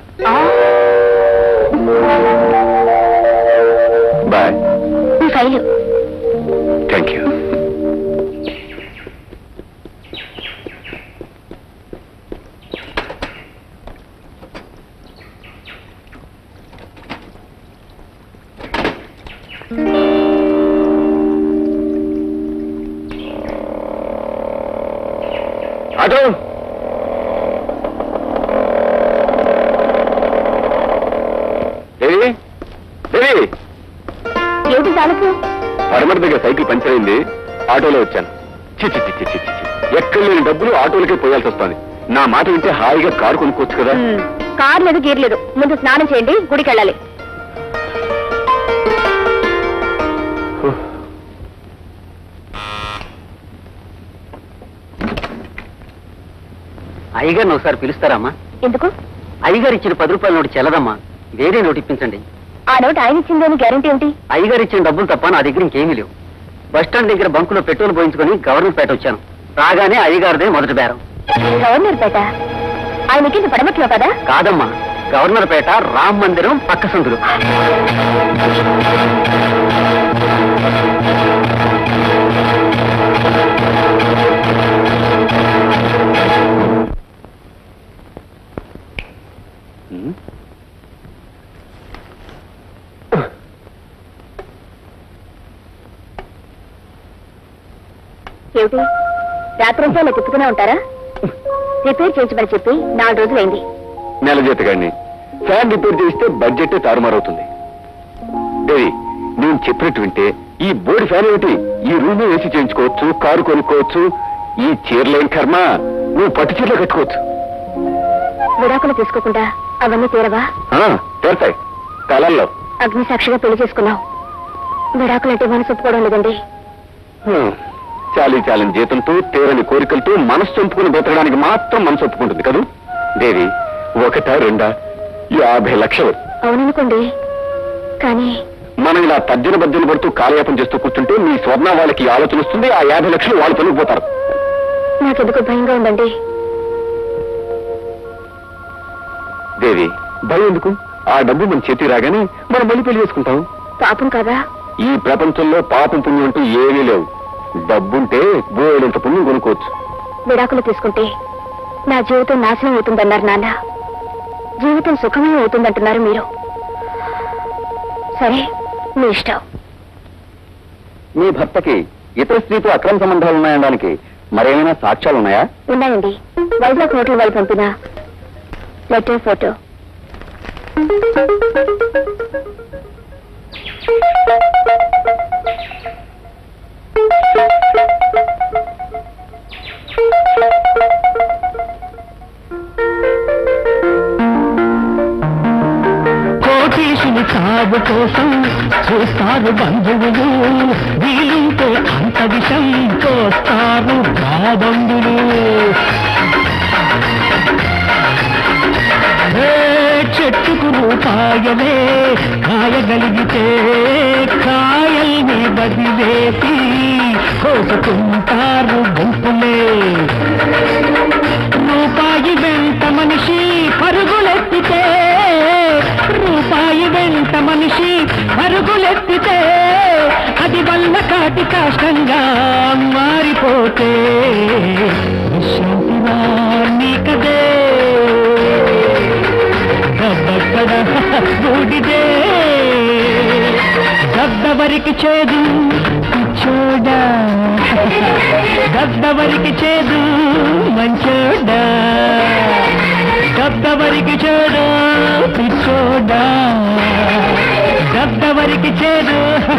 బాయ్ ఈ ఫైలు థ్యాంక్ యూ అటు దేవి దేవి ఏమిటి తాలూకు పడమటి దగ్గర సైకిల్ పంచర్ అయింది ఆటోలో వచ్చాను చి చి చి చి చి చి. ఎక్కడ లేని డబ్బులు ఆటోలకే పోయాల్సి వస్తుంది నా మాట వింటే హాయిగా కారు కొనుక్కోవచ్చు కదా కార్ లేదు గీర్ లేదు ముందు స్నానం చేయండి గుడికి వెళ్ళాలి అయ్యగారిని ఒకసారి పిలుస్తారమ్మా ఎందుకు అయ్యగారు ఇచ్చిన పది రూపాయల నోటు చెల్లదమ్మా వేరే నోటు ఇప్పించండి ఆ నోట్ ఆయన ఇచ్చిందని గ్యారంటీ ఏంటి అయ్యగారు ఇచ్చిన డబ్బులు తప్ప నా దగ్గర ఇంకేమీ లేవు బస్ స్టాండ్ దగ్గర బంకులో పెట్రోల్ పోయించుకొని గవర్నర్ పేట వచ్చాను రాగానే అయ్యగారిదే మొదటి బేరం గవర్నర్ పేట ఆయనకి ఇది పడమట్లో కదా కాదమ్మా గవర్నర్ పేట రామ్ మందిరం పక్క సందులు ఏమిటి రాత్రంతా ఇలా తిప్పుతూనే ఉంటారా రిపేర్ చేయించమని చెప్పి నాలుగు రోజులైంది నెల జీతగాడిని ఫ్యాన్ రిపేర్ చేస్తే బడ్జెట్ తారుమారవుతుంది దేవి నేను చెప్పినట్టు వింటే ఈ బోర్డు ఫ్యాన్ ఏమిటి ఈ రూమ్ వేసి చేయించుకోవచ్చు కారు కొనుక్కోవచ్చు ఈ చీరలేం కర్మ నువ్వు పట్టు చీరలో కట్టుకోవచ్చు విడాకులు తీసుకోకుండా అవన్నీ తీరవా ఆ, తెరతాయి కలల్లో అగ్ని సాక్షిగా పెళ్లి చేసుకున్నావు విడాకులంటే మనసు ఒప్పుకోవడం లేదండి హ్మ్. చాలీ చాలని జీతంతో తీరని కోరికలతో మనసు చంపుకుని బ్రతకడానికి మాత్రం మనసు ఒప్పుకుంటుంది కదూ దేవి ఒకటా రెండా యాభై లక్షలు అవుననుకోండి కానీ మనం ఇలా తర్జన బద్దలు పడుతూ కాలయాపన చేస్తూ కూర్చుంటే మీ స్వర్ణ వాళ్ళకి ఈ ఆలోచన వస్తుంది ఆ యాభై లక్షలు వాళ్ళు తొలగిపోతారు నాకెందుకు భయంగా ఉందండి దేవి భయం ఎందుకు ఆ డబ్బు మన చేతికి రాగానే మనం మళ్ళీ పెళ్లి చేసుకుంటాం పాపం కదా ఈ ప్రపంచంలో పాపం పుణ్యం అంటూ ఏమీ లేవు డబ్బుంటే బోడంత పుణ్యం కొనుక్కోవచ్చు విడాకులు తీసుకుంటే నా జీవితం నాశనం అవుతుందన్నారు నాన్న జీవితం సుఖమే అవుతుందంటున్నారు మీరు సరే మీ ఇష్టం మీ భర్తకి ఇతర స్త్రీతో అక్రమ సంబంధాలు ఉన్నాయనడానికి మరేమైనా సాక్ష్యాలు ఉన్నాయా ఉన్నాయండి వైజాగ్ హోటల్ వాళ్ళు పంపిన లెటర్ ఫోటో కోటేశుని సాగు కోసం చూస్తారు బంధువులు వీలుంటే అంత విషం కోస్తారు బాబంధులు ఏ చెట్టుకు రూపాయలే కాయగలిగితే కాయల్ని బదివేసి కోసుకుంటారు గుంపులే రూపాయి వెంట మనిషి పరుగులెత్తితే రూపాయి వెంట మనిషి పరుగులెత్తితే అది వల్ల కాటి కష్టంగా మారిపోతే విశ్రాంతిగా నీకదే దబ్బక్కడ బూడిదే గద్దవరికి చేదు పిచ్చోడా గద్దవరికి చేదు మంచోడా గద్దవరికి చేడు పిచ్చోడా గద్దవరికి చేదు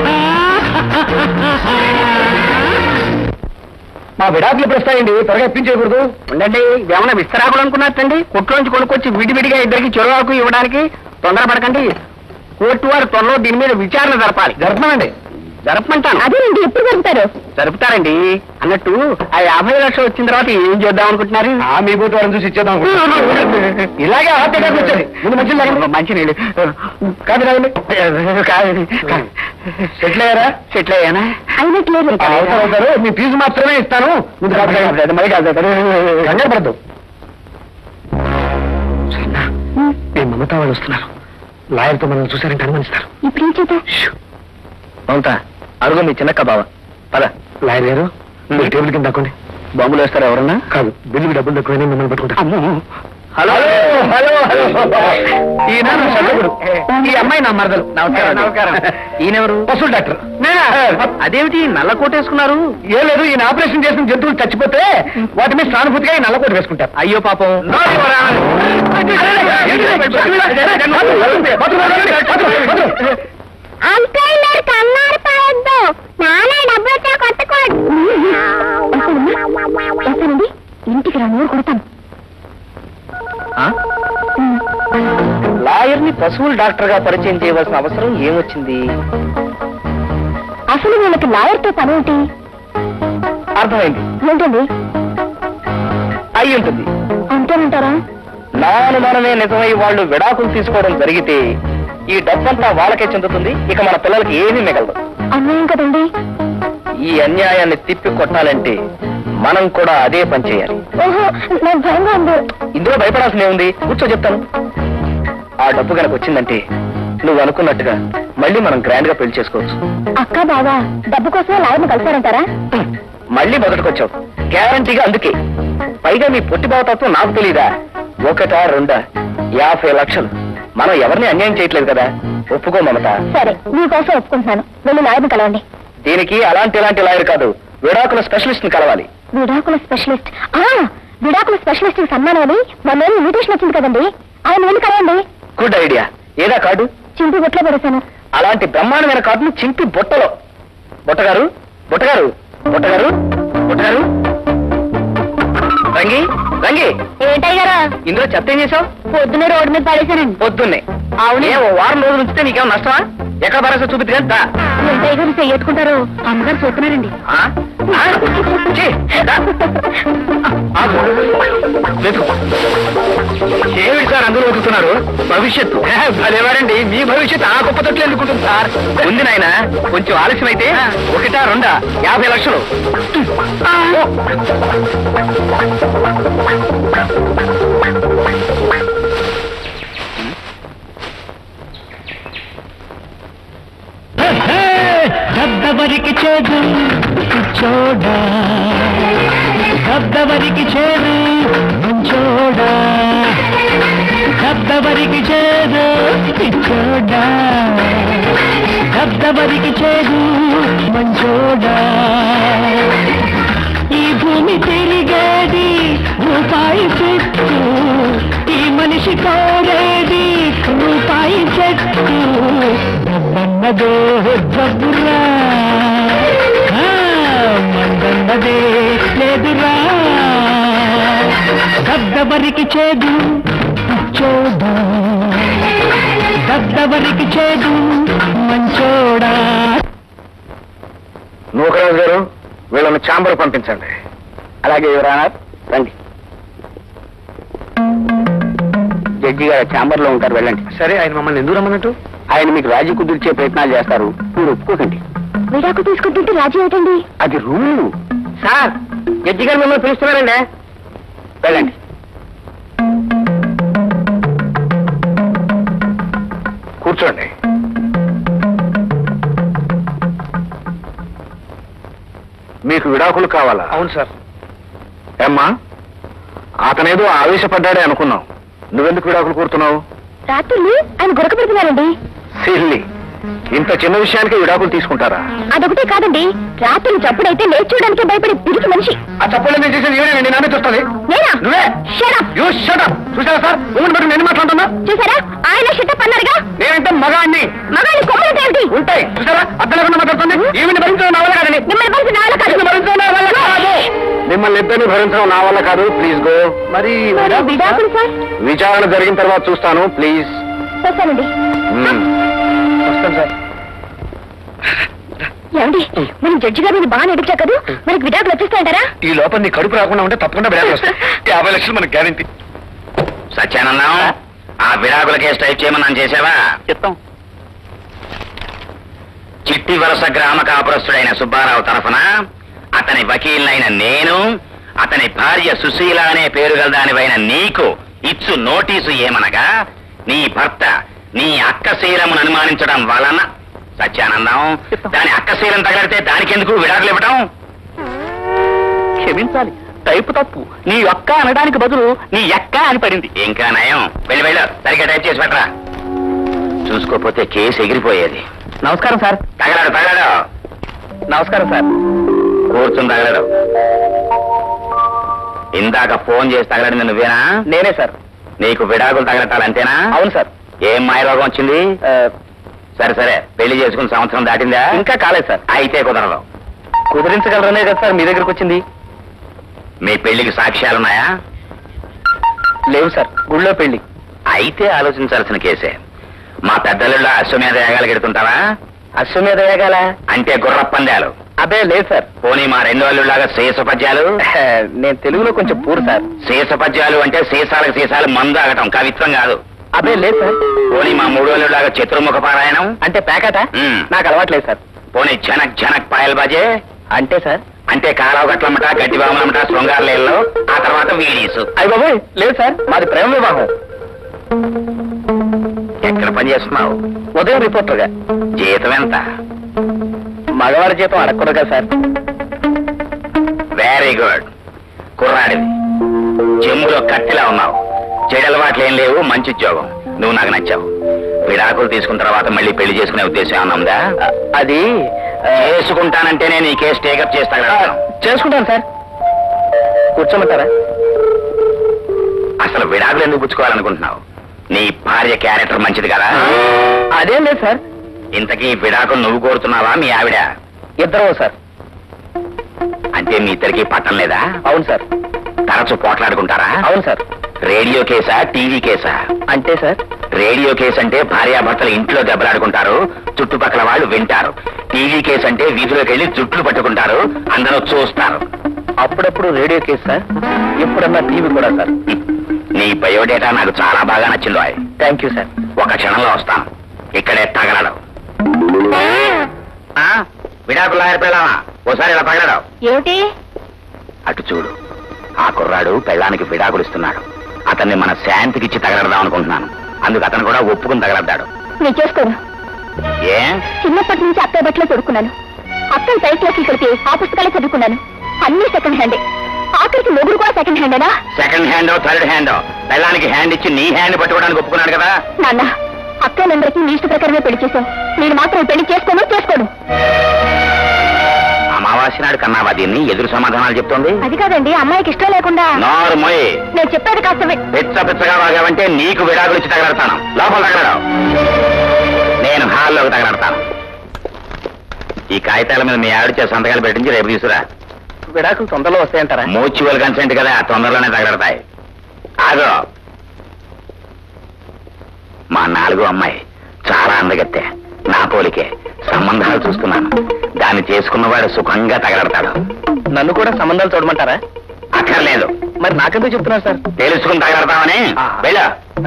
మా విడాకులు ప్రస్తాయండి త్వరగా ఇప్పించకూడదు ఉండండి ఇదేమన్నా విస్తరాకులు అనుకున్నట్టండి కొట్లోంచి కొనుక్కొచ్చి విడివిడిగా ఇద్దరికి చెరువాకు ఇవ్వడానికి తొందరపడకండి కోర్టు వారు త్వరలో దీని మీద విచారణ జరపాలి జరపమండి జరపమంటాను అదేనండి ఎప్పుడు జరుగుతారు జరుపుతారండి అన్నట్టు ఆ యాభై లక్షలు వచ్చిన తర్వాత ఏం చేద్దాం అనుకుంటున్నారు ఆ మీ బోటు వారిని చూసి ఇచ్చేద్దాం అనుకుంటున్నాను. ఇలాగే ఆత్మీయంగా వచ్చేది ముందు మంచి మంచి నీళ్ళు కాదు రావండి కాదు సెటిల్ అయ్యారా సెటిల్ అయ్యానా అయినట్లేదు అవుతారు, అవుతారు. మీ ఫీజు మాత్రమే ఇస్తాను ముందు కాదు కాదు. మరి కాదు కంగారు పడద్దు నేను మమతా వాళ్ళు వస్తున్నారు లాయర్తో మనం చూసారంటే అనుమానిస్తారు ఇప్పుడు ఏం చేద్దాం మమతా అడుగు మీ చిన్నక్క బావ పద లాయర్ గారు మీరు టేబుల్ కింద దక్కండి బాంబులు వేస్తారా ఎవరన్నా కాదు బిల్లుకి డబ్బులు తక్కువైనా మిమ్మల్ని పట్టుకుంటారు హలో హలో హలో ఈయన నా సోదరుడు. ఈ అమ్మాయి నా మరదలు నమస్కారం నమస్కారం ఈయనెవరు పశువుల డాక్టర్ అదేమిటి నల్ల కోటేసుకున్నారు ఏం లేదు ఈయన ఆపరేషన్ చేసిన జంతువులు చచ్చిపోతే వాటి మీద సానుభూతిగా ఈ నల్లకోట వేసుకుంటారు అయ్యో పాపం అంకుల్ మీరు కన్నారు పాయొద్దు నాన్న డబ్బులతో కొట్టుకోండి వస్తానండి ఇంటికి రా నూరు కొడతాను లాయర్ ని పశువుల డాక్టర్ గా పరిచయం చేయవలసిన అవసరం ఏమొచ్చింది అసలు వీళ్ళకి లాయర్తో పని ఏంటి అర్థమైంది ఏంటండి అయి ఉంటుంది అంతేనంటారా నా అనుమానమే నిజమై వాళ్ళు విడాకులు తీసుకోవడం జరిగితే ఈ డబ్బంతా వాళ్ళకే చెందుతుంది ఇక మన పిల్లలకి ఏమీ మిగలదు అన్యాయం కదండి ఈ అన్యాయాన్ని తిప్పి కొట్టాలంటే మనం కూడా అదే పని చేయాలి ఓహో నాకు భయంగా ఉంది ఇందులో భయపడాల్సిన ఏముంది కూర్చో చెప్తాను ఆ డబ్బు కనుక వచ్చిందంటే నువ్వు అనుకున్నట్టుగా మళ్ళీ మనం గ్రాండ్ గా పెళ్లి చేసుకోవచ్చు అక్క బావా డబ్బు కోసమే లాయర్ని కలిశారంటారా మళ్ళీ మొదటికొచ్చావు గ్యారంటీగా అందుకే పైగా మీ పొట్టి బావతత్వం నాకు తెలీదా ఒకటా రెండా యాభై లక్షలు మనం ఎవరిని అన్యాయం చేయట్లేదు కదా ఒప్పుకో మమత సరే మీకోసం ఒప్పుకుంటున్నాను వెళ్ళి లాయర్ని కలవండి దీనికి అలాంటి ఇలాంటి లాయర్ కాదు విడాకుల స్పెషలిస్ట్ ని కలవాలి విడాకుల స్పెషలిస్ట్ ఆ విడాకుల స్పెషలిస్ట్ సన్మానం అని మొన్న ఇన్విటేషన్ వచ్చింది కదండి ఆయన వెళ్ళి కలవండి గుడ్ ఐడియా ఏదా కార్డు చింపి బొట్లో పడేశాను అలాంటి బ్రహ్మాండమైన కార్డును చింపి బుట్టలో బుట్టగారు బుట్టగారు బుట్టగారు బుట్టగారు రంగి రంగి ఏంటయ్యారా ఇందులో చెత్త ఏం చేసావు పొద్దునే రోడ్డు మీద పడేశానండి పొద్దున్నే అవునే ఓ వారం రోజులు ఉంచితే నీకేమో నష్టమా ఎక్కడ భరోసా చూపిద్ది కదా ఏంటయ్య గారు చెయ్యట్టుకుంటారు అమ్మగారు చూస్తున్నారండి ఆ? ఆ? ఛీ, దా. ఆగు. వెతుకు. ఏమిటి సార్ అందులో వెతుకుతున్నారు భవిష్యత్తు అదేవారండి మీ భవిష్యత్తు ఆ గొప్ప తొట్లు ఎందుకుంటుంది సార్ ఉంది నాయన కొంచెం ఆలస్యం అయితే ఒకటా రెండా యాభై లక్షలు ఓ. దద్దవరికి చేదు పిచ్చోడా దద్దవరికి చేదు మంచోడా దద్దవరికి చేదు పిచ్చోడా దద్దవరికి చేదు మంచోడా ఈ భూమి తిరిగేది రూపాయి చెట్టు ఈ మనిషి కోరేది రూపాయి చెట్టు డబ్బన్నదో డబ్బురా ఆ, మందన్నదే లేదురా దద్దవరికి చేదు పిచ్చోడా దద్దవరికి చేదు మంచోడా నూకరాజు గారు వీళ్ళని ఛాంబర్ పంపించండి అలాగే యువరానా రండి జడ్జి గారు ఛాంబర్ లో ఉంటారు వెళ్ళండి సరే ఆయన మమ్మల్ని ఎందుకు రమ్మన్నట్టు ఆయన మీకు రాజీ కుదిర్చే ప్రయత్నాలు చేస్తారు మీరు ఒప్పుకోకండి విడాకు తీసుకుంటుంటే రాజీ ఏంటండి అది రూలు సార్ జడ్జి గారు మిమ్మల్ని పిలుస్తున్నారండి వెళ్ళండి కూర్చోండి మీకు విడాకులు కావాలా అవును సార్ ఏమ్మా అతనేదో ఆవేశపడ్డాడే అనుకున్నావు నువ్వెందుకు విడాకులు కోరుతున్నావు రాత్రులు ఆయన గొరక పెడుతున్నారండి సిల్లి ఇంత చిన్న విషయానికి విడాకులు తీసుకుంటారా అదొకటే కాదండి రాత్రులు చప్పుడైతే లేచి చూడడానికి భయపడే పిరికి మనిషి ఆ తప్పులు నేను చేసేది ఏమేనండి నామే చూస్తుంది నేనా నువ్వే Shut up. యూ షటప్ చూసారా సార్ ఊరిని బట్టి నేను మాట్లాడుతున్నా చూసారా ఆయన షిట్టప్ అన్నారుగా నేనంటే మగాన్ని మగాళ్ళు కొమ్మలు ఏమిటి ఉంటాయి చూసారా అర్థం లేకుండా మాట్లాడుతుంది ఈవిని భరించడం నా వల్ల కాదండి మిమ్మల్ని కలిసి నాలో కాదు ఈవిని భరించడం నా వల్ల కాదు మిమ్మల్ని ఇద్దరిని భరించడం నా వల్ల కాదు ప్లీజ్ గో మరి మరి విడాకులు సార్ విచారణ జరిగిన తర్వాత చూస్తాను ప్లీజ్ వస్తానండి వస్తాను సార్ ఏమండి మనం జడ్జి గారి మీద బాగా నడిచా కదా మనకి విడాకులు వచ్చేస్తాయంటారా ఈ లోపల నీ కడుపు రాకుండా ఉంటే తప్పకుండా విడాకులు వస్తాయి యాభై లక్షలు మనకి గ్యారంటీ సత్యానందం ఆ విడాకుల కేసు టైప్ చేయమని చేసావా చెప్తాం చిట్టి వలస గ్రామ కాపురస్తుడైన సుబ్బారావు తరఫున అతని వకీలైన నేను అతని భార్య సుశీల అనే పేరు గలదానివైన నీకు ఇచ్చు నోటీసు ఏమనగా నీ భర్త నీ అక్కశీలమును అనుమానించడం వలన సత్యానందం దాని అక్కశీలం తగలితే దానికెందుకు విడాకులు ఇవ్వటం క్షమించాలి టైపు తప్పు నీ యొక్క అనడానికి బదులు నీ ఎక్క అని పడింది ఇంకా నయం వెళ్ళి వెళ్ళు సరిగ్గా టైప్ చేసి పెట్టరా చూసుకోపోతే కేసు ఎగిరిపోయేది నమస్కారం సార్ తగలడు తగలడు నమస్కారం సార్ కూర్చుని తగలడు ఇందాక ఫోన్ చేసి తగలడింది నువ్వేనా నేనే సార్ నీకు విడాకులు తగలటాలంతేనా అవును సార్ ఏం మాయరోగం వచ్చింది సరే సరే పెళ్లి చేసుకుని సంవత్సరం దాటిందా ఇంకా కాలేదు సార్ అయితే కుదరదు కుదిరించగలరనే కదా సార్ మీ దగ్గరకు వచ్చింది మీ పెళ్లికి సాక్ష్యాలున్నాయా లేవు సార్ గుళ్ళో పెళ్లి అయితే ఆలోచించాల్సిన కేసే మా పెద్దలలో అశ్వమేధ యాగాలు గెడుతుంటావా అశ్వమేధ వేగాల అంటే గుర్ర పందాలు అదే లేదు సార్ పోనీ మా రెండు వాళ్ళలాగా శేష పద్యాలు నేను తెలుగులో కొంచెం పూర్ సార్ శేష పద్యాలు అంటే సీసాలకు సీసాలు మందు ఆగటం కవిత్వం కాదు అదే లేదు సార్ పోనీ మా మూడు వాళ్ళలాగా చతుర్ముఖ పారాయణం అంటే ప్యాకెట మ్మ్. నాకు అలవాట్లేదు సార్ పోనీ జనక్ జనక్ పాయల్ బాజే అంటే సార్ అంటే కాలావ గట్లమ్మట గడ్డి బాములమ్మట శృంగారలేళ్ళు ఆ తర్వాత వీడీసు అయ్యి బాబోయ్ లేదు సార్ మాది ప్రేమ వివాహం ఎక్కడ పని చేస్తున్నావు ఉదయం రిపోర్టర్గా జీతం ఎంత మగవాడి జీతం అడగకూడదుగా సార్ వెరీ గుడ్ కుర్రాడివి చెంబులో కత్తిలా ఉన్నావు చెడలవాట్లు ఏం లేవు మంచి ఉద్యోగం నువ్వు నాకు నచ్చావు విడాకులు తీసుకున్న తర్వాత మళ్ళీ పెళ్లి చేసుకునే ఉద్దేశం ఏమన్నా ఉందా అది ఆ, చేసుకుంటానంటేనే నీ కేసు టేకప్ చేస్తా ఆ, చేసుకుంటాను సార్ కూర్చోమంటారా అసలు విడాకులు ఎందుకు పుచ్చుకోవాలనుకుంటున్నావు నీ భార్య క్యారెక్టర్ మంచిది కదా అదేం లేదు సార్ ఇంతకీ విడాకులు నువ్వు కోరుతున్నావా మీ ఆవిడ ఇద్దరు సార్ అంటే మీ ఇద్దరికి పట్టం లేదా అవును సార్ తరచు పోట్లాడుకుంటారా అవును సార్ రేడియో కేసా టీవీ కేసా అంటే సార్ రేడియో కేసు అంటే భార్యాభర్తలు ఇంట్లో దెబ్బలాడుకుంటారు చుట్టుపక్కల వాళ్ళు వింటారు టీవీ కేసు అంటే వీధిలోకి వెళ్ళి జుట్లు పట్టుకుంటారు అందరూ చూస్తారు అప్పుడప్పుడు రేడియో కేసు సార్ ఎప్పుడన్నా టీవీ కూడా సార్ నీ బయోడేటా నాకు చాలా బాగా నచ్చింది ఆయ్. థ్యాంక్ యూ సార్ ఒక క్షణంలో వస్తాను ఇక్కడే తగలడు ఆ, విడాకులు ఆరిపోయావా ఓసారి ఇలా తగలడు ఏమిటి అటు చూడు ఆ కుర్రాడు పెళ్ళానికి విడాకులు ఇస్తున్నాడు అతన్ని మన శాంతికి ఇచ్చి తగలడదాం అనుకుంటున్నాను అందుకు అతను కూడా ఒప్పుకుని తగలడ్డాడు నేను చేసుకోను ఏ చిన్నప్పటి నుంచి అక్కయ్య బట్టలు కొడుకున్నాను అక్కయ్య పై క్లాసులు కలిపి ఆ పుస్తకాలే చదువుకున్నాను అన్ని సెకండ్ హ్యాండే ఆఖరికి మొగుడు కూడా సెకండ్ హ్యాండేనా సెకండ్ హ్యాండ్ థర్డ్ హ్యాండ్ పెళ్ళానికి హ్యాండ్ ఇచ్చి నీ హ్యాండ్ పట్టుకోవడానికి ఒప్పుకున్నాడు కదా నాన్న అక్కలందరికీ నీ ఇష్ట ప్రకారమే పెళ్లి చేశావు నేను మాత్రం పెళ్లి చేసుకోను చేసుకోను అమావాస్య నాడు కన్నావా దీన్ని ఎదురు సమాధానాలు చెప్తోంది అది కాదండి అమ్మాయికి ఇష్టం లేకుండా నోరు మొయ్ నేను చెప్పేది కాస్త వి- పిచ్చ పిచ్చగా వాగావంటే నీకు విడాకులు ఇచ్చి తగలడతాను లోపల తగలడు నేను హాల్లోకి తగలడతాను ఈ కాగితాల మీద మీ ఆవిడ చేసి సంతకాలు పెట్టించి రేపు తీసుకురా విడాకులు తొందరలో వస్తాయంటారా మ్యూచువల్ కన్సెంట్ కదా తొందరలోనే తగలడతాయి ఆగో మా నాలుగో అమ్మాయి చాలా అందగత్తె నా పోలికే సంబంధాలు చూస్తున్నాను దాన్ని చేసుకున్నవాడు సుఖంగా తగలడతాడు నన్ను కూడా సంబంధాలు చూడమంటారా అక్కర్లేదు మరి నాకెందుకు చెప్తున్నారు సార్ తెలుసుకుని తగలడతామని ఆ. వెళ్ళా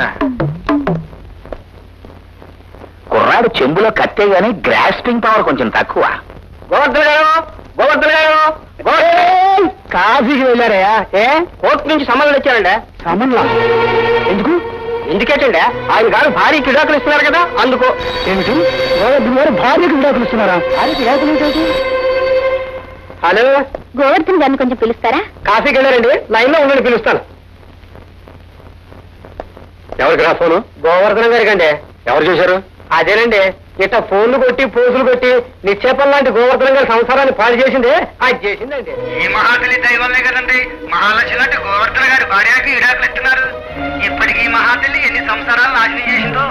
కుర్రాడు చెంబులో కత్తే గాని గ్రాస్పింగ్ పవర్ కొంచెం తక్కువ గోవర్ధన్ గారు గోవర్ధన్ గారు కాశీకి వెళ్ళారయ్యా ఏ కోర్టు నుంచి సమన్లు వచ్చారండి సమన్లా ఎందుకు ఎందుకేటండి ఆయన గారు భార్యకి విడాకులు ఇస్తున్నారు కదా అందుకు ఏమిటి గోవర్ధన్ గారు భార్యకి విడాకులు ఇస్తున్నారా భార్యకి విడాకులు ఏంటి హలో గోవర్ధన్ గారిని కొంచెం పిలుస్తారా కాశీకి వెళ్ళారండి లైన్ లో ఉండండి పిలుస్తాను ఎవరికి రా ఫోను గోవర్ధన్ గారికి అండి ఎవరు చూశారు అదేనండి ఇట్లా ఫోన్లు కొట్టి పోజులు కొట్టి నిక్షేపం లాంటి గోవర్ధన్ గారి సంసారాన్ని పాడు చేసింది అది చేసిందండి ఈ మహాతల్లి దైవమే కదండి మహాలక్ష్మి లాంటి గోవర్ధన గారి భార్యకి విడాకులు ఇస్తున్నారు ఇప్పటికీ ఈ మహాతల్లి ఎన్ని సంసారాలు నాశనం చేసిందో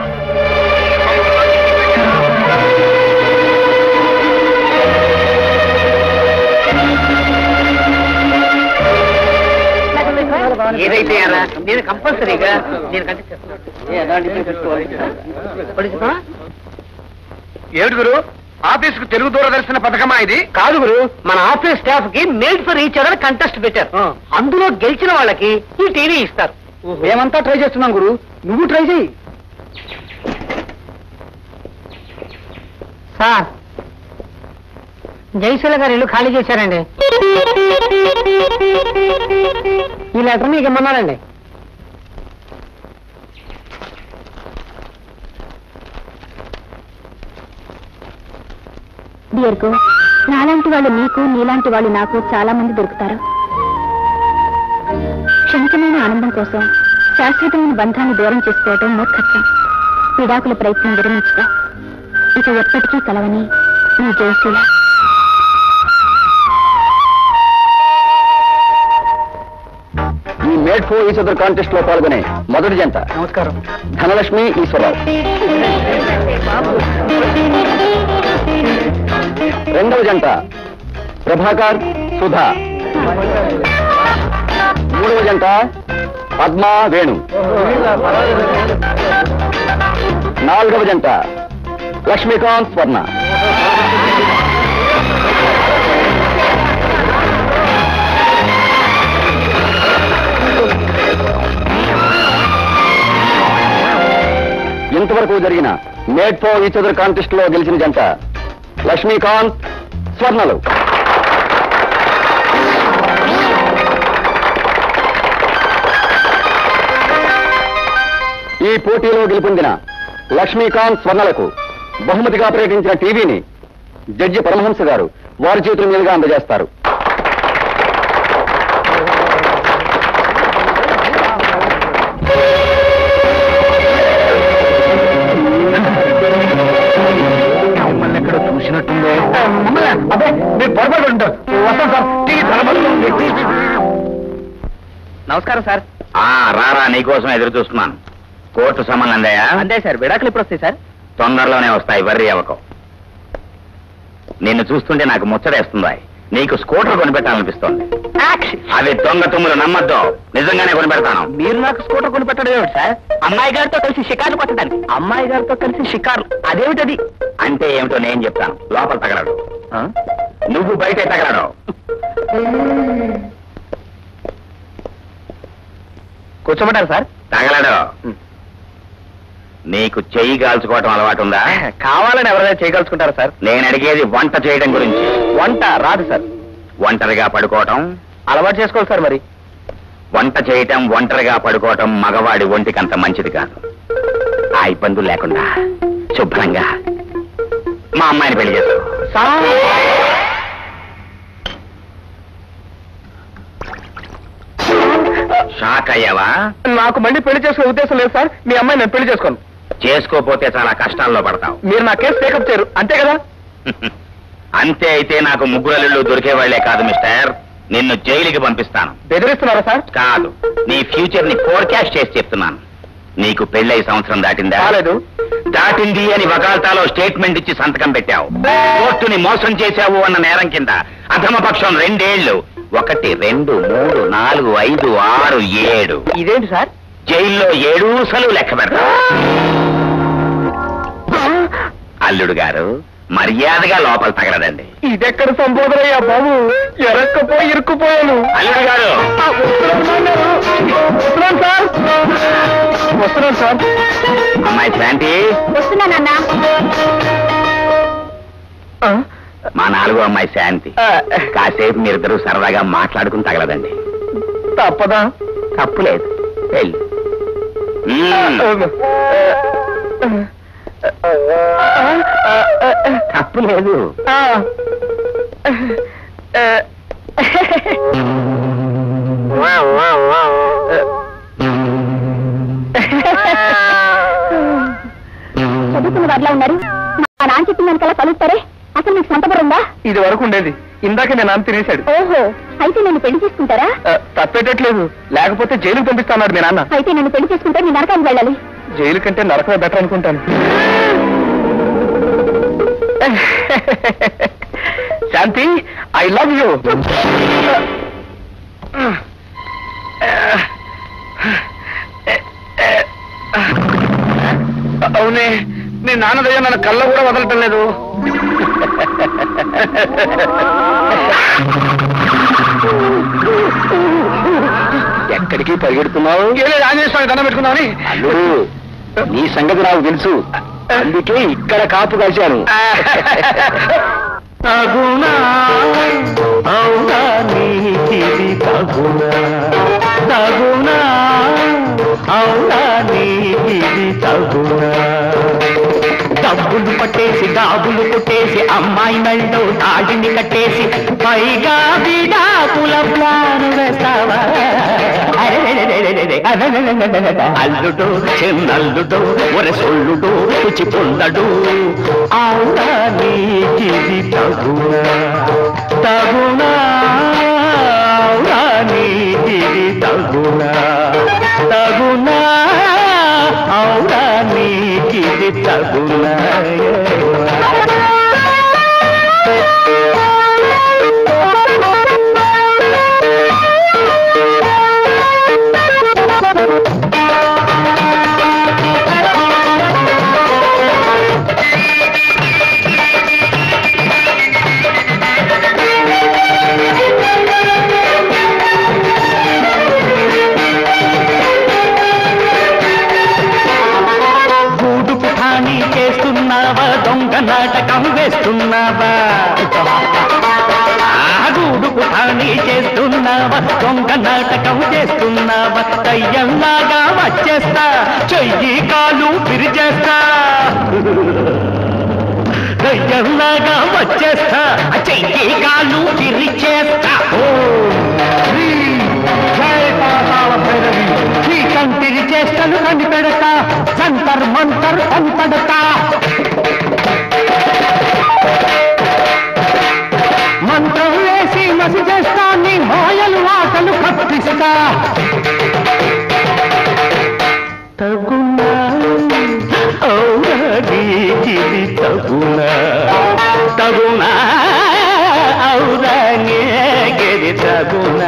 ఏదైతే అలా నేను కంపల్సరీగా నేను కంటే ఏమిటి గురు ఆఫీస్ కు తెలుగు దూరదర్శన పథకమా ఇది కాదు గురు మన ఆఫీస్ స్టాఫ్ కి made for each other contest పెట్టారు అందులో గెలిచిన వాళ్ళకి ఈ టీవీ ఇస్తారు మేమంతా ట్రై చేస్తున్నాం గురు నువ్వు ట్రై చేయి సార్ జయశీల గారు ఇల్లు ఖాళీ చేశారండి ఈ లెటర్ మీకు ఇమ్మన్నారండి డియర్గో నాలాంటి వాళ్ళు నీకు నీలాంటి వాళ్ళు నాకు చాలా మంది దొరుకుతారు క్షణికమైన ఆనందం కోసం శాశ్వతమైన బంధాన్ని దూరం చేసుకోవడం మూర్ఖత్వం విడాకుల ప్రయత్నం విరమించుకో ఇక ఎప్పటికీ కలవని నీ జయశీల ఈ made for each other contest లో పాల్గొనే మొదటి జంట నమస్కారం ధనలక్ష్మి ఈశ్వరరావు రెండవ జంట ప్రభాకర్ సుధా మూడవ జంట పద్మ వేణు నాలుగవ జంట లక్ష్మీకాంత్ స్వర్ణ ఇంతవరకు జరిగిన made for each other contest లో గెలిచిన జంట లక్ష్మీకాంత్ స్వర్ణలు ఈ పోటీలో గెలుపొందిన లక్ష్మీకాంత్ స్వర్ణలకు బహుమతిగా ప్రకటించిన టీవీని జడ్జి పరమహంస గారు వారి చేతుల మీదుగా అందజేస్తారు మిమ్మల్ని ఎక్కడో చూసినట్టుందే అదే మీరు పొరపాటు ఉంటారు వస్తాం సార్ టీవీ నమస్కారం సార్ ఆ రారా నీకోసం ఎదురు చూస్తున్నాను కోర్టు సమన్లు అందాయా అంతే సార్ విడాకులు ఎప్పుడు వస్తాయి సార్ తొందరలోనే వస్తాయి వర్రి అవ్వకం నిన్ను చూస్తుంటే నాకు ముచ్చటేస్తుంది నీకు స్కూటర్ కొనిపెట్టాలనిపిస్తోంది అవి దొంగ తుమ్ములు నమ్మద్దు నిజంగానే కొనిపెడతాను మీరు నాకు స్కూటర్ కొని పెట్టడం ఏమిటి సార్ అమ్మాయి గారితో కలిసి షికార్లు పట్టడానికి అమ్మాయి గారితో కలిసి షికార్లు అదేమిటది అంటే ఏమిటో నేను చెప్తాను లోపల తగలడు నువ్వు బయటే తగలడు కూర్చోమంటారు సార్ తగలడు నీకు చెయ్యి కాల్చుకోవటం అలవాటు ఉందా కావాలని ఎవరైనా చేయగలుచుకుంటారా సార్ నేను అడిగేది వంట చేయడం గురించి వంట రాదు సార్ ఒంటరిగా పడుకోవటం అలవాటు చేసుకోవాలి సార్ మరి వంట చేయటం ఒంటరిగా పడుకోవటం మగవాడి ఒంటికంత మంచిది కాదు ఆ ఇబ్బందులు లేకుండా శుభ్రంగా మా అమ్మాయిని పెళ్లి చేసుకో షాక్ అయ్యావా నాకు మళ్ళీ పెళ్లి చేసుకునే ఉద్దేశం లేదు సార్ మీ అమ్మాయి నేను పెళ్లి చేసుకోను చేసుకోపోతే చాలా కష్టాల్లో పడతావు మీరు నా కేసు టేకప్ చేయరు అంతే కదా అంతే అయితే నాకు ముగ్గురల్లు దొరికేవాళ్లే కాదు మిస్టర్ నిన్ను జైలుకి పంపిస్తాను బెదిరిస్తున్నారా సార్ కాదు నీ ఫ్యూచర్ ని ఫోర్కాస్ట్ చేసి చెప్తున్నాను నీకు పెళ్ళై సంవత్సరం దాటిందా కాలేదు దాటింది అని వకాల్తాలో స్టేట్మెంట్ ఇచ్చి సంతకం పెట్టావు కోర్టుని మోసం చేశావు అన్న నేరం కింద అధమపక్షం రెండేళ్లు ఒకటి రెండు మూడు నాలుగు ఐదు ఆరు ఏడు ఇదేంటి సార్ జైల్లో ఏడూసలు లెక్క పెడతా అల్లుడు గారు మర్యాదగా లోపల తగలదండి ఇదెక్కడ సంబోధనయ్యా బాబు ఎరక్కపోయి ఇరుక్కుపోయాను అల్లుడు గారు ఆ, వస్తున్నాను నాన్నారు. వస్తున్నాను సార్ వస్తున్నాను సార్ అమ్మాయి శాంతి వస్తున్నానన్నా ఆ, మా నాలుగో అమ్మాయి శాంతి ఆ, కాసేపు మీరిద్దరూ సరదాగా మాట్లాడుకుని తగలదండి తప్పదా తప్పులేదు వెళ్ళు. మ్మ్. తప్పులేదు ఆ. చదువుకున్న వారిలా ఉన్నారు మా నాన్న చెప్పిన దానికల్లా పలుకుతారే అసలు మీకు సొంత ఉందా ఇది వరకు ఉండేది ఇందాక నేను నాన్న తినేశాడు ఓహో అయితే నన్ను పెళ్లి చేసుకుంటారా ఆ, తప్పేటట్లేదు లేకపోతే జైలుకి పంపిస్తాన్నాడు మీ నాన్న అయితే నన్ను పెళ్లి చేసుకుంటే మీ నరకానికి వెళ్ళాలి జైలు కంటే నరకమే బెటర్ అనుకుంటాను శాంతి ఐ లవ్ యూ అవునే నీ నాన్నదయ్య నన్ను కళ్ళ కూడా వదలటం లేదు ఎక్కడికి పరిగెడుతున్నావు ఆంజనేయ స్వామి దండం పెట్టుకుందామని అల్లుడు నీ సంగతి నాకు తెలుసు అందుకే ఇక్కడ కాపు కాశాను తగునా అవునా నీకిది తగునా తగునా అవునా నీకిది తగునా డబ్బులు పట్టేసి డాబులు కొట్టేసి అమ్మాయి మెళ్ళో తాడిని కట్టేసి పైగా విడాకుల ప్లాను వేస్తావా అరెరెరెరెరెరె, అరెరెరెరెరెరె. అల్లుడు చిన్నల్లుడు ఒరసొల్లుడు రుచి పొందడు అవునా నీకిది తగునా తగునా అవునా నీకిది తగునా తగునా అవునా నీకిది తగునా గూడు పుఠాని చేస్తున్నావా దొంగ నాటకం వేస్తున్నావా ఆ గూడు పుఠాని చేస్తున్నావా దొంగ నాటకం చేస్తున్నావా దయ్యంలాగా వచ్చేస్తా చెయ్యి కాలు పిరిచేస్తా దయ్యంలాగా వచ్చేస్తా చెయ్యి కాలు పిరిచేస్తా ఓం హ్రీం జై పాతాళ భైరవి ఈ కంటిరి చేష్టలు కనిపెడతా సంతర్ మంతర్ అంతడతా మంత్రం వేసి మసి చేస్తా నీ మాయలు ఆటలు కప్పిస్తా తగునా అవునా నీకిది తగునా తగునా అవునా నీకిది తగునా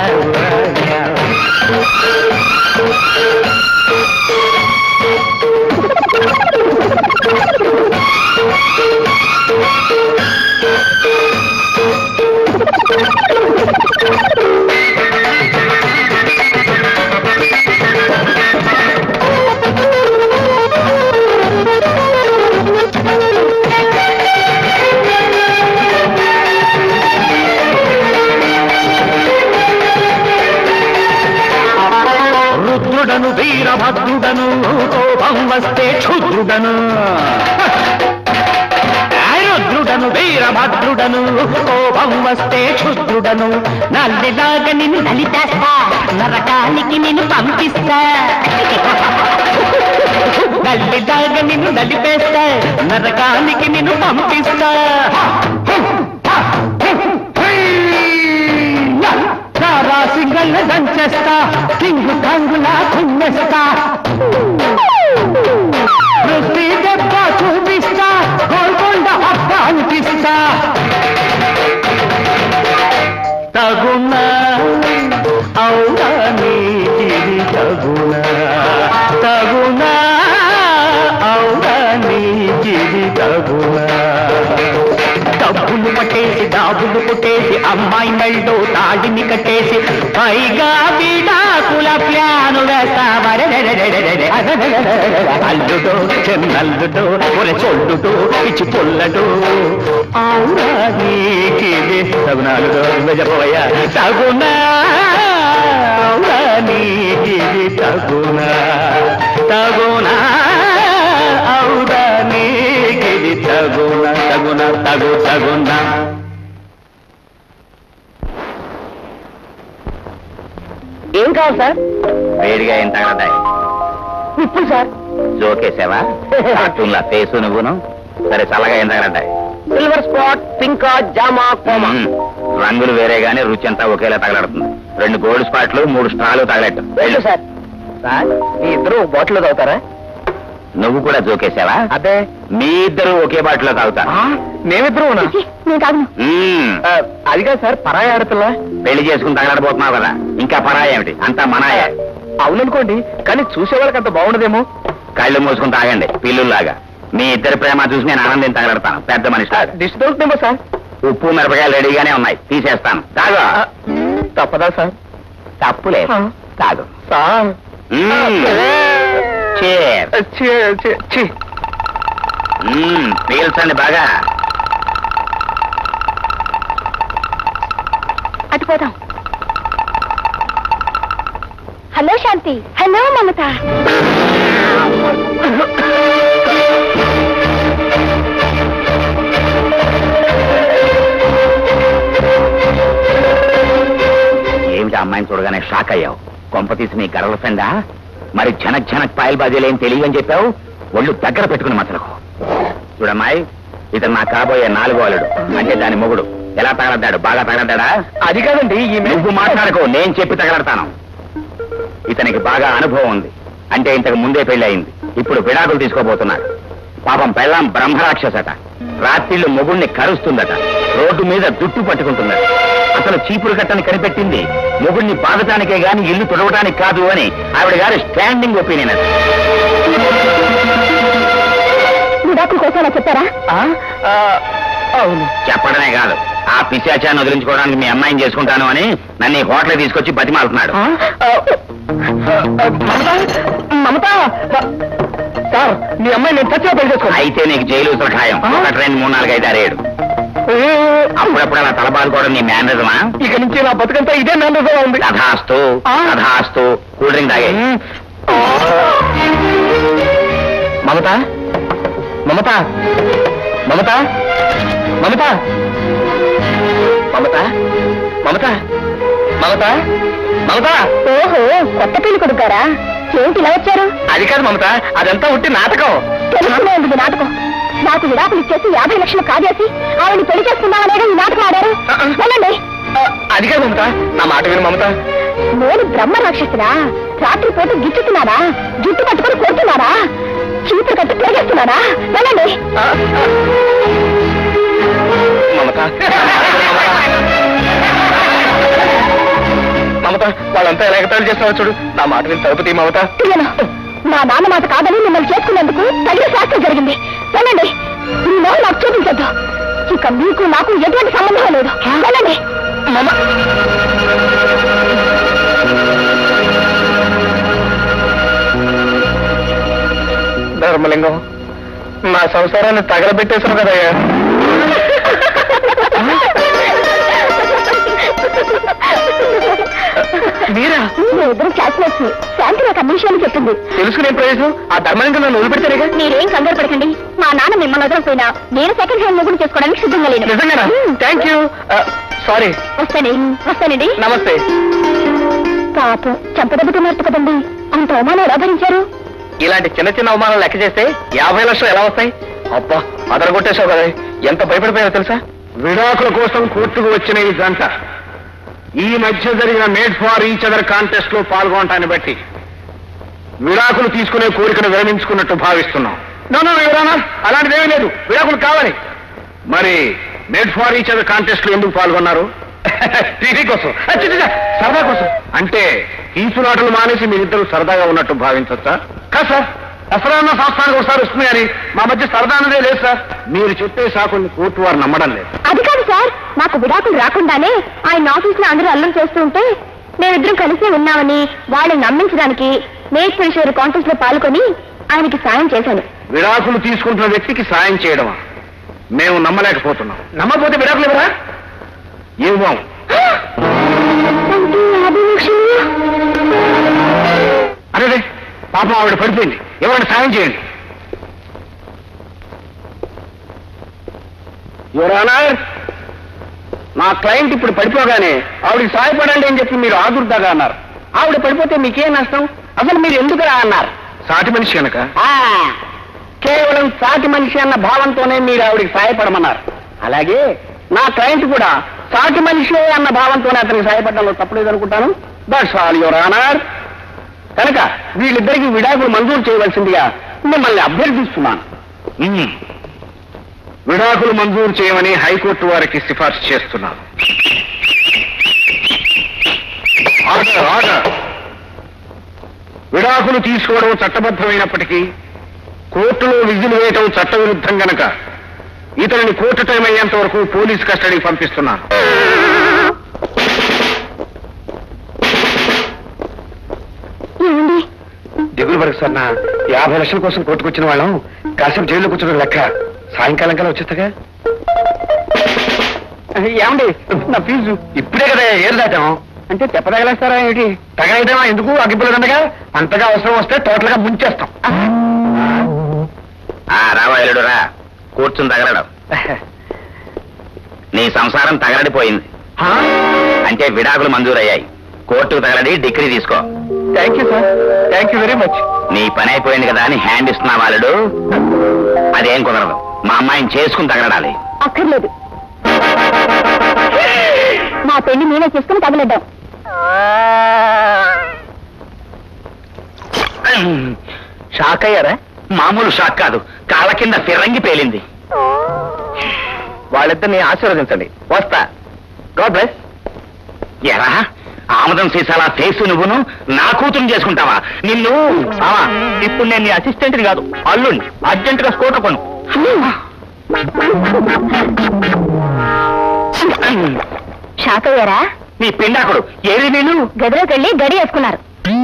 రుద్రుడను వీరభద్రుడను కోపం వస్తే క్షుద్రుడను రుద్రుడను వీరభద్రుడను కోపం వస్తే క్షుద్రుడను నల్లిలాగా నిన్ను నలిపేస్తా నరకానికి నిన్ను పంపిస్తా నల్లిలాగా నిన్ను నలిపేస్తా నరకానికి నిన్ను పంపిస్తా సారా సింగల్ దంచేస్తా సింగు కంగులా కుమ్మేస్తా దృష్టి దెబ్బ చూపిస్తా గోల్కొండ అప్ప అనిపిస్తా తగునా అవునా నీకిది తగునా తగునా అవునా నీకిది తగునా డబ్బులు పట్టేసి డాబులు కొట్టేసి అమ్మాయి మెళ్ళో తాడిని కట్టేసి పైగా విడాకుల ప్లాను వేస్తావరెరెరెరెరెరె. అల్లుడు చిన్నల్లుడు ఒరే చొల్లుడు పిచ్చి పొల్లడు అవునా నీకిది తగునాలుడు చెప్పవయ్యా తగునా అవునా నీకిది తగునా తగునా అవునా నీకిది తగునా తగునా తగు తగునా ఏం కావాలి సార్ వేడిగా ఏం తగలదాయి ఇప్పుడు సార్ జోకేసావా కార్టూన్ల ఫేసు నువ్వును సరే చల్లగా ఏం తగలడ్డాయి సిల్వర్ స్పాట్ పింక్ జామా కోమా మ్మ్. రంగులు వేరే గానీ రుచి అంతా ఒకేలా తగలడుతుంది రెండు గోల్డ్ స్పాట్లు మూడు స్టాలు తగలట్టు వెళ్ళు సార్ సార్ మీ ఇద్దరు బాటిల్ తాగుతారా నువ్వు కూడా జోకేసావా అదే మీ ఇద్దరు ఒకే బాటిలో తాగుతారు మేమిద్దరు ఛీ, నేను తాగను మ్మ్. అది కాదు సార్ పరాయి ఆడపిల్ల పెళ్లి చేసుకుని తగలడబోతున్నావు కదా ఇంకా పరాయి ఏమిటి అంతా మనాయే అవుననుకోండి కానీ చూసే వాళ్ళకి అంత బాగుండదేమో కళ్ళు మూసుకుని తాగండి పిల్లుల్లాగా మీ ఇద్దరి ప్రేమ చూసి నేను ఆనందం తగలడతాను పెద్ద మనిషి దిష్టి దొరుకుతుందో సార్ ఉప్పు మిరపకాయలు రెడీగానే ఉన్నాయి తీసేస్తాను తాగు తప్పదా సార్ తప్పులేదు ఆ. తాగు సార్ మ్మ్. Cheers. ఛీ, ఛీ, ఛీ. మ్మ్. పీల్చండి బాగా అటు పోదాం హలో శాంతి హలో మమత ఏమిటి ఆ అమ్మాయిని చూడగానే షాక్ అయ్యావు కొంప తీసి నీ గర్వ ఫ్రెండా మరి జనక్ జనక్ పాయల్ బాజీలు ఏం తెలియని చెప్పావు ఒళ్ళు దగ్గర పెట్టుకుని మసలకు చూడమ్మాయి ఇతను నా కాబోయే నాలుగో అల్లుడు అంటే దాని మొగుడు ఎలా తగలడ్డాడు బాగా తగలడ్డాడా అది కాదండి ఈ నువ్వు మాట్లాడకు నేను చెప్పి తగలడతాను ఇతనికి బాగా అనుభవం ఉంది అంటే ఇంతకు ముందే పెళ్లి అయింది ఇప్పుడు విడాకులు తీసుకోబోతున్నాడు పాపం పెళ్ళాం బ్రహ్మరాక్షసట రాత్రిళ్ళు మొగుణ్ణి కరుస్తుందట రోడ్డు మీద జుట్టు పట్టుకుంటుందట అసలు చీపురు కట్టని కనిపెట్టింది మొగుణ్ణి బాధటానికే గాని ఇల్లు తుడవటానికి కాదు అని ఆవిడ గారి స్టాండింగ్ ఒపీనియన్ అది విడాకుల కోసం అలా చెప్పారా ఆ, ఆ, అవును చెప్పడమే కాదు ఆ పిశాచాన్ని వదిలించుకోవడానికి మీ అమ్మాయిని చేసుకుంటాను అని నన్ను ఈ హోటల్ తీసుకొచ్చి బతిమాలుతున్నాడు ఆ, ఆ, ఆ, మమత మమత మ- సార్ మీ అమ్మాయి నేను చచ్చిగా పెళ్లి చేసుకోండి అయితే నీకు జైలు ఉత్తర ఖాయం ఒకటి రెండు మూడు నాలుగు ఐదు ఆరు ఏడు అప్పుడప్పుడు అలా తలబాదుకోవడం నీ మేనరిజమా ఇక నుంచి నా బతుకంతా ఇదే నాన్నగా ఉంది కథాస్తు ఆ. కథాస్తు కూల్ డ్రింక్ తాగే మ్మ్. మమత మమత మమత మమత మమత మమత మమత మమత ఓహో కొత్త పెళ్లి కొడుకారా ఏంటి ఇలా వచ్చారు అది కాదు మమత అదంతా ఉట్టి నాటకం తెలుసుకునే ఉంది నాటకం నాకు విడాకులు ఇచ్చేసి యాభై లక్షలు కాజేసి ఆవిడ పెళ్లి చేసుకుందామనేగా ఈ నాటకం ఆడారు వెళ్ళండి ఆ, అది కాదు మమత నా మాట విను మమత నేను బ్రహ్మ రాక్షసురా రాత్రి పూట గిచ్చుతున్నారా జుట్టు పట్టుకొని కొడుతున్నారా చీపురు కట్టి తిరిగేస్తున్నారా వెళ్ళండి ఆ, ఆ. మమత మమత వాళ్ళంతా ఎలా ఎగతాళి చేస్తావో చూడు నా మాట విని తలుపుతీ మమత తీయను నా నాన్న మాట కాదని మిమ్మల్ని చేసుకునేందుకు తగిన శాస్త్రం జరిగింది వెళ్ళండి ఈ మొహం నాకు చూపించద్దు ఇక మీకు నాకు ఎటువంటి సంబంధం లేదు వెళ్ళండి మమ ధర్మలింగం నా సంసారాన్ని తగలబెట్టేశావు కదయ్యా మీరా ఇద్దరు క్లాస్మేట్స్ శాంతి నాకు అన్ని విషయాలు చెప్పింది తెలుసుకునే ప్రయోజనం ఆ ధర్మలింగం నన్ను వదిలిపెడతారేగా మీరేం కంగారు పడకండి మా నాన్న మిమ్మల్ని వదలకపోయినా నేను సెకండ్ హ్యాండ్ మొగుడు చేసుకోవడానికి సిద్ధంగా లేను నిజంగానా థ్యాంక్ యూ సారీ వస్తానండి వస్తానండి నమస్తే పాపం చెంపదెబ్బతున్నట్టు కదండి అంత అవమానం ఎలా భరించారు ఇలాంటి చిన్న చిన్న అవమానాలు లెక్క చేస్తే యాభై లక్షలు ఎలా వస్తాయి అబ్బా అదరగొట్టేశావు కదా ఎంత భయపడిపోయావు తెలుసా విడాకుల కోసం కోర్టుకు వచ్చిన ఈ జంట ఈ మధ్య జరిగిన made for each other contest లో పాల్గొనటాన్ని బట్టి విడాకులు తీసుకునే కోరికను విరమించుకున్నట్టు భావిస్తున్నాం నో నో ఎవరానా అలాంటిదేమీ లేదు విడాకులు కావాలి మరి made for each other contest లో ఎందుకు పాల్గొన్నారు టీవీ కోసం అచ్చి, చి, చి, సరదా కోసం అంటే ఈసులాటలు మానేసి మీరిద్దరు సరదాగా ఉన్నట్టు భావించచ్చా కాదు సార్ దసరా అన్న సంవత్సరానికి ఒకసారి వస్తుంది కానీ మా మధ్య సరదా అన్నదే లేదు సార్ మీరు చెప్పే సాకుల్ని కోర్టు వారు నమ్మడం లేదు అది కాదు సార్ నాకు విడాకులు రాకుండానే ఆయన ఆఫీస్ లో అందరూ అల్లం చేస్తూ ఉంటే మేమిద్దరం కలిసి ఉన్నామని వాళ్ళని నమ్మించడానికి మేట్ ఫినిషర్ కాంటెస్ట్ లో పాల్గొని ఆయనకి సాయం చేశాను విడాకులు తీసుకుంటున్న వ్యక్తికి సాయం చేయడమా మేము నమ్మలేకపోతున్నాం నమ్మపోతే విడాకులు ఎవరా ఇవ్వం అంటే యాభై లక్షలు అరే పాపం ఆవిడ పడిపోయింది ఎవరైనా సాయం చేయండి యువరానా నా క్లయింట్ ఇప్పుడు పడిపోగానే ఆవిడకి సాయపడండి అని చెప్పి మీరు ఆదుర్దాగా అన్నారు ఆవిడ పడిపోతే మీకేం నష్టం అసలు మీరు ఎందుకు రా అన్నారు సాటి మనిషి కనుక కేవలం సాటి మనిషి అన్న భావంతోనే మీరు ఆవిడకి సాయపడమన్నారు అలాగే నా క్లయింట్ కూడా సాటి మనిషి అన్న భావంతోనే అతనికి సాయపడడంలో తప్పలేదు అనుకుంటాను దట్స్ ఆల్ యువర్ ఆనర్ కనుక వీళ్ళిద్దరికి విడాకులు మంజూరు చేయవలసిందిగా మిమ్మల్ని అభ్యర్థిస్తున్నాను విడాకులు మంజూరు చేయమని హైకోర్టు వారికి సిఫార్సు చేస్తున్నాను ఆర్డర్ ఆర్డర్ విడాకులు తీసుకోవడం చట్టబద్ధమైనప్పటికీ కోర్టులో విధులు వేయటం చట్టవిరుద్ధం గనక ఇతనిని కోర్టు టైం అయ్యేంత వరకు పోలీస్ కస్టడీకి పంపిస్తున్నాను ఏమండి దిగులు పడకు సార్ నా యాభై లక్షల కోసం కోర్టుకొచ్చిన వాళ్ళం కాసేపు జైల్లో కూర్చోడం లెక్క సాయంకాలం కల్లా వచ్చేస్తాగా ఏమండి నా ఫీజు ఇప్పుడే కదా ఏరు దాటాం అంటే చెప్పదగలేస్తారా ఏమిటి తగలైతేమా ఎందుకు అగ్గిపోలేదండగా అంతగా అవసరం వస్తే టోటల్ గా ముంచేస్తాం ఆ రావాయుడు రా కూర్చుని తగలడం నీ సంసారం తగలడిపోయింది అంటే విడాకులు మంజూరయ్యాయి కోర్టుకు తగలడి డిగ్రీ తీసుకో thank you sir thank you very much నీ పని అయిపోయింది కదా అని హ్యాండ్ ఇస్తున్నా వాళ్ళడు అదేం కుదరదు మా అమ్మాయిని చేసుకుని తగలడాలి అక్కర్లేదు మా పెళ్లి నేనే చేసుకుని తగలడ్డాం షాక్ అయ్యారా మామూలు షాక్ కాదు కాళ్ళ కింద ఫిరంగి పేలింది వాళ్ళిద్దరిని ఆశీర్వదించండి వస్తా గాడ్ బ్లెస్ ఎరా ఆమదం సీసాల ఫేస్ నువ్వును నా కూతురు చేసుకుంటావా నిన్ను ఆవా, ఇప్పుడు నేను నీ అసిస్టెంట్ని కాదు అల్లుండి అర్జెంట్ గా స్కూటర్ కొను షాక్ అయ్యారా నీ పిండాకుడు ఏది నేను గదిలోకి వెళ్ళి గడి వేసుకున్నారు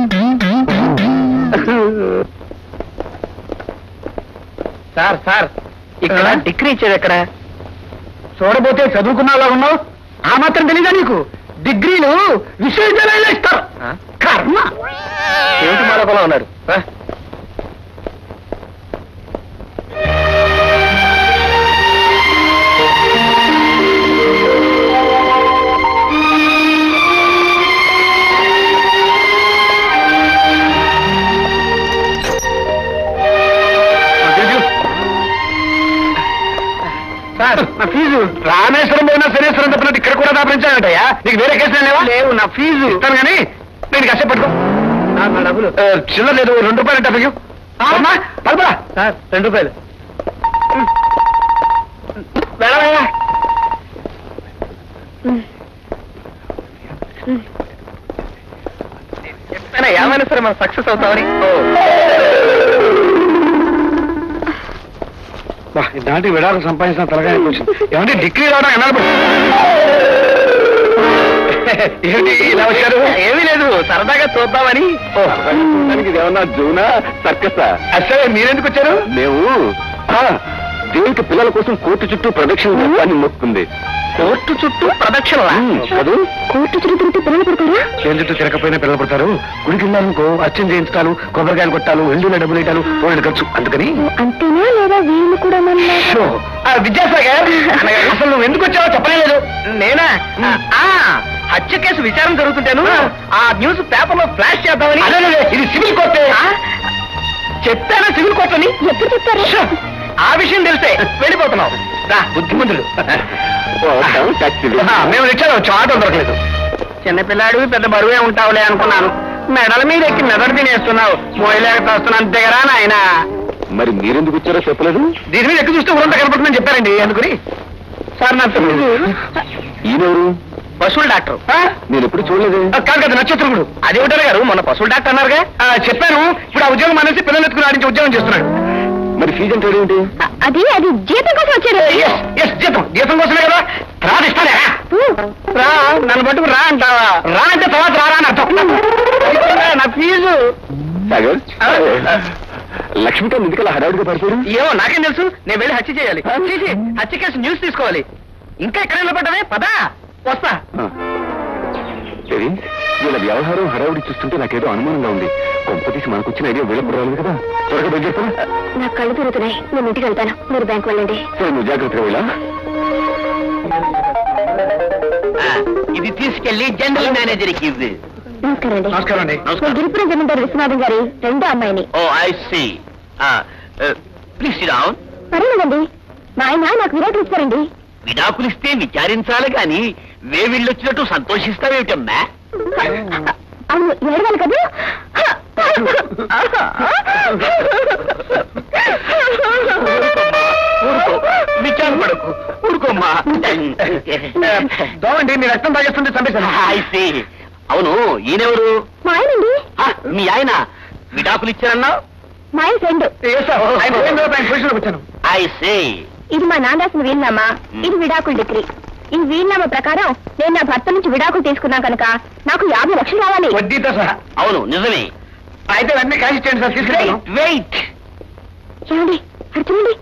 సార్ సార్ ఇక్కడ ఆ? డిగ్రీ ఇచ్చేది ఎక్కడ చూడబోతే చదువుకున్నాలా ఉన్నావు ఆ మాత్రం తెలీదా నీకు డిగ్రీలు విశ్వవిద్యాలయాలు ఇస్తారు ఆ? కర్మ ఏమిటి మరొకలా ఉన్నారు రా. సార్ నా ఫీజు రామేశ్వరం పోయినా శనేశ్వరం తప్పినట్టు ఇక్కడ కూడా దాపరించాలంటయ్యా నీకు వేరే కేసులు లేవా లేవు నా ఫీజు ఇస్తాను కానీ నేను కష్టం పట్టుకో నా డబ్బులు చిల్లర లేదు రెండు రూపాయలు డబ్బు పదపరా సార్ రెండు రూపాయలు వెళ్ళవయ్యా చెప్పానా ఏమైనా సరే మనం సక్సెస్ అవుతామని దాంట్లో విడాకులు సంపాదించిన తలగా వచ్చింది ఏమంటే డిగ్రీ రావడం ఎన్నాళ్ళు పడుతుంది? ఏమిటి ఇలా వచ్చారు ఏమీ లేదు సరదాగా చూద్దామని ఏమన్నా జూనా సర్కసా అసలే మీరెందుకు వచ్చారు మేము ఆ, దేవుడికి పిల్లల కోసం కోర్టు చుట్టూ ప్రదక్షిణ చేస్తాన్ని మొక్కుంది కోర్టు చుట్టూ ప్రదక్షిణలా చదువు కోర్టు చుట్టూ తిరిగితే పిల్లలు పుడతారా చేను చుట్టూ తిరగకపోయినా పిల్లలు పడతారు గుడికి వెళ్ళాలనుకో అర్చన చేయించడాలు కొబ్బరికాయలు కొట్టాలు వెండిలో డబ్బులు వేయటాలు పోయిన ఖర్చు అందుకని అంతేనా లేదా వీళ్ళు కూడా మన షో. ఆ, విద్యాసాగర్ అన్నగారు, అసలు నువ్వు ఎందుకు వచ్చావో చెప్పలేదు నేనా ఆ హత్య కేసు విచారణ జరుగుతుంటాను ఆ న్యూస్ పేపర్ లో ఫ్లాష్ చేద్దామని అదే అదే, ఇది సివిల్ కోర్టే ఆ? చెప్పానా సివిల్ కోర్టు అని ఎప్పుడు చెప్తారు ఆ విషయం తెలిసే వెళ్ళిపోతున్నావు రా బుద్ధిమంతుడు పోతాం, taxi. ఆ, మేము రిక్షాలో వచ్చాం ఆటో దొరకలేదు చిన్నపిల్లాడు పెద్ద బరువే ఉంటావులే అనుకున్నాను మెడల మీద ఎక్కి మెదడు తినేస్తున్నావు మోయలేక తోస్తున్నాను దిగరా నాయన మరి మీరెందుకు వచ్చారో చెప్పలేదు దీని మీద ఎక్కువ చూస్తే ఊరంతా కనపడుతుందని చెప్పారండి అందుకని సార్ నా తమ్ముడు ఈయనెవరు పశువుల డాక్టర్ ఆ? నేను ఎప్పుడు చూడలేదు ఆ, కాదు కదా నక్షత్రముడు అదేమిటారు గారు మొన్న పశువుల డాక్టర్ అన్నారుగా ఆ, చెప్పాను ఇప్పుడు ఆ ఉద్యోగం అనేసి పిల్లలు ఎత్తుకుని ఆడించి ఉద్యోగం చేస్తున్నాడు మరి ఫీజు అంటే ఏంటి అది అది జీతం కోసం వచ్చారు ఎస్ ఎస్ జీతం జీతం కోసమే కదా తర్వాత ఇస్తానే రా నన్ను పట్టుకు రా అంటావా రా అంటే తర్వాత రారా అని అర్థం అయిపోయిందా నా ఫీజు సాగర్ ఆ. లక్ష్మీకాంత్ ఎందుకలా హడావుడిగా పడిపోయాడు ఏమో నాకేం తెలుసు నేను వెళ్ళి హత్య చేయాలి చేసి హత్య కేసు న్యూస్ తీసుకోవాలి ఇంకా ఎక్కడ నిలబడ్డమే పదా వస్తా ఆ. సరే వీళ్ళ వ్యవహారం హడావుడి చూస్తుంటే నాకేదో అనుమానంగా ఉంది కొంపతీసి మనకు వచ్చిన ఐడియా వీళ్ళప్పుడు రాలేదు కదా త్వరగా బయలుదేరుతావా నా కళ్ళు తిరుగుతున్నాయి నేను ఇంటికి వెళ్తాను మీరు బ్యాంక్ వెళ్ళండి సరే నువ్వు జాగ్రత్తగా వెళ్ళా ఇది తీసుకెళ్లి జనరల్ మేనేజర్ కి ఇవ్వు నమస్కారం అండి నమస్కారం అండి నేను గిరిపురం జమీందారు విశ్వనాథం గారి రెండో అమ్మాయిని oh I see please down పర్వాలేదండి మా ఆయన నాకు విరాట్లు ఇస్తారండి విడాకులిస్తే విచారించాలి గాని వేవిళ్ళొచ్చినట్టు సంతోషిస్తావేమిటమ్మా అవును ఏడవాలి కదా ఊరుకో విచారం పడకు ఊరుకోమ్మా దోవండి మీ రక్తం తాగేస్తుంటే చంపేశాను ఐ సి అవును ఈయనెవరు మా ఆయనండి ఆ, మీ ఆయన విడాకులు ఇచ్చారన్నావు మా ఆయన ఫ్రెండ్ వచ్చాను ఐ సే ఇది మా నాన్న రాసిన వీలునామా ఇది విడాకుల డిగ్రీ ఈ వీలునామా ప్రకారం నేను నా భర్త నుంచి విడాకులు తీసుకున్నా కనుక నాకు యాభై లక్షలు రావాలి వడ్డీతో సహా అవును నిజమే అయితే వెంటనే క్యాష్ ఇచ్చేయండి సార్ తీసుకెళ్తాను వెయిట్ చూడండి అటు చూడండి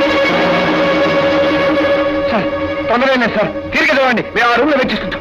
సార్ తొందరగా సార్ తిరిగి చదవండి మేము ఆ రూమ్ లో వెచ్చిస్తుంటాం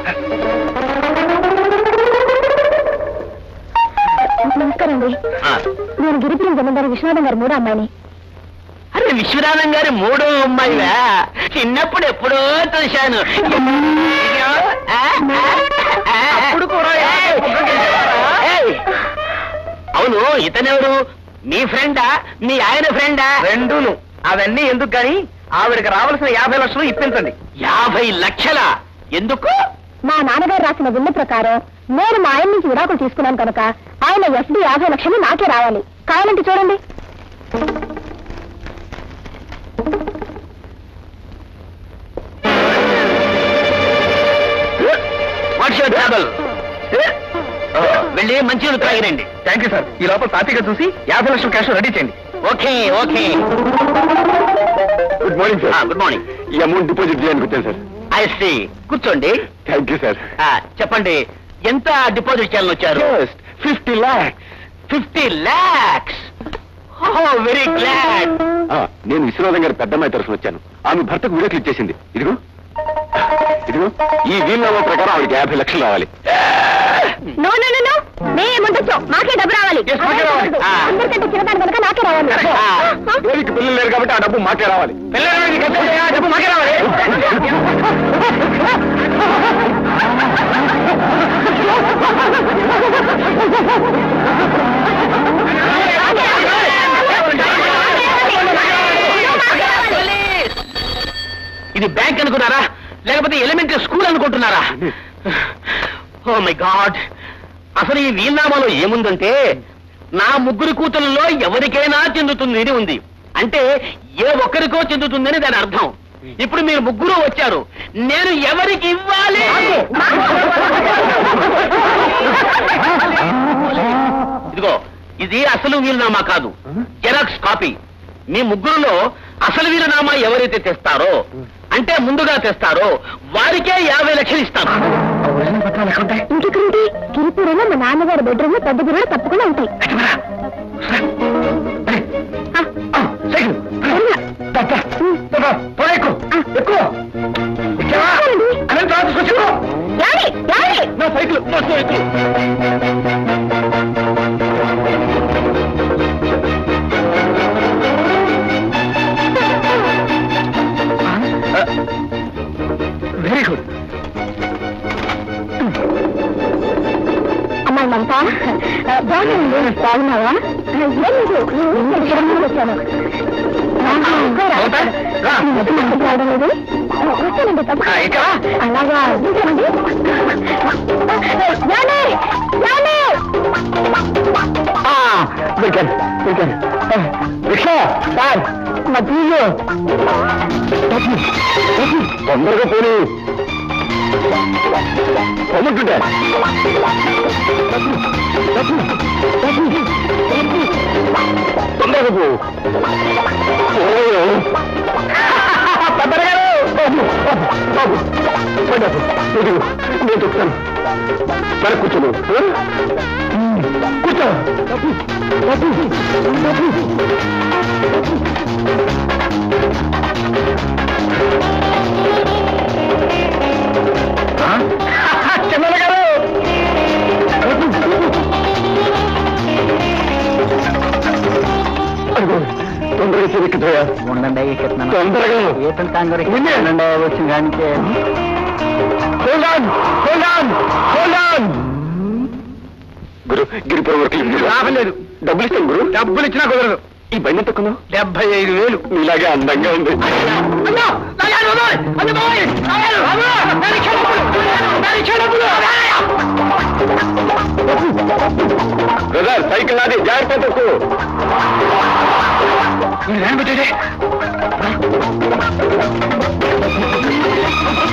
నమస్కారం అండి నేను గిరిపురం జమీందారు విశ్వనాథం గారు మూడో అమ్మాయిని అరే విశ్వనాథం గారి మూడో అమ్మాయివా చిన్నప్పుడు ఎప్పుడో చూశాను ఇదిగో, ఆ, ఆ, ఆ. అప్పుడు కూడా ఏయ్, ఏయ్. అవును ఇతనెవరు మీ ఫ్రెండా మీ ఆయన ఫ్రెండా రెండును అవన్నీ ఎందుకు కానీ ఆవిడకి రావాల్సిన యాభై లక్షలు ఇప్పించండి యాభై లక్షల ఎందుకు మా నాన్నగారు రాసిన విన్న ప్రకారం నేను మా ఆయన నుంచి విడాకులు తీసుకున్నాను కనుక ఆయన ఎఫ్డి యాభై లక్షలు నాకే రావాలి కావాలంటే చూడండి వాట్స్ యువర్ ట్రాబుల్ వెళ్ళి మంచి తాగిరండి థ్యాంక్ యూ సార్ ఈ లోపల తాపిగా చూసి యాభై లక్షల క్యాష్ రెడీ చేయండి okay okay good morning good morning ఈ అమౌంట్ డిపాజిట్ చేయడానికి వచ్చాను సార్ ఐ సి కూర్చోండి థ్యాంక్ యూ సార్ ఆ, చెప్పండి ఎంత డిపాజిట్ చేయాలని వచ్చారు just fifty lakhs fifty lakhs very glad నేను విశ్వనాథం గారి పెద్దమ్మాయి తరఫున వచ్చాను ఆమె భర్తకు విడాకులు ఇచ్చేసింది ఇదిగో ఇదిగో ఈ వీలునామా ప్రకారం ఆవిడకి యాభై లక్షలు రావాలి నో నో నో నో మేముండొచ్చు మాకే డబ్బు రావాలి Yes, మాకే రావాలి. ఆ, అందరికంటే చిన్నదాని కనుక నాకే రావాలి ఆ? దేవికి పిల్లలు లేరు కాబట్టి ఆ డబ్బు మాకే రావాలి పిల్లలు డబ్బు మాకే రావాలి ఇది బ్యాంక్ అనుకున్నారా లేకపోతే ఎలిమెంటరీ స్కూల్ అనుకుంటున్నారా ఓ మై గాడ్ అసలు ఈ వీల్నామాలో ఏముందంటే నా ముగ్గురు కూతుళ్ళలో ఎవరికైనా చెందుతుంది ఇది ఉంది అంటే ఏ ఒక్కరికో చెందుతుందని దాని అర్థం ఇప్పుడు మీరు ముగ్గురు వచ్చారు నేను ఎవరికి ఇవ్వాలి ఇదిగో ఇది అసలు వీలునామా కాదు జెరాక్స్ కాపీ మీ ముగ్గురులో అసలు వీలునామా ఎవరైతే తెస్తారో అంటే ముందుగా తెస్తారో వారికే యాభై లక్షలు ఇస్తాను ఇంకెక్కడుంటి గిరిపురంలో మా నాన్నగారి బెడ్రూమ్ లో పెద్ద బిర్యానీ తప్పకుండా ఉంటాయి ఆ, త్వరగా. ఎక్కువ ఎక్కువ ఇచ్చావా? అనంత తర్వాత తీసుకొచ్చుకో. ఏమండి? ఏమండి? నా సైకిల్ నా సైకిల్ వెరీ గుడ్ అమ్మాయి మమత ఆ, బాగున్నానండి బాగున్నావా ఆ, ఏం లేదు నేను క్షణంలో వచ్చాను ఆ, కూర. మమత, రా. ఈ మధ్య నాకు రావడం లేదు ఆ, వస్తానండి తప్పకుండా. ఆ, ఇక్కడ. అలాగా ఉంటానండి ఏమండి? ఏమండి? దొరికాను దొరికాను రిక్షా సార్ నా తీయు తొందరగా పోనీ పొమ్మంటుంటే తొందరగా పో ఓయో. తొందరగా రా. బాబు, బాబు, బాబు. బాబు, ఇదిగో, నేను చెప్తాను మరి కూర్చోను కూర్చో బాబు, బాబు, బాబు. ఆ? చిన్నన్న గారు అదిగో, తొందరగా చెరిక్కుతాయా ఉండండి ఎక్కిస్తున్నాను తొందరగా ఏపీ కాంగ్రెస్ నిన్నే. వచ్చిన కానీ Hold on! Hold on! Hold on! గురు గిరిపురం వరకు లాభం లేదు డబ్బులు ఇస్తాను గురు డబ్బులు ఇచ్చినా కుదరదు ఈ బండి తక్కువ డెబ్బై ఐదు వేలు ఇలాగే అందంగా ఉంది బ్రదర్ సైకిల్ నాది జాగ్రత్త తక్కువ పెట్టేది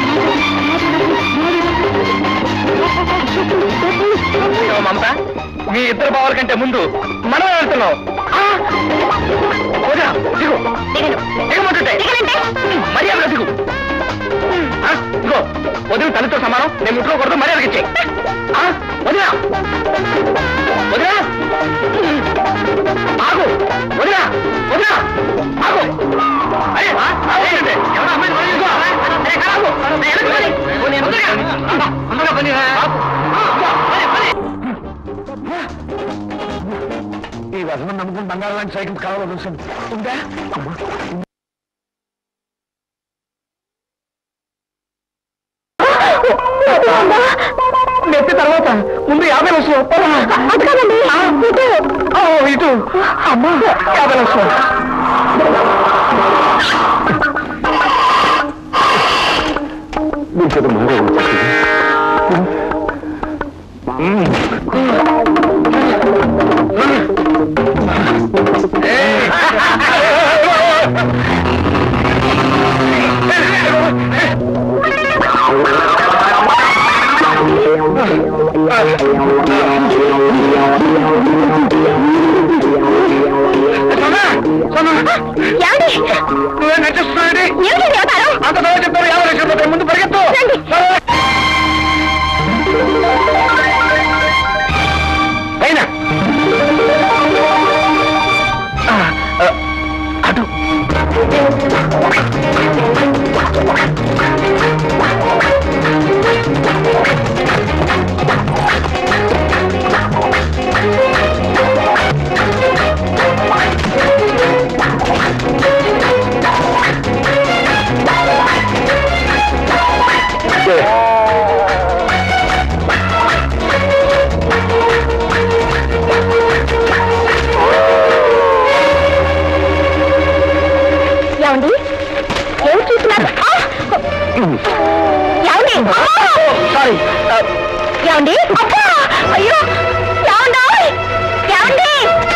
మమత మీ ఇద్దరు బావల కంటే ముందు మనం వెళ్తున్నాం ఆ! వదినా, దిగు దిగను దిగమంటుంటే దిగనంటే మర్యాదగా దిగు ఆ, ఇదిగో వదిన తల్లితో సమానం నేను ఇంట్లో కొడుతూ మర్యాదకి ఇచ్చే వదినా వదినా ఆగు వదినా వదినా ఆగు అరే, ఆ, ఆ, ఏంటంటే? ఎవరో అమ్మాయిని వదిలి ఇదిగో. ఏ, కాదు. ఏ, వెనక్కి పని. పోనీ, వదిలిగా. అమ్మా, అమ్మగా పని. ఆ, ఇదిగో, పని, పని. ఈ వ్యసనం నమ్ముకుని బంగారం లాంటి సైకిల్ కావాలో చూసింది ఉందా నెత్తి తర్వాత ముందు యాభై లక్షలు అది కాదండి ఇటు ఓ, ఇటు అమ్మా యాభై లక్షలు దీంతో మారే ఏమండి నువ్వే నటిస్తున్నావు ఏమిటి దేవతారు అంత చదువు చెప్తారు యాభై లక్షలు పోతాయి. ముందు పరిగెత్తు రండి. పైన ఆ, ఆ, అటు ఏమండి ఏం చూస్తున్నారు ఆ! ఏమండి సారీ ఏమండి అబ్బా! అయ్యో ఏమండి ఏమండి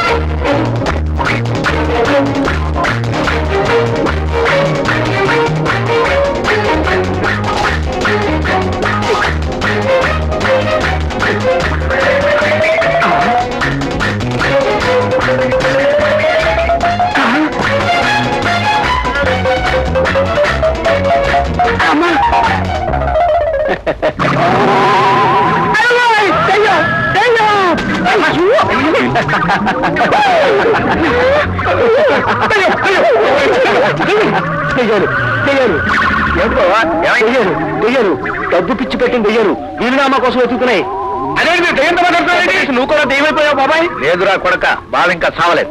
దెయ్యారు దెయ్యారు దెయ్యారు దెయ్యారు డబ్బు పిచ్చి పెట్టిన దెయ్యారు వీలునామా కోసం వెతుకుతున్నాయి అదే మీరు దెయ్యంతో మాట్లాడుతున్నారేంటి? నువ్వు కూడా దెయ్యమైపోయావు బాబాయ్ లేదురా కొడక బావ ఇంకా చావలేదు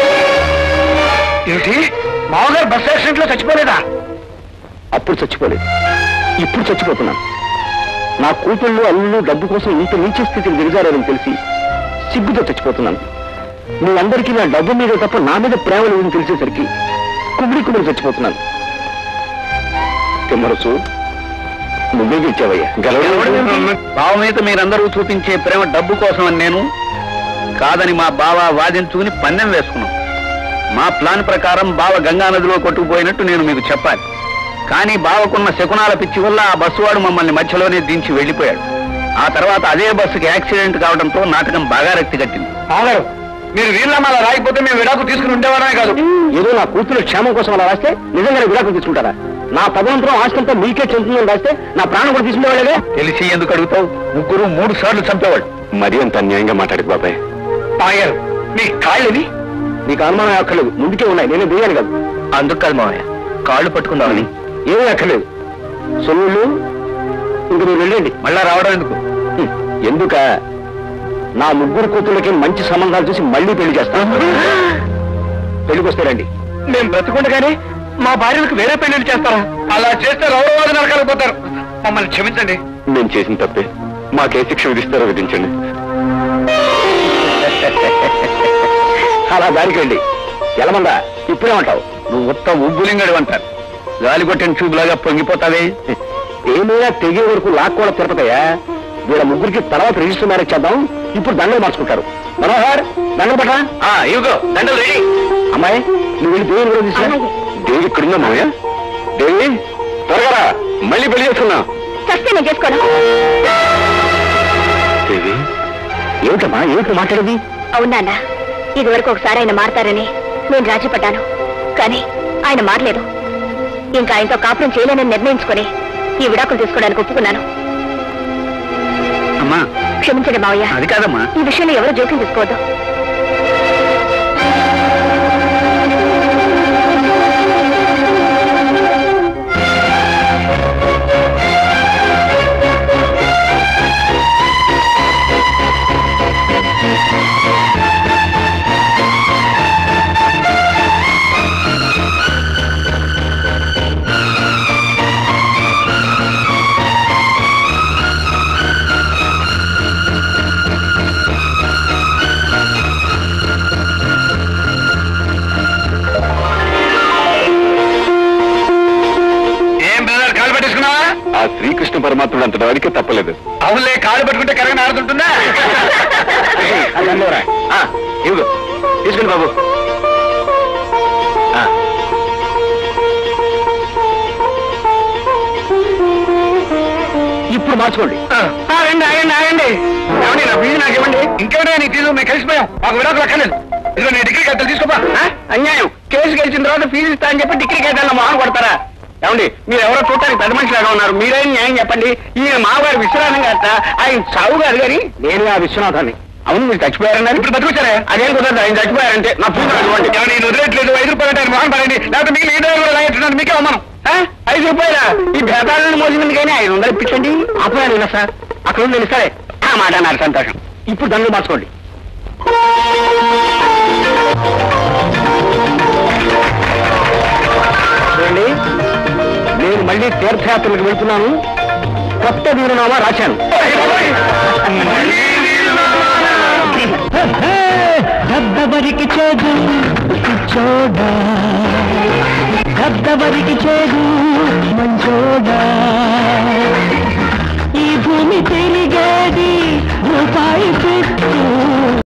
ఏంటి మామగారు బస్ యాక్సిడెంట్ లో చచ్చిపోలేదా అప్పుడు చచ్చిపోలేదు ఇప్పుడు చచ్చిపోతున్నాను నా కూతుళ్ళు అల్లుళ్ళు డబ్బు కోసం ఇంత నీచ స్థితికి దిగజారని తెలిసి సిగ్గుతో చచ్చిపోతున్నాను మీరందరికీ నా డబ్బు మీద తప్ప నా మీద ప్రేమ లేదని తెలిసేసరికి కుమిడి కుమిడి చచ్చిపోతున్నాను తిమ్మరసు నువ్వే గెలిచావయ్యా బావ మీద మీరందరూ చూపించే ప్రేమ డబ్బు కోసం అని నేను కాదని మా బావ వాదించుకుని పందెం వేసుకున్నాం మా ప్లాన్ ప్రకారం బావ గంగా నదిలో కొట్టుకుపోయినట్టు నేను మీకు చెప్పాలి కానీ బావకున్న శకునాల పిచ్చి వల్ల ఆ బస్సు వాడు మమ్మల్ని మధ్యలోనే దించి వెళ్ళిపోయాడు ఆ తర్వాత అదే బస్సుకి యాక్సిడెంట్ కావడంతో నాటకం బాగా రక్తి కట్టింది బావగారు మీరు వీళ్ళమాల రాయిపోతే మేము విడాకు తీసుకుని ఉండేవాడమే కాదు ఏదో నా కూతురు క్షేమం కోసం అలా రాస్తే నిజంగానే విడాకులు తీసుకుంటారా నా తదనంతరం ఆస్తంతా మీకే చెందుతుందని రాస్తే నా ప్రాణం కూడా తీసుకునేవాళ్ళే తెలిసి ఎందుకు అడుగుతావు ముగ్గురు మూడు సార్లు చంపేవాడు మరీ అంత అన్యాయంగా మాట్లాడదు బాబాయ్ పాయారు మీ కాళ్ళని నీకు అనుమానం అక్కర్లేదు ముందుకే ఉన్నాయి నేను దిగాను కాదు అందుకు కాదు మావయ్య కాళ్ళు పట్టుకుందామని ఏమీ అక్కర్లేదు సొల్లుళ్ళు ఇంక మీరు వెళ్ళండి మళ్ళా రావడం ఎందుకు హ్మ్. ఎందుక నా ముగ్గురు కూతుళ్ళకి మంచి సంబంధాలు చూసి మళ్ళీ పెళ్లి చేస్తాను పెళ్లికి వస్తే రండి మేము బ్రతుకుండగానే మా భార్యలకు వేరే పెళ్లిళ్ళు చేస్తారా అలా చేస్తే రౌరవాద నరకాలకు పోతారు మమ్మల్ని క్షమించండి నేను చేసిన తప్పే మాకే శిక్ష విధిస్తారో విధించండి అలా దానికి రండి ఎలమందా ఇప్పుడేమంటావు నువ్వు ఉత్త ఉబ్బులింగడు అంటారు గాలి కొట్టిన ట్యూబ్ లాగా పొంగిపోతావే ఏమైనా తెగే వరకు లాక్ కూడా తిరుపతయ్యా వీళ్ళ ముగ్గురికి తర్వాత రిజిస్టర్ మ్యారేజ్ చేద్దాం ఇప్పుడు దండలు మార్చుకుంటారు మనోహర్ దండలు పట్రా ఆ, ఇవిగో దండలు రెడీ అమ్మాయి నువ్వు వెళ్ళి దేవుని కూడా తీసుకురా అలాగే. దేవి ఇక్కడుందా మావయ్య దేవి త్వరగా రా. మళ్ళీ పెళ్లి చేస్తున్నా చస్తే నేను చేసుకోను దేవి ఏమిటమ్మా ఏమిటి మాట్లాడేది అవునా ఇదివరకు ఒకసారి ఆయన మారతారని నేను రాజీపడ్డాను కానీ ఆయన మారలేదు ఇంకా ఆయనతో కాపురం చేయలేనని నిర్ణయించుకొని ఈ విడాకులు తీసుకోవడానికి ఒప్పుకున్నాను అమ్మా క్షమించండి మావయ్య అది కాదమ్మా ఈ విషయంలో ఎవరు జోక్యం తీసుకోవద్దు ఏం బ్రదర్ కాలు పట్టేసుకున్నావా ఆ శ్రీకృష్ణ పరమాత్ముడు అంత వాడికే తప్పలేదు అవునులే కాలు పట్టుకుంటే కరెంట్ ఆడుతుంటుందా అది అందులోరా. ఆ, ఇదిగో తీసుకుని బాబు ఆ. ఇప్పుడు మార్చుకోండి ఆగండి ఆగండి ఆగండి ఏమండి నా ఫీజు నాకు ఇవ్వండి ఇంకేమైనా నీకు తీసు మేము కలిసిపోయాం మాకు విడాకులు అక్కర్లేదు ఇదిగో నేను డిగ్రీ కట్టాలి తీసుకోపా ఆ? అన్యాయం కేసు గెలిచిన తర్వాత ఫీజు ఇస్తా అని చెప్పి డిగ్రీ కట్టాలి మొహన్ కొడతారా ఏమండి మీరు ఎవరో చూడటానికి పెద్ద మనిషిలాగా ఉన్నారు మీరేం న్యాయం చెప్పండి ఈయన మామగారు విశ్రాంతం కాస్త ఆయన సాగు గారు గారి నేను ఆ విశ్వనాథాన్ని అవును మీరు చచ్చిపోయారన్నారు ఇప్పుడు బతుకొచ్చారే అదేం కుదరదు ఆయన చచ్చిపోయారంటే నా ఫీజు ఇవ్వండి ఏమండి నేను వదిలేట్లేదు ఐదు రూపాయలు అంటే ఆయన మొహన్ పడండి లేకపోతే మీకు ఈ కూడా లాగేట్టున్నారు మీకే అమ్మను ఐదు రూపాయల ఈ భేదాలను మోసింది కానీ ఐదు వందలు ఇప్పించండి అప్పుడు నేను సార్ అక్కడ ఉంది నేను సరే ఆ మాట అన్నారు సంతోషం ఇప్పుడు దాన్ని మార్చుకోండి చూడండి నేను మళ్ళీ తీర్థయాత్రలకు వెళ్తున్నాను కొత్త వీరునామా రాశాను గద్దవరికి చేదు చూడా గద్దవరికి చేదు మంచోడా ఈ భూమి తిరిగేది రూపాయి పెట్టు